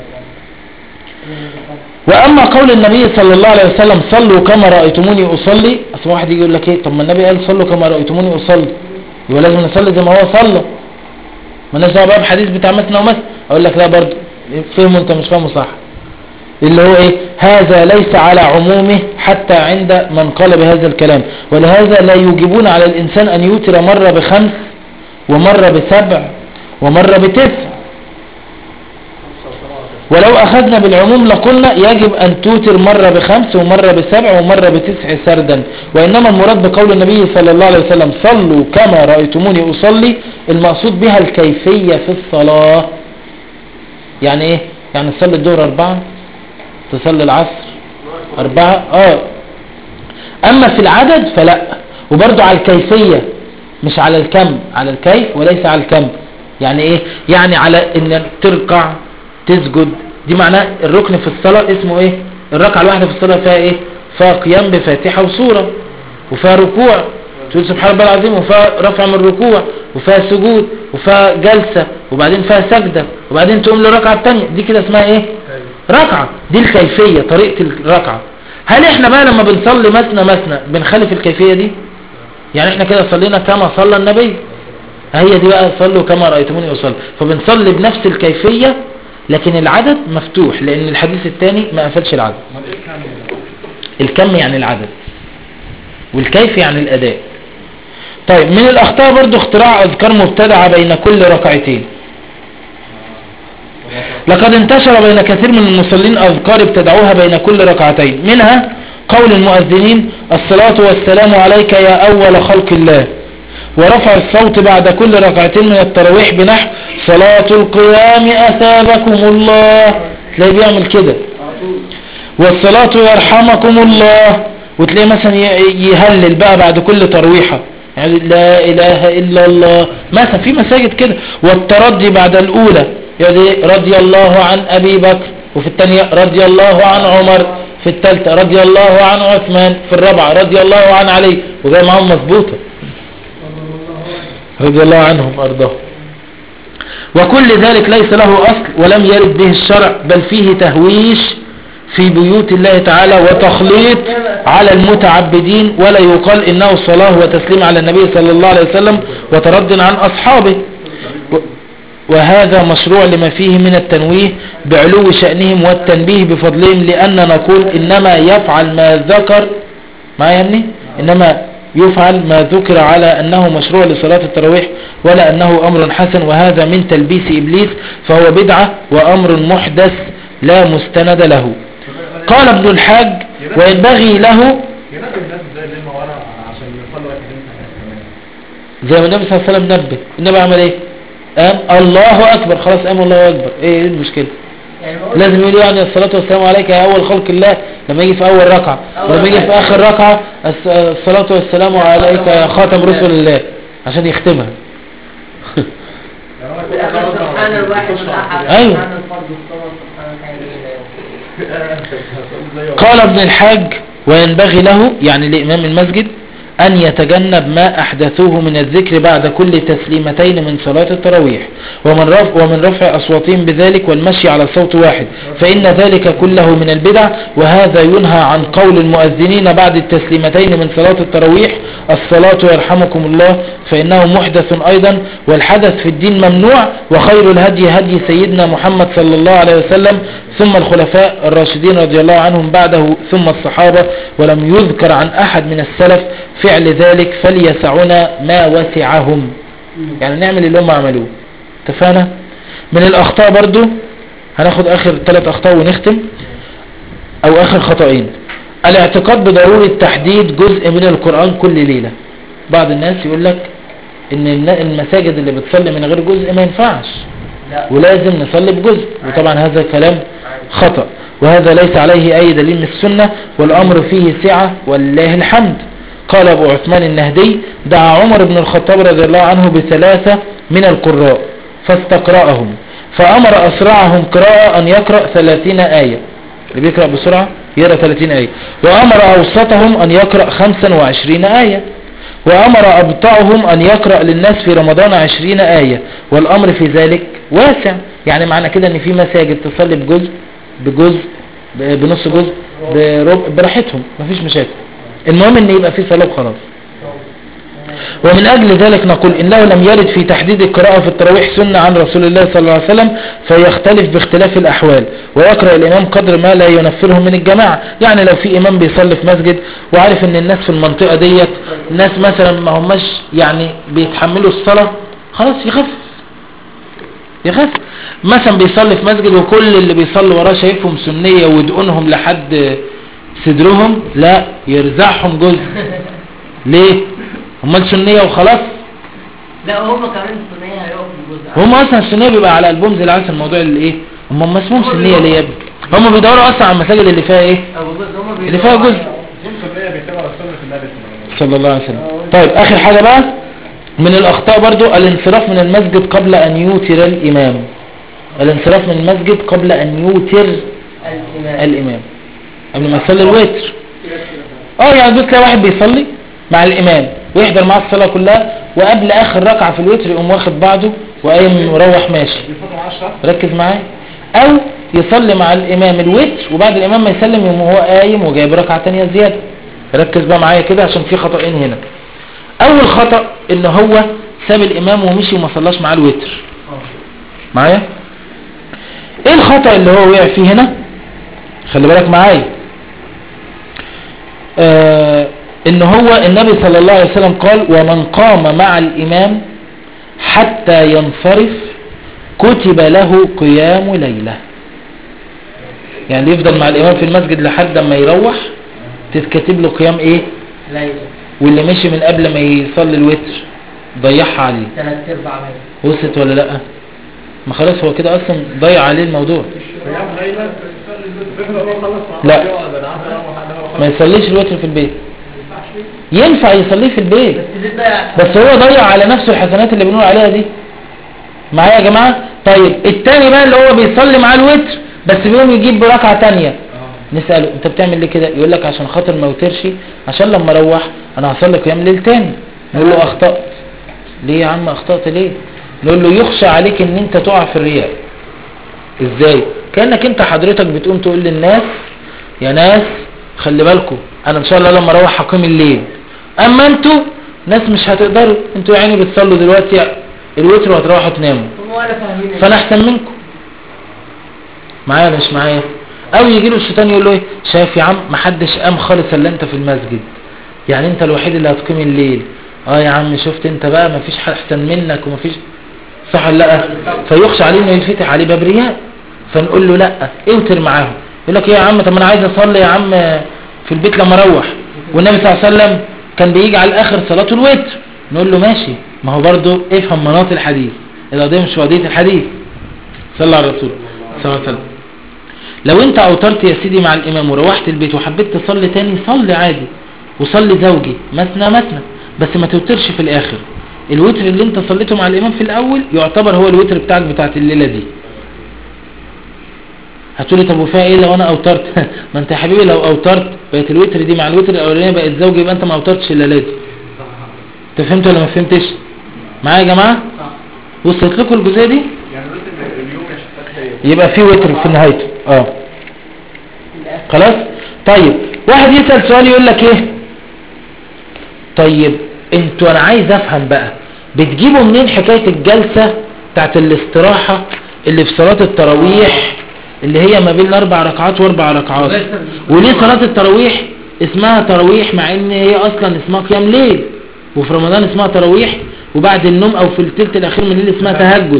واما قول النبي صلى الله عليه وسلم صلوا كما رايتموني اصلي اصل واحد يجي يقول لك ايه طب ما النبي قال صلوا كما رايتموني اصلي يبقى لازم نصلي زي ما هو صلى ما دعوه بقى بحديث بتاع مثنى ومثنى اقول لك لا برضه فهمه انت مش فاهمه صح اللي هو ايه هذا ليس على عمومه حتى عند من قال بهذا الكلام ولهذا لا يوجبون على الانسان ان يوتر مرة بخمس ومرة بسبع ومرة بتسع ولو أخذنا بالعموم لقلنا يجب أن توتر مرة بخمس ومرة بسبع ومرة بتسع سردا وإنما المراد بقول النبي صلى الله عليه وسلم صلوا كما رأيتموني أصلي المقصود بها الكيفية في الصلاة يعني إيه؟ يعني تصلي الظهر أربعة تصلي العصر أربعة آه أما في العدد فلا وبرضو على الكيفية مش على الكم على الكيف وليس على الكم يعني ايه يعني على انك تركع تسجد دي معناه الركن في الصلاة اسمه ايه الركعة الواحدة في الصلاة فيها ايه فيها قيام بفاتحة وسورة وفيها ركوع تقول سبحان الله العظيم وفيها رفع من الركوع وفيها سجود وفيها جلسة وبعدين فيها سجدة وبعدين تقوم للركعة التانية دي كده اسمها ايه ركعة دي الكيفية طريقة الركعة هل احنا بقى لما بنصلي مثنى مثنى بنخالف الكيفية دي يعني احنا كده صلينا كما صلى النبي هي دي بقى صلوا كما رأيتموني أصلي فبنصلي بنفس الكيفية لكن العدد مفتوح لأن الحديث الثاني ما قفلش العدد امال ايه كان الكم يعني العدد والكيف يعني الأداء طيب من الأخطاء برضو اختراع أذكار مبتدعة بين كل ركعتين لقد انتشر بين كثير من المصلين أذكار ابتدعوها بين كل ركعتين منها قول المؤذنين الصلاة والسلام عليك يا أول خلق الله ورفع الصوت بعد كل ركعتين من التراويح بنحو صلاة القيام أثابكم الله تلاقيه بيعمل كده والصلاة يرحمكم الله وتلاقيه مثلا ي- يهلل بقى بعد كل ترويحة يعني لا إله إلا الله مثلا في مساجد كده والتردي بعد الأولى يعني رضي الله عن أبي بكر وفي الثانية رضي الله عن عمر في الثالثة رضي الله عن عثمان في الرابعة رضي الله عن علي وجاي معاهم مظبوطة رضي الله عنهم وأرضاهم وكل ذلك ليس له أصل ولم يرد به الشرع بل فيه تهويش في بيوت الله تعالى وتخليط على المتعبدين ولا يقال إنه صلاة وتسليم على النبي صلى الله عليه وسلم وترد عن أصحابه و- وهذا مشروع لما فيه من التنويه بعلو شأنهم والتنبيه بفضلهم لأن نقول إنما يفعل ما ذكر ما يعني إنما يفعل ما ذكر على أنه مشروع لصلاة التراويح ولا أنه أمر حسن وهذا من تلبيس إبليس فهو بدعة وأمر محدث لا مستند له قال ابن الحاج وينبغي له ينبه الناس ازاي لما ورا عشان يصلوا ركعتين كمان زي ما النبي صلى الله عليه وسلم نبه النبي عمل ايه قام الله أكبر خلاص قام الله أكبر ايه إيه المشكلة يعني بقول لازم يقول يعني الصلاة والسلام عليك يا أول خلق الله لما يجي في أول ركعة ولما يجي في آخر ركعة الس- الصلاة والسلام عليك يا خاتم رسل الله عشان يختمها يعني هو في الآخر سبحان الواحد الأحد أيوة. سبحان الفرد الصمد سبحان الحي القيوم قال ابن الحاج وينبغي له يعني لإمام المسجد أن يتجنب ما أحدثوه من الذكر بعد كل تسليمتين من صلاة التراويح ومن رفع, ومن رفع أصواتهم بذلك والمشي على صوت واحد فإن ذلك كله من البدع وهذا ينهى عن قول المؤذنين بعد التسليمتين من صلاة التراويح الصلاة يرحمكم الله فإنه محدث أيضا والحدث في الدين ممنوع وخير الهدي هدي سيدنا محمد صلى الله عليه وسلم ثم الخلفاء الراشدين رضي الله عنهم بعده ثم الصحابة ولم يذكر عن أحد من السلف فعل ذلك فليسعنا ما وسعهم يعني نعمل اللي هم عملوه اتفقنا من الأخطاء برضو هناخد آخر ثلاث أخطاء ونختم أو آخر خطأين الاعتقاد بضرورة تحديد جزء من القرآن كل ليلة بعض الناس يقول لك ان الن- المساجد اللي بتصلي من غير جزء ما ينفعش لا ولازم نصلي بجزء وطبعا هذا كلام خطأ وهذا ليس عليه أي دليل من السنة والأمر فيه سعة ولله الحمد قال أبو عثمان النهدي دعا عمر بن الخطاب رضي الله عنه بثلاثة من القراء فاستقرأهم فأمر أسرعهم قراءة أن يقرأ ثلاثين آية اللي بيقرأ بسرعة يقرأ ثلاثين آية وأمر أوسطهم أن يقرأ خمسا وعشرين آية وأمر أبطأهم أن يقرأ للناس في رمضان عشرين آية والأمر في ذلك واسع يعني معنى كده أن في مساجد تصلي بجزء بجزء ب- بنص جزء بربع براحتهم مفيش مشاكل المهم ان يبقى في صلاة خلاص ومن أجل ذلك نقول إنه لم يرد في تحديد القراءة في التراويح سنة عن رسول الله صلى الله عليه وسلم فيختلف باختلاف الأحوال ويقرأ الإمام قدر ما لا ينفره من الجماعة يعني لو في إمام بيصلي في مسجد وعارف إن الناس في المنطقة ديت ناس مثلا ما هماش يعني بيتحملوا الصلاة خلاص يخفف يخف مثلا بيصلي في مسجد وكل اللي بيصلي وراه شايفهم سنية ودقونهم لحد صدرهم لا يرزعهم جزء ليه امال سنية وخلاص لا هم كمان الثنائية هيقفوا جزء هم اصلا السنية بيبقى على قلبهم زي العسل الموضوع اللي ايه هم ما اسمهم سنية ليه يا ابني هم بيدوروا اصلا على المساجد اللي فيها ايه أبو جزء هم اللي فيها جزء يمكن هي بيتبع سنة النبي صلى الله عليه وسلم صلى الله عليه وسلم طيب اخر حاجة بقى من الاخطاء برضو الانصراف من المسجد قبل ان يوتر الامام الانصراف من المسجد قبل ان يوتر الإمام الامام قبل ما يصلي الوتر اه يعني بص تلاقي واحد بيصلي مع الامام ويحضر معاه الصلاه كلها وقبل اخر ركعه في الوتر يقوم واخد بعضه وقايم مروح ماشي بيفضل 10 ركز معايا او يصلي مع الامام الوتر وبعد الامام ما يسلم يقوم هو قايم وجايب ركعه تانية زياده ركز بقى معايا كده عشان في خطأين هنا اول خطأ ان هو ساب الامام ومشي وما صلاش معاه الوتر معايا ايه الخطأ اللي هو وقع فيه هنا خلي بالك معايا آه ان هو النبي صلى الله عليه وسلم قال ومن قام مع الامام حتى ينصرف كتب له قيام ليلة يعني اللي يفضل مع الامام في المسجد لحد ما يروح تتكتب له قيام ايه ليلة واللي مشي من قبل ما يصلي الوتر ضيعها عليه ثلاث ارباع ليلة وصلت ولا لا ما خلاص هو كده اصلا ضيع عليه الموضوع قيام ليلة بيفضل هو خلص لا. يقعد انا عارف انا ما يصليش الوتر في البيت ينفع يصليه في البيت بس دي ضيع بس هو ضيع على نفسه الحسنات اللي بنقول عليها دي معايا يا جماعة طيب التاني بقى اللي هو بيصلي معاه الوتر بس بيقوم يجيب بركعة تانية نسأله انت بتعمل ليه كده يقول لك عشان خاطر ما يوترش عشان لما اروح انا هصلي قيام ليل تاني نقول له اخطأت ليه يا عم اخطأت ليه نقول له يخشى عليك ان انت تقع في الرياء ازاي كأنك انت حضرتك بتقوم تقول للناس يا ناس خلي بالكم انا ان شاء الله لما اروح هقيم الليل اما انتوا ناس مش هتقدروا انتوا يعني بتصلوا دلوقتي الوتر وهتروحوا تناموا هم ولا فاهمين فانا احسن منكم معايا ولا مش معايا او يجي له الشيطان يقول له ايه شايف يا عم محدش قام خالص الا انت في المسجد يعني انت الوحيد اللي هتقيم الليل اه يا عم شفت انت بقى مفيش حد احسن منك ومفيش صح ولا لا فيخشى عليه انه ينفتح عليه باب رياء فنقول له لا اوتر معاهم يقول لك ايه يا عم طب انا عايز اصلي يا عم في البيت لما اروح والنبي صلى الله عليه وسلم كان بيجي على الاخر صلاته الوتر نقول له ماشي ما هو برضه افهم مناط الحديث القضيه مش قضيه الحديث صلى على الرسول صلى الله عليه وسلم لو انت اوترت يا سيدي مع الامام وروحت البيت وحبيت تصلي تاني صلي عادي وصلي زوجي مثنى مثنى بس ما توترش في الاخر الوتر اللي انت صليته مع الامام في الاول يعتبر هو الوتر بتاعك بتاعت الليلة دي هتقولي طب وفيها ايه لو انا اوترت ما انت يا حبيبي لو اوترت بقت الوتر دي مع الوتر الاولانيه بقت زوجي يبقى انت ما اوترتش الليله دي انت فهمت ولا ما فهمتش معايا يا جماعه وصلت لكم الجزئيه دي يعني مثل اليوم يا شيخ هي يبقى في وتر في نهايته اه خلاص طيب واحد يسأل سؤال يقول لك ايه طيب انتوا انا عايز افهم بقى بتجيبوا منين حكاية الجلسة بتاعت الاستراحة اللي في صلاة التراويح اللي هي ما بين اربع ركعات واربع ركعات وليه صلاة التراويح اسمها تراويح مع ان هي اصلا اسمها قيام ليل وفي رمضان اسمها تراويح وبعد النوم او في الثلث الاخير من الليل اسمها تهجد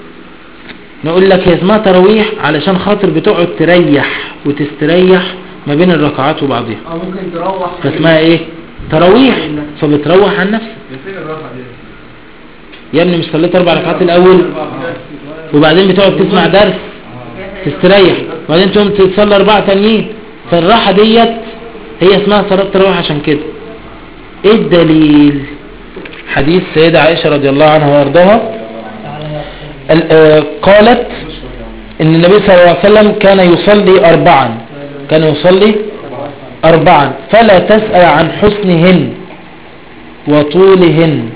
نقول لك هي اسمها تراويح علشان خاطر بتقعد تريح وتستريح ما بين الركعات وبعضها او ممكن تروح فاسمها ايه تراويح فبتروح عن نفسك فين الرفعة دي يا ابني مش صليت اربع ركعات الاول وبعدين بتقعد تسمع درس تستريح وبعدين تقوم تصلي اربعة تانيين فالراحة ديت هي اسمها صلاة تراويح عشان كده ايه الدليل حديث سيدة عائشة رضي الله عنها وارضاها ال- آه، قالت ان النبي صلى الله عليه وسلم كان يصلي اربعا كان يصلي اربعا فلا تسأل عن حسنهن وطولهن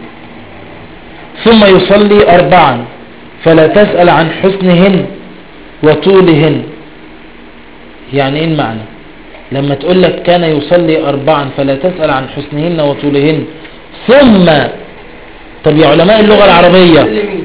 ثم يصلي اربعا فلا تسأل عن حسنهن وطولهن يعني ايه المعنى لما تقول لك كان يصلي اربعا فلا تسأل عن حسنهن وطولهن ثم طب يا علماء اللغة العربية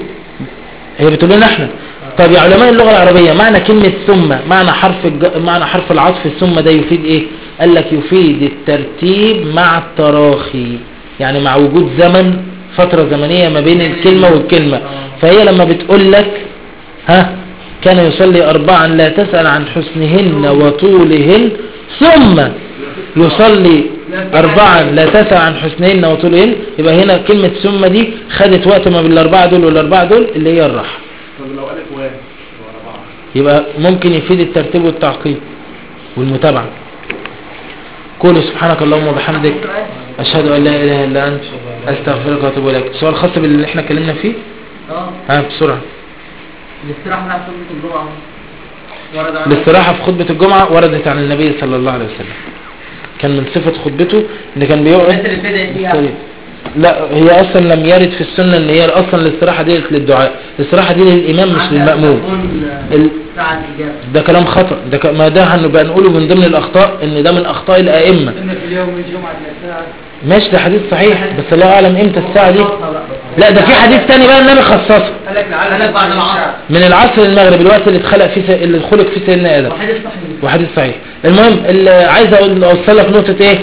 هي بتقول لنا احنا طب يا علماء اللغة العربية معنى كلمة ثم معنى حرف الج... معنى حرف العطف ثم ده يفيد ايه قال لك يفيد الترتيب مع التراخي يعني مع وجود زمن فترة زمنية ما بين الكلمة والكلمة فهي لما بتقول لك ها كان يصلي أربعا لا تسأل عن حسنهن وطولهن ثم يصلي أربعا لا تسأل عن حسنهن وطولهن يبقى هنا كلمة ثم دي خدت وقت ما بين الأربعة دول والأربعة دول اللي هي الراحة طب لو قالت واحد ورا بعض يبقى ممكن يفيد الترتيب والتعقيب والمتابعة قولوا سبحانك اللهم وبحمدك أشهد أن لا إله إلا أنت أستغفرك وأتوب إليك سؤال خاص باللي احنا اتكلمنا فيه اه ها بسرعة الاستراحة بتاعت صلاة الجمعة ورد عنه الاستراحة في خطبة الجمعة وردت عن النبي صلى الله عليه وسلم كان من صفة خطبته ان كان بيقعد الناس اللي بدأت فيها طيب. لا هي اصلا لم يرد في السنة ان هي اصلا الاستراحة دي للدعاء الاستراحة دي للامام مش للمأموم ال- ساعة إجابة ده كلام خطأ ده ك... ما ده هنبقى نقوله من ضمن الاخطاء ان ده من اخطاء الائمة ان في اليوم الجمعة الساعة ماشي ده حديث صحيح بس الله اعلم امتى الساعة دي لا ده في حديث تاني بقى النبي خصصه قال لك لعل قال لك بعد العصر من العصر للمغرب الوقت اللي اتخلق فيه س... اللي خلق فيه سيدنا ادم وحديث صحيح وحديث صحيح المهم اللي عايز اقول اوصل لك نقطه ايه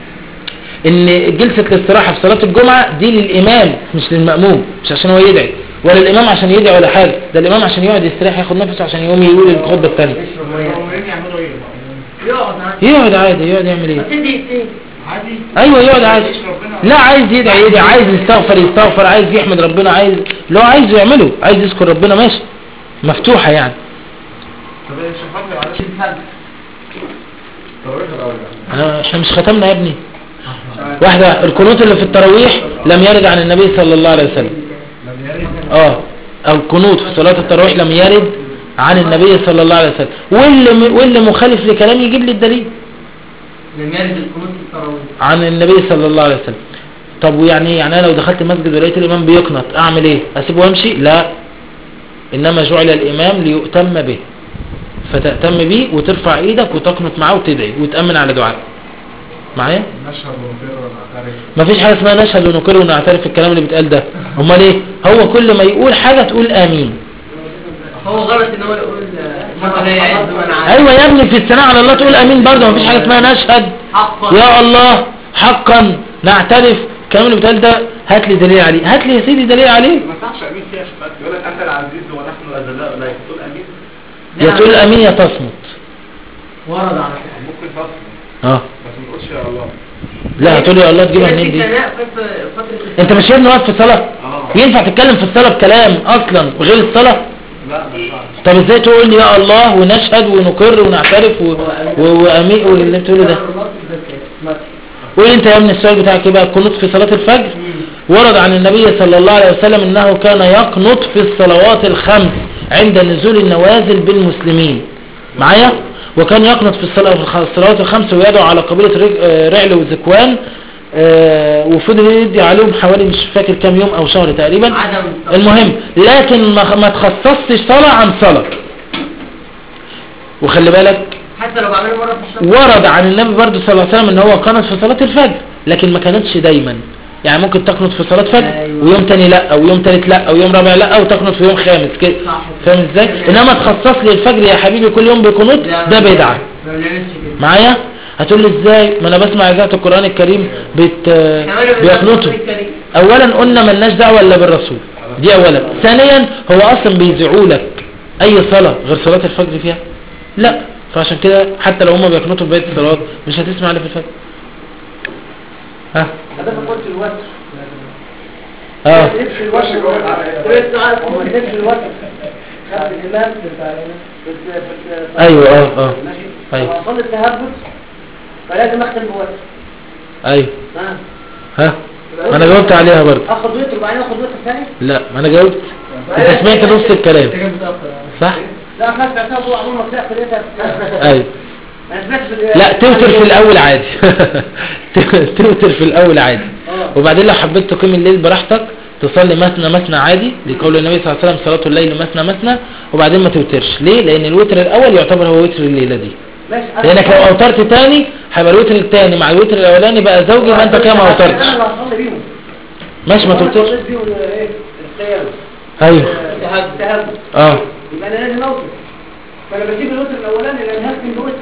ان جلسه الاستراحه في صلاه الجمعه دي للامام مش للماموم مش عشان هو يدعي ولا الامام عشان يدعي ولا حاجه ده الامام عشان يقعد يستريح ياخد نفسه عشان يقوم يقول الخطبه الثانيه المأمومين يعملوا ايه بقى؟ يقعد عادي يقعد عادي يقعد يعمل ايه بس دقيقتين عادي ايوه يقعد عادي يعيش ربنا لا عايز يدعي يدعي عايز يستغفر يستغفر عايز يحمد ربنا عايز لو عايز يعمله عايز يذكر ربنا ماشي مفتوحه يعني طب ايه شفاف معلش الفجر طب الاول انا احنا مش ختمنا يا ابني واحده القنوت اللي في التراويح لم يرد عن النبي صلى الله عليه وسلم لم يرد اه القنوت في صلاة التراويح لم يرد عن النبي صلى الله عليه وسلم واللي واللي مخالف لكلام يجيب لي الدليل لم يرد القنوت في التراويح عن النبي صلى الله عليه وسلم طب ويعني يعني انا لو دخلت مسجد ولقيت الامام بيقنط اعمل ايه اسيبه وامشي لا انما جعل الامام ليؤتم به فتأتم به وترفع ايدك وتقنط معاه وتدعي وتأمن على دعاء معايا نشهد ونقر ونعترف مفيش حاجة اسمها نشهد ونقر ونعترف في الكلام اللي بيتقال ده امال ايه هو كل ما يقول حاجة تقول امين هو غلط ان هو يقول آه، لا يعز من عاد ايوه يا ابني في الثناء على الله تقول امين برضه مفيش حاجه اسمها نشهد حقا يا الله حقا نعترف الكلام اللي بيتقال ده هات لي دليل عليه هات لي يا سيدي دليل عليه ما ينفعش امين فيها شفاف يقول لك انت العزيز ونحن الاذلاء لا تقول امين يا تقول امين يا تصمت ورد على كده ممكن تصل اه بس ما تقولش يا الله لا هتقول لي يا الله تجيبها منين دي انت مش ابني واقف في الصلاه اه ينفع تتكلم في الصلاه بكلام اصلا غير الصلاه لا ما ينفعش طب ازاي تقول لي يا الله ونشهد ونقر ونعترف و... و... وامين واللي بتقوله ده قول انت يا ابني السؤال بتاعك ايه بقى القنوت في صلاه الفجر ورد عن النبي صلى الله عليه وسلم انه كان يقنط في الصلوات الخمس عند نزول النوازل بالمسلمين معايا وكان يقنط في الصلا- في الخ- الصلوات الخمس ويدعو على قبيلة رج- آه، رعل وذكوان آه، وفضل يدي عليهم حوالي مش فاكر كام يوم او شهر تقريبا عدم التصرف. المهم لكن ما ما تخصصتش صلاة عن صلاة وخلي بالك حتى لو بعمله مرة في الشهر ورد عن النبي برضه صلى الله عليه وسلم ان هو قنط في صلاة الفجر لكن ما كانتش دايما يعني ممكن تقنط في صلاة فجر أيوة. ويوم تاني لا او يوم تالت لا او يوم رابع لا او تقنط في يوم خامس كده صح. فاهم ازاي انما تخصص لي الفجر يا حبيبي كل يوم بقنوت لا، ده بدعة ما بنعملش كده معايا هتقول لي ازاي ما انا بسمع اذاعه القران الكريم بت كمان بنعمل بيقنطوا الكريم. اولا قلنا ملناش دعوه الا بالرسول دي اولا ثانيا هو اصلا بيذيعوا لك اي صلاه غير صلاه الفجر فيها لا فعشان كده حتى لو هم بيقنطوا في بقيه الصلوات مش هتسمع الا في الفجر ها حضرتك قلت الوتر اه نفس الوتر هو نفس الوتر خد الإمام بتاع في في- ايوه اه اه ماشي أيوة. لو أصلي التهجد فلازم أختم بوتر ايوه ها ها ما انا جاوبت عليها برضه اخد وتر وبعدين اخد وتر ثاني لا ما انا جاوبت انت سمعت نص الكلام صح لا انا سمعتها طول عمري ما طلعت لقيتها ايوه ما سمعتش ال- لا توتر في الاول عادي توتر في الاول عادي آه. وبعدين لو حبيت تقيم الليل براحتك تصلي مثنى مثنى عادي لقول النبي صلى الله عليه وسلم صلاة الليل مثنى مثنى وبعدين ما توترش ليه لان الوتر الاول يعتبر هو وتر الليلة دي ماشي أنا- لانك لو اوترت تاني هيبقى الوتر التاني مع الوتر الاولاني بقى زوجي ما انت كده ما انا اوترتش اللي هصلي بيهم ماشي ما وأنا توترش صليت بيهم ايه القيام ايوه التهجد التهجد اه يبقى انا لازم اوتر فانا بجيب الوتر الاولاني لان هختم بوتر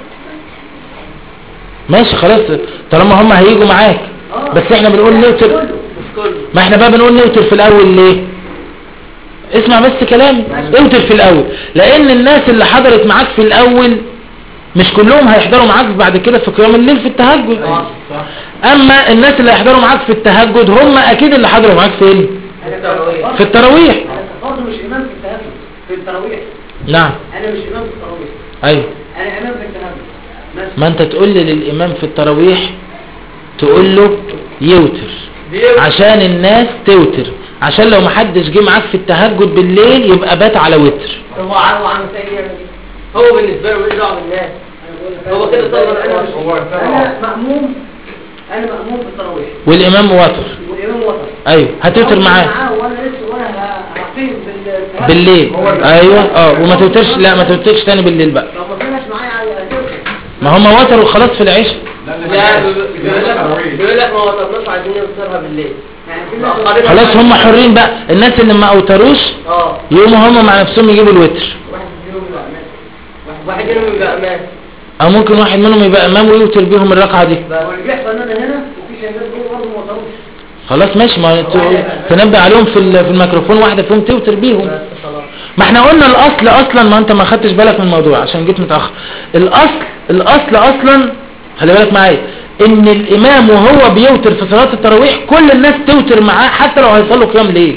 ماشي خلاص طالما هم هيجوا معاك آه. بس احنا بنقول نوتر كله مش كله ما احنا بقى بنقول نوتر في الاول ليه اسمع بس كلامي اوتر في الاول لان الناس اللي حضرت معاك في الاول مش كلهم هيحضروا معاك بعد كده في قيام الليل في التهجد اما الناس اللي هيحضروا معاك في التهجد هم اكيد اللي حضروا معاك فين التراويح في التراويح انا برضه مش امام في التهجد في التراويح نعم انا مش امام في التراويح ايوه انا امام في التهجد بس ما انت تقول لي للامام في التراويح تقول له يوتر عشان الناس توتر عشان لو محدش جه معاك في التهجد بالليل يبقى بات على وتر هو عارف عن سيئة هو بالنسبه له مش دعوه بالناس هو كده صلى انا هو انا مأموم انا مأموم بالتراويح والامام وتر والامام وطن ايوه هتوتر معاه وانا لسه وانا هقيم بال بالليل ايوه اه وما توترش لا ما توترش تاني بالليل بقى لو ما كانش معايا على ما هم وتروا خلاص في العشاء لا بيقول لك بيقول لك ما وصلناش عايزين نوصلها بالليل يعني خلاص هم حرين بقى الناس اللي ما اوتروش اه يقوموا هم مع نفسهم يجيبوا الوتر واحد منهم يبقى امان واحد منهم يبقى امان او ممكن واحد منهم يبقى امام ويوتر بيهم الركعه دي واللي بيحصل ان انا هنا وفي شباب جوه برضه ما وصلوش خلاص ماشي ما انتوا تنبه عليهم في ال- في الميكروفون واحده فيهم توتر بيهم بس خلاص ما احنا قلنا الاصل اصلا ما انت ما خدتش بالك من الموضوع عشان جيت متاخر الاصل الاصل اصلا خلي بالك معايا ان الامام وهو بيوتر في صلاه التراويح كل الناس توتر معاه حتى لو هيصلوا قيام ليل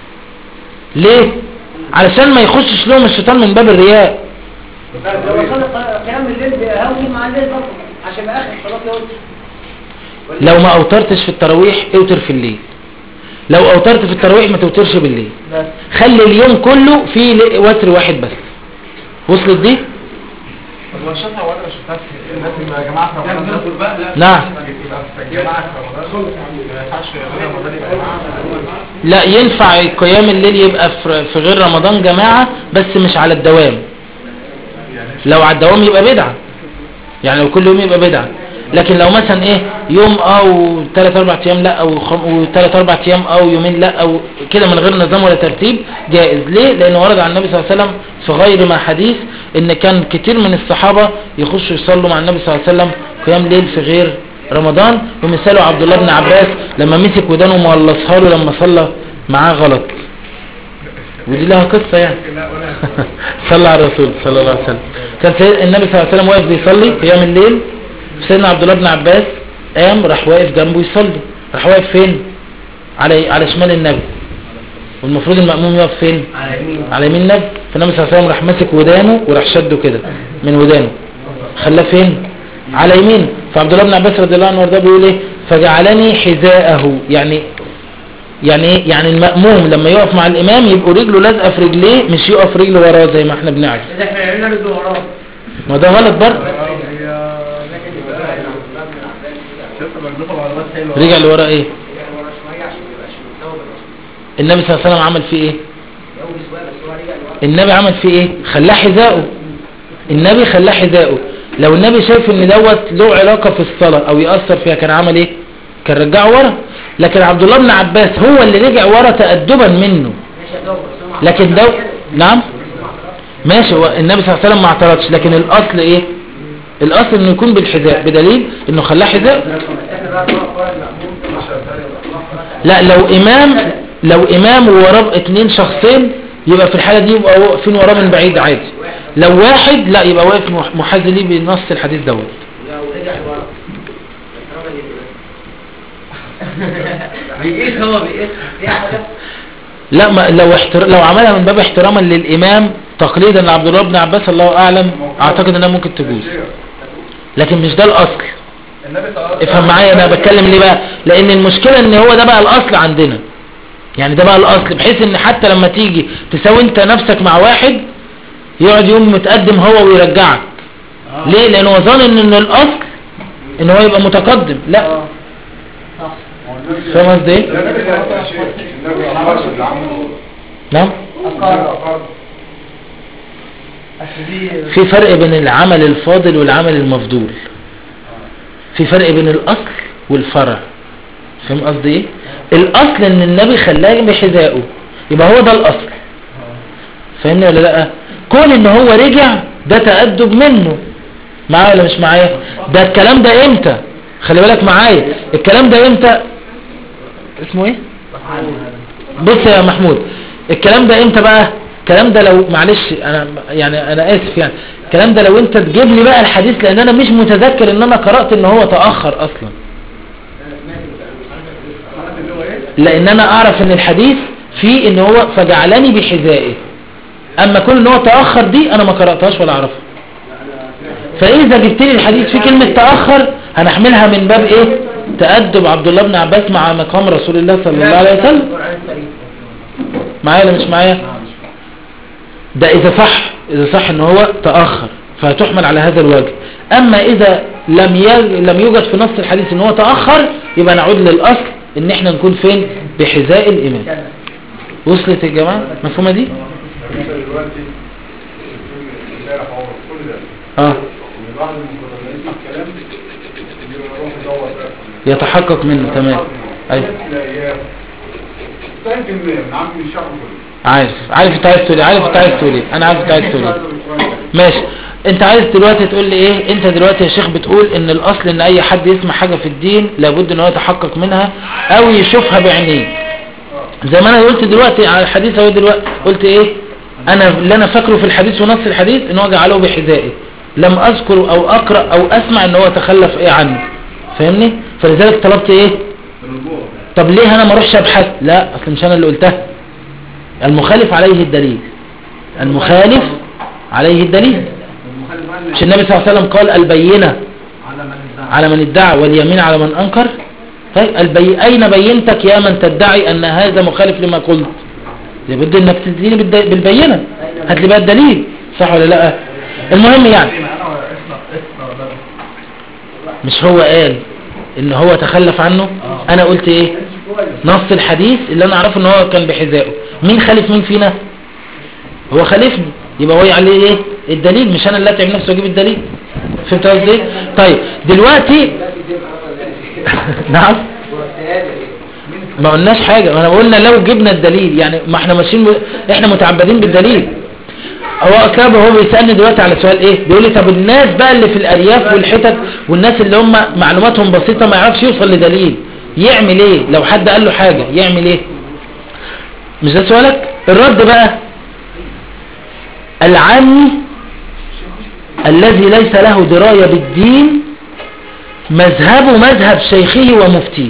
ليه علشان ما يخشش لهم الشيطان من باب الرياء لو وصل قيام الليل بيهوي مع الليل برضه عشان يبقى اخر صلاه يوتر لو ما اوترتش في التراويح اوتر في الليل لو اوترت في التراويح ما توترش بالليل بس خلي اليوم كله فيه ل- وتر واحد بس وصلت دي طب لو شافها وانا مش شفتها الناس اللي يا جماعه في لا رمضان ندخل بقى لا نعم يبقى في جماعه في رمضان ما ينفعش غير رمضان يبقى جماعه لا ينفع قيام الليل يبقى في في غير رمضان جماعة بس مش على الدوام لو على الدوام يبقى بدعة يعني لو كل يوم يبقى بدعة لكن لو مثلا ايه يوم اه وثلاث اربع ايام لا او خم... وثلاث اربع ايام او يومين لا او كده من غير نظام ولا ترتيب جائز ليه لانه ورد عن النبي صلى الله عليه وسلم في غير ما حديث ان كان كتير من الصحابة يخشوا يصلوا مع النبي صلى الله عليه وسلم قيام ليل في غير رمضان ومثاله عبد الله بن عباس لما مسك ودانه مولصها له لما صلى معاه غلط ودي لها قصة يعني صلى على الرسول صلى الله عليه وسلم كان سيد النبي صلى الله عليه وسلم واقف بيصلي قيام الليل سيدنا عبد الله بن عباس قام راح واقف جنبه يصلي راح واقف فين على على شمال النبي والمفروض المأموم يقف فين على يمين على يمين النبي فالنبي صلى الله عليه وسلم راح ماسك ودانه وراح شده كده من ودانه خلاه فين على يمين فعبد الله بن عباس رضي الله عنه وارضاه بيقول ايه فجعلني حذاءه يعني يعني ايه يعني المأموم لما يقف مع الامام يبقوا رجله لازقه في رجليه مش يقف رجله وراه زي ما احنا بنعرف اذا احنا عملنا رجل وراه ما ده غلط برضه شفت مجنوطه معلومات حلوه رجع لورا ايه النبي صلى الله عليه وسلم عمل فيه ايه النبي عمل فيه ايه خلاه حذاءه النبي خلاه حذاءه لو النبي شايف ان دوت له علاقة في الصلاة او يأثر فيها كان عمل ايه كان رجعه ورا لكن عبد الله بن عباس هو اللي رجع ورا تأدبا منه لكن دو نعم ماشي هو النبي صلى الله عليه وسلم ما اعترضش لكن الاصل ايه الاصل انه يكون بالحذاء بدليل انه خلاه حذاء لا لو امام لو امام ووراه اتنين شخصين يبقى في الحالة دي يبقى واقفين وراه من بعيد عادي لو واحد لا يبقى واقف مح- محاذي ليه بنص الحديث دوت لو رجع ورا بيقيس هو بيقيس دي حاجه لا ما لو احتر... لو عملها من باب احتراما للامام تقليدا لعبد الله بن عباس الله اعلم اعتقد انها ممكن تجوز لكن مش ده الاصل النبي صلى الله عليه وسلم افهم معايا انا بتكلم ليه بقى لان المشكلة ان هو ده بقى الاصل عندنا يعني ده بقى الاصل بحيث ان حتى لما تيجي تساوي انت نفسك مع واحد يقعد يوم متقدم هو ويرجعك ليه لان هو ظن ان إن الاصل ان هو يبقى متقدم لا صح فاهم قصدي ايه النبي صلى الله عليه وسلم النبي عمر اللي عمله نعم أقر أصل دي في فرق بين العمل الفاضل والعمل المفضول في فرق بين الاصل والفرع فاهم قصدي ايه الاصل ان النبي خلاه بحذائه يبقى هو ده الاصل فاهمني ولا لا كون ان هو رجع ده تأدب منه معايا ولا مش معايا ده الكلام ده امتى خلي بالك معايا الكلام ده امتى اسمه ايه بص يا محمود الكلام ده امتى بقى الكلام ده لو معلش انا يعني انا اسف يعني الكلام ده لو انت تجيب لي بقى الحديث لان انا مش متذكر ان انا قرأت ان هو تأخر اصلا لان انا اعرف ان الحديث فيه ان هو فجعلني بحذائه اما كل ان هو تأخر دي انا ما قرأتهاش ولا اعرفها فاذا جبت لي الحديث فيه كلمة تأخر هنحملها من باب ايه تأدب عبد الله بن عباس مع مقام رسول الله صلى الله عليه وسلم معايا ولا مش معايا ده اذا صح اذا صح ان هو تأخر فتحمل على هذا الوجه اما اذا لم ي- لم يوجد في نص الحديث ان هو تأخر يبقى نعود للاصل ان احنا نكون فين بحذاء الامام وصلت يا جماعة مفهومة دي انت دلوقتي بتقول امبارح هو كل ده اه ان بعض المقررين يسمع كلام يروح يدور بقى يتحقق منه تمام ايوه تلاقيها 90% من عم الشعب كله عارف عارف انت عايز تقول ايه عارف انت عايز تقول ايه انا عارف انت عايز تقول ايه ماشي انت عايز دلوقتي تقول لي ايه انت دلوقتي يا شيخ بتقول ان الاصل ان اي حد يسمع حاجة في الدين لابد ان هو يتحقق منها او يشوفها بعينيه زي ما انا قلت دلوقتي على الحديث اهو دلوقتي قلت ايه انا اللي انا فاكره في الحديث ونص الحديث ان هو جعله بحذائه لم اذكر او اقرا او اسمع ان هو تخلف ايه عنه فاهمني فلذلك طلبت ايه طب ليه انا ما اروحش ابحث لا اصل مش انا اللي قلتها المخالف عليه الدليل المخالف عليه الدليل مش النبي صلى الله عليه وسلم قال البينة على من ادعى على من ادعى واليمين على من انكر طيب البي... اين بينتك يا من تدعي ان هذا مخالف لما قلت لابد انك تديني بالد... بالبينة هات لي بقى الدليل صح ولا لا المهم يعني انا اسمع اسمع ده مش هو قال ان هو تخلف عنه انا قلت ايه نص الحديث اللي انا اعرفه ان هو كان بحذائه مين خالف مين فينا هو خالفني يبقى هو عليه ايه الدليل مش انا اللي اتعب نفسي واجيب الدليل فهمت قصدي ايه طيب دلوقتي نعم ما قلناش حاجة ما انا قلنا لو جبنا الدليل يعني ما احنا ماشيين ب... احنا متعبدين بالدليل هو اكاب هو بيسألني دلوقتي على سؤال ايه بيقول لي طب الناس بقى اللي في الارياف والحتت والناس اللي هم معلوماتهم بسيطة ما يعرفش يوصل لدليل يعمل ايه لو حد قال له حاجة يعمل ايه مش ده سؤالك الرد بقى العامي الذي ليس له دراية بالدين مذهبه مذهب شيخه ومفتيه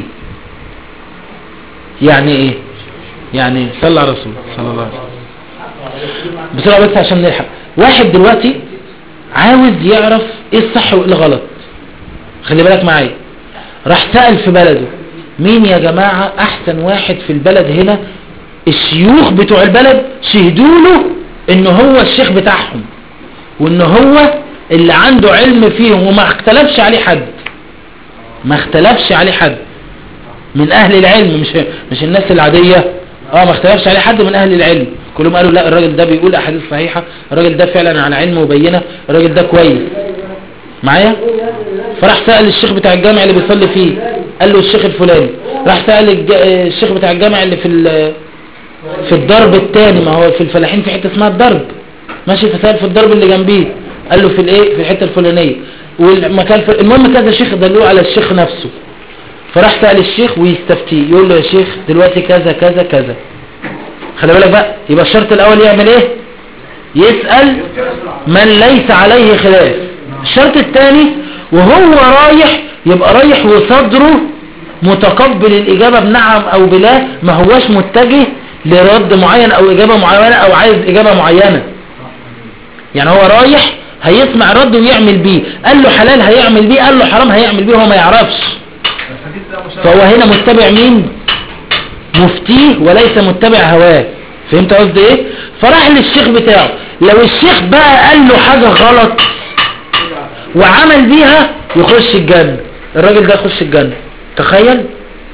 يعني ايه يعني صلى على رسول صلى الله عليه وسلم بسرعة بس عشان نلحق واحد دلوقتي عاوز يعرف ايه الصح وايه الغلط خلي بالك معايا راح سأل في بلده مين يا جماعة احسن واحد في البلد هنا الشيوخ بتوع البلد شهدوا له ان هو الشيخ بتاعهم وان هو اللي عنده علم فيهم وما اختلفش عليه حد ما اختلفش عليه حد من اهل العلم مش مش الناس العادية اه ما اختلفش عليه حد من اهل العلم كلهم قالوا لا الراجل ده بيقول احاديث صحيحة الراجل ده فعلا على علم مبينة الراجل ده كويس معايا فراح سأل الشيخ بتاع الجامع اللي بيصلي فيه قال له الشيخ الفلاني راح سأل الج- الشيخ بتاع الجامع اللي في ال- في الضرب الثاني ما هو في الفلاحين في حتة اسمها الضرب ماشي فسأل في الضرب اللي جنبيه قال له في الايه في الحتة الفلانية والمكان في المهم كذا شيخ دلوه على الشيخ نفسه فراح سأل الشيخ ويستفتيه يقول له يا شيخ دلوقتي كذا كذا كذا خلي بالك بقى يبقى الشرط الاول يعمل ايه يسأل من ليس عليه خلاف الشرط الثاني وهو رايح يبقى رايح وصدره متقبل الإجابة بنعم أو بلا ما هواش متجه لرد معين أو إجابة معينة أو عايز إجابة معينة يعني هو رايح هيسمع رد ويعمل بيه قال له حلال هيعمل بيه قال له حرام هيعمل بيه هو ما يعرفش الحديث ده مشابه فهو هنا متبع مين مفتيه وليس متبع هواه فهمت قصدي ايه فراح للشيخ بتاعه لو الشيخ بقى قال له حاجة غلط وعمل بيها يخش الجنة الراجل ده يخش الجنة تخيل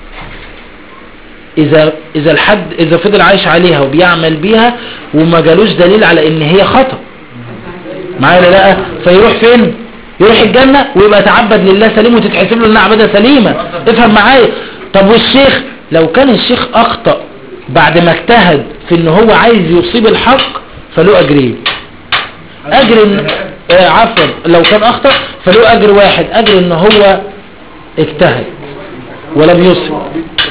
اذا اذا الحد اذا فضل عايش عليها وبيعمل بيها وما جالوش دليل على ان هي خطأ معايا ولا لا فيروح فين يروح الجنة ويبقى تعبد لله سليم وتتحسب له انها عبادة سليمة افهم معايا طب والشيخ لو كان الشيخ اخطأ بعد ما اجتهد في ان هو عايز يصيب الحق فله اجرين اجر إن- آه عفوا لو كان اخطأ فله اجر واحد اجر ان هو اجتهد ولم يصب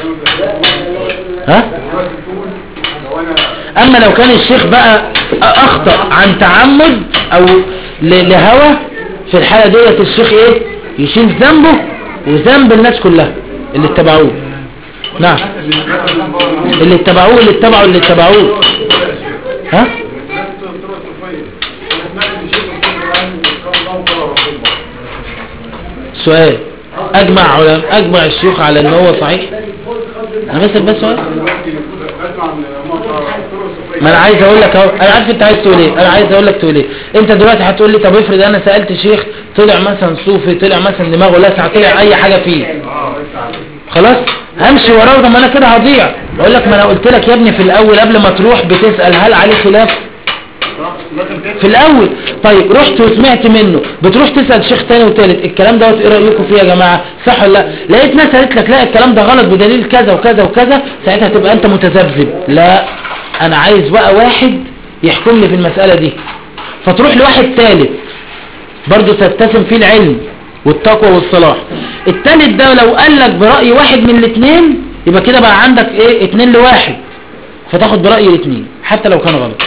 ها دلوقتي تقول لو انا اما لو كان الشيخ بقى اخطأ عن تعمد او ل- لهوى في الحالة ديت الشيخ ايه يشيل ذنبه وذنب الناس كلها اللي اتبعوه نعم اللي اتبعوه اللي اتبعوا اللي اتبعوه ها الناس طرق صوفية انا سمعت ان شيخ الكبر قال قال الله قال رسول الله سؤال اجمع علم اجمع الشيوخ على ان هو صحيح انا بسأل بس سؤال دلوقتي بسمع ان هم طرق صوفية ما انا عايز اقول لك اهو انا عارف انت عايز تقول ايه انا عايز اقول لك تقول ايه انت دلوقتي هتقول لي طب افرض انا سالت شيخ طلع مثلا صوفي طلع مثلا دماغه لسعه طلع اي حاجه فيه خلاص همشي وراه ده ما انا كده هضيع اقول لك ما انا قلت لك يا ابني في الاول قبل ما تروح بتسال هل عليه خلاف في الاول طيب رحت وسمعت منه بتروح تسال شيخ تاني وتالت الكلام دوت ايه رايكم فيه يا جماعه صح ولا لا لقيت ناس قالت لك لا الكلام ده غلط بدليل كذا وكذا وكذا ساعتها تبقى انت متذبذب لا انا عايز بقى واحد يحكم لي في المساله دي فتروح لواحد تالت برضه تتسم فيه العلم والتقوى والصلاح التالت ده لو قال لك برأي واحد من الاثنين يبقى كده بقى عندك ايه اتنين لواحد فتاخد برأي الاثنين حتى لو كان غلط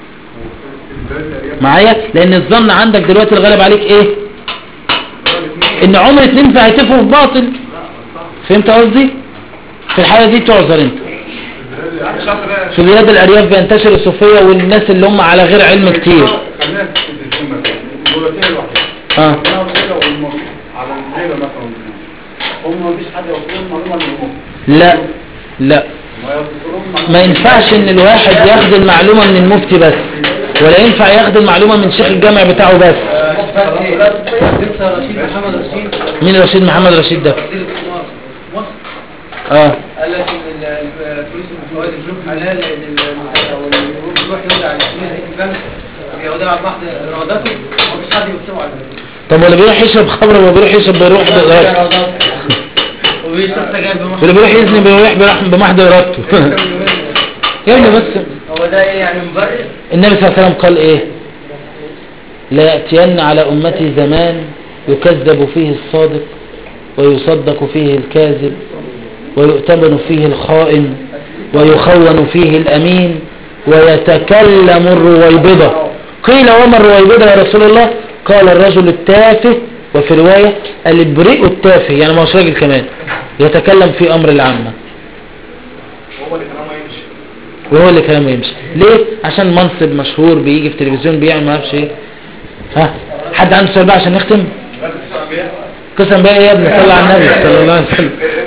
معايا لان الظن عندك دلوقتي الغالب عليك ايه ان عمر اتنين فهيتفقوا في باطل فهمت قصدي في الحالة دي تعذر انت في بلاد الارياف بينتشر الصوفية والناس اللي هم على غير علم كتير خلينا في التليفون مثلا الولايتين الواحدة اه انا كده والمصر على العيلة مثلا هم مفيش حد يوصلهم معلومة للمصر لا لا ما يوصلهم معلومة ما ينفعش ان الواحد ياخد المعلومة من المفتي بس ولا ينفع ياخد المعلومة من شيخ الجامع بتاعه بس دكتور رشيد محمد رشيد مين رشيد محمد رشيد ده وزير الاستثمار مصر اه قال لك ان ال- الفلوس المتواجد الجروب حلال لان ال- او الجروب بيروح يودع الفلوس دي في البنك بيودعها بمحض ارادته ومفيش حد يكتبه على البنك طب ولا بيروح يشرب خمر ولا بيروح يشرب بيروح بإرادته وبيشرب سجاير بمحض ولا بيروح يزني بيروح بيروح بمحض إرادته يا ابني بس هو ده ايه يعني مبرر؟ النبي صلى الله عليه وسلم قال ايه لا يأتين على أمتي زمان يكذب فيه الصادق ويصدق فيه الكاذب ويؤتمن فيه الخائن ويخون فيه الأمين ويتكلم الرويبضة قيل وما الرويبضة يا رسول الله قال الرجل التافه وفي رواية الابريء التافه يعني ما هوش راجل كمان يتكلم في أمر العامة هو اللي كلامه يمشي وهو اللي كلامه يمشي ليه عشان منصب مشهور بيجي في التلفزيون بيعمل ما اعرفش ايه ها حد عنده سؤال بقى عشان نختم بس الشعبية قسم بقى يا ابني صلى على النبي صلى الله عليه وسلم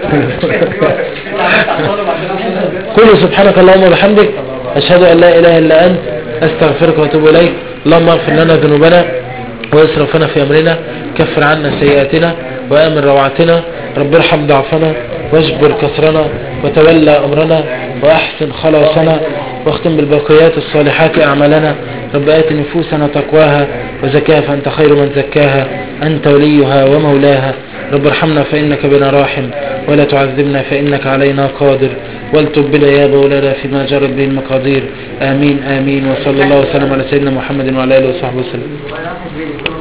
قولوا سبحانك اللهم وبحمدك اشهد ان لا اله الا انت استغفرك واتوب اليك اللهم اغفر لنا ذنوبنا واسرافنا في امرنا كفر عنا سيئاتنا وامن روعتنا رب ارحم ضعفنا واجبر كسرنا وتولى امرنا واحسن خلاصنا واختم بالباقيات الصالحات اعمالنا رب ات نفوسنا تقواها وزكاها فانت خير من زكاها انت وليها ومولاها رب ارحمنا فانك بنا راحم ولا تعذبنا فانك علينا قادر والتب بنا يا مولانا فيما جرت به المقادير امين امين وصلى الله وسلم على سيدنا محمد وعلى اله وصحبه وسلم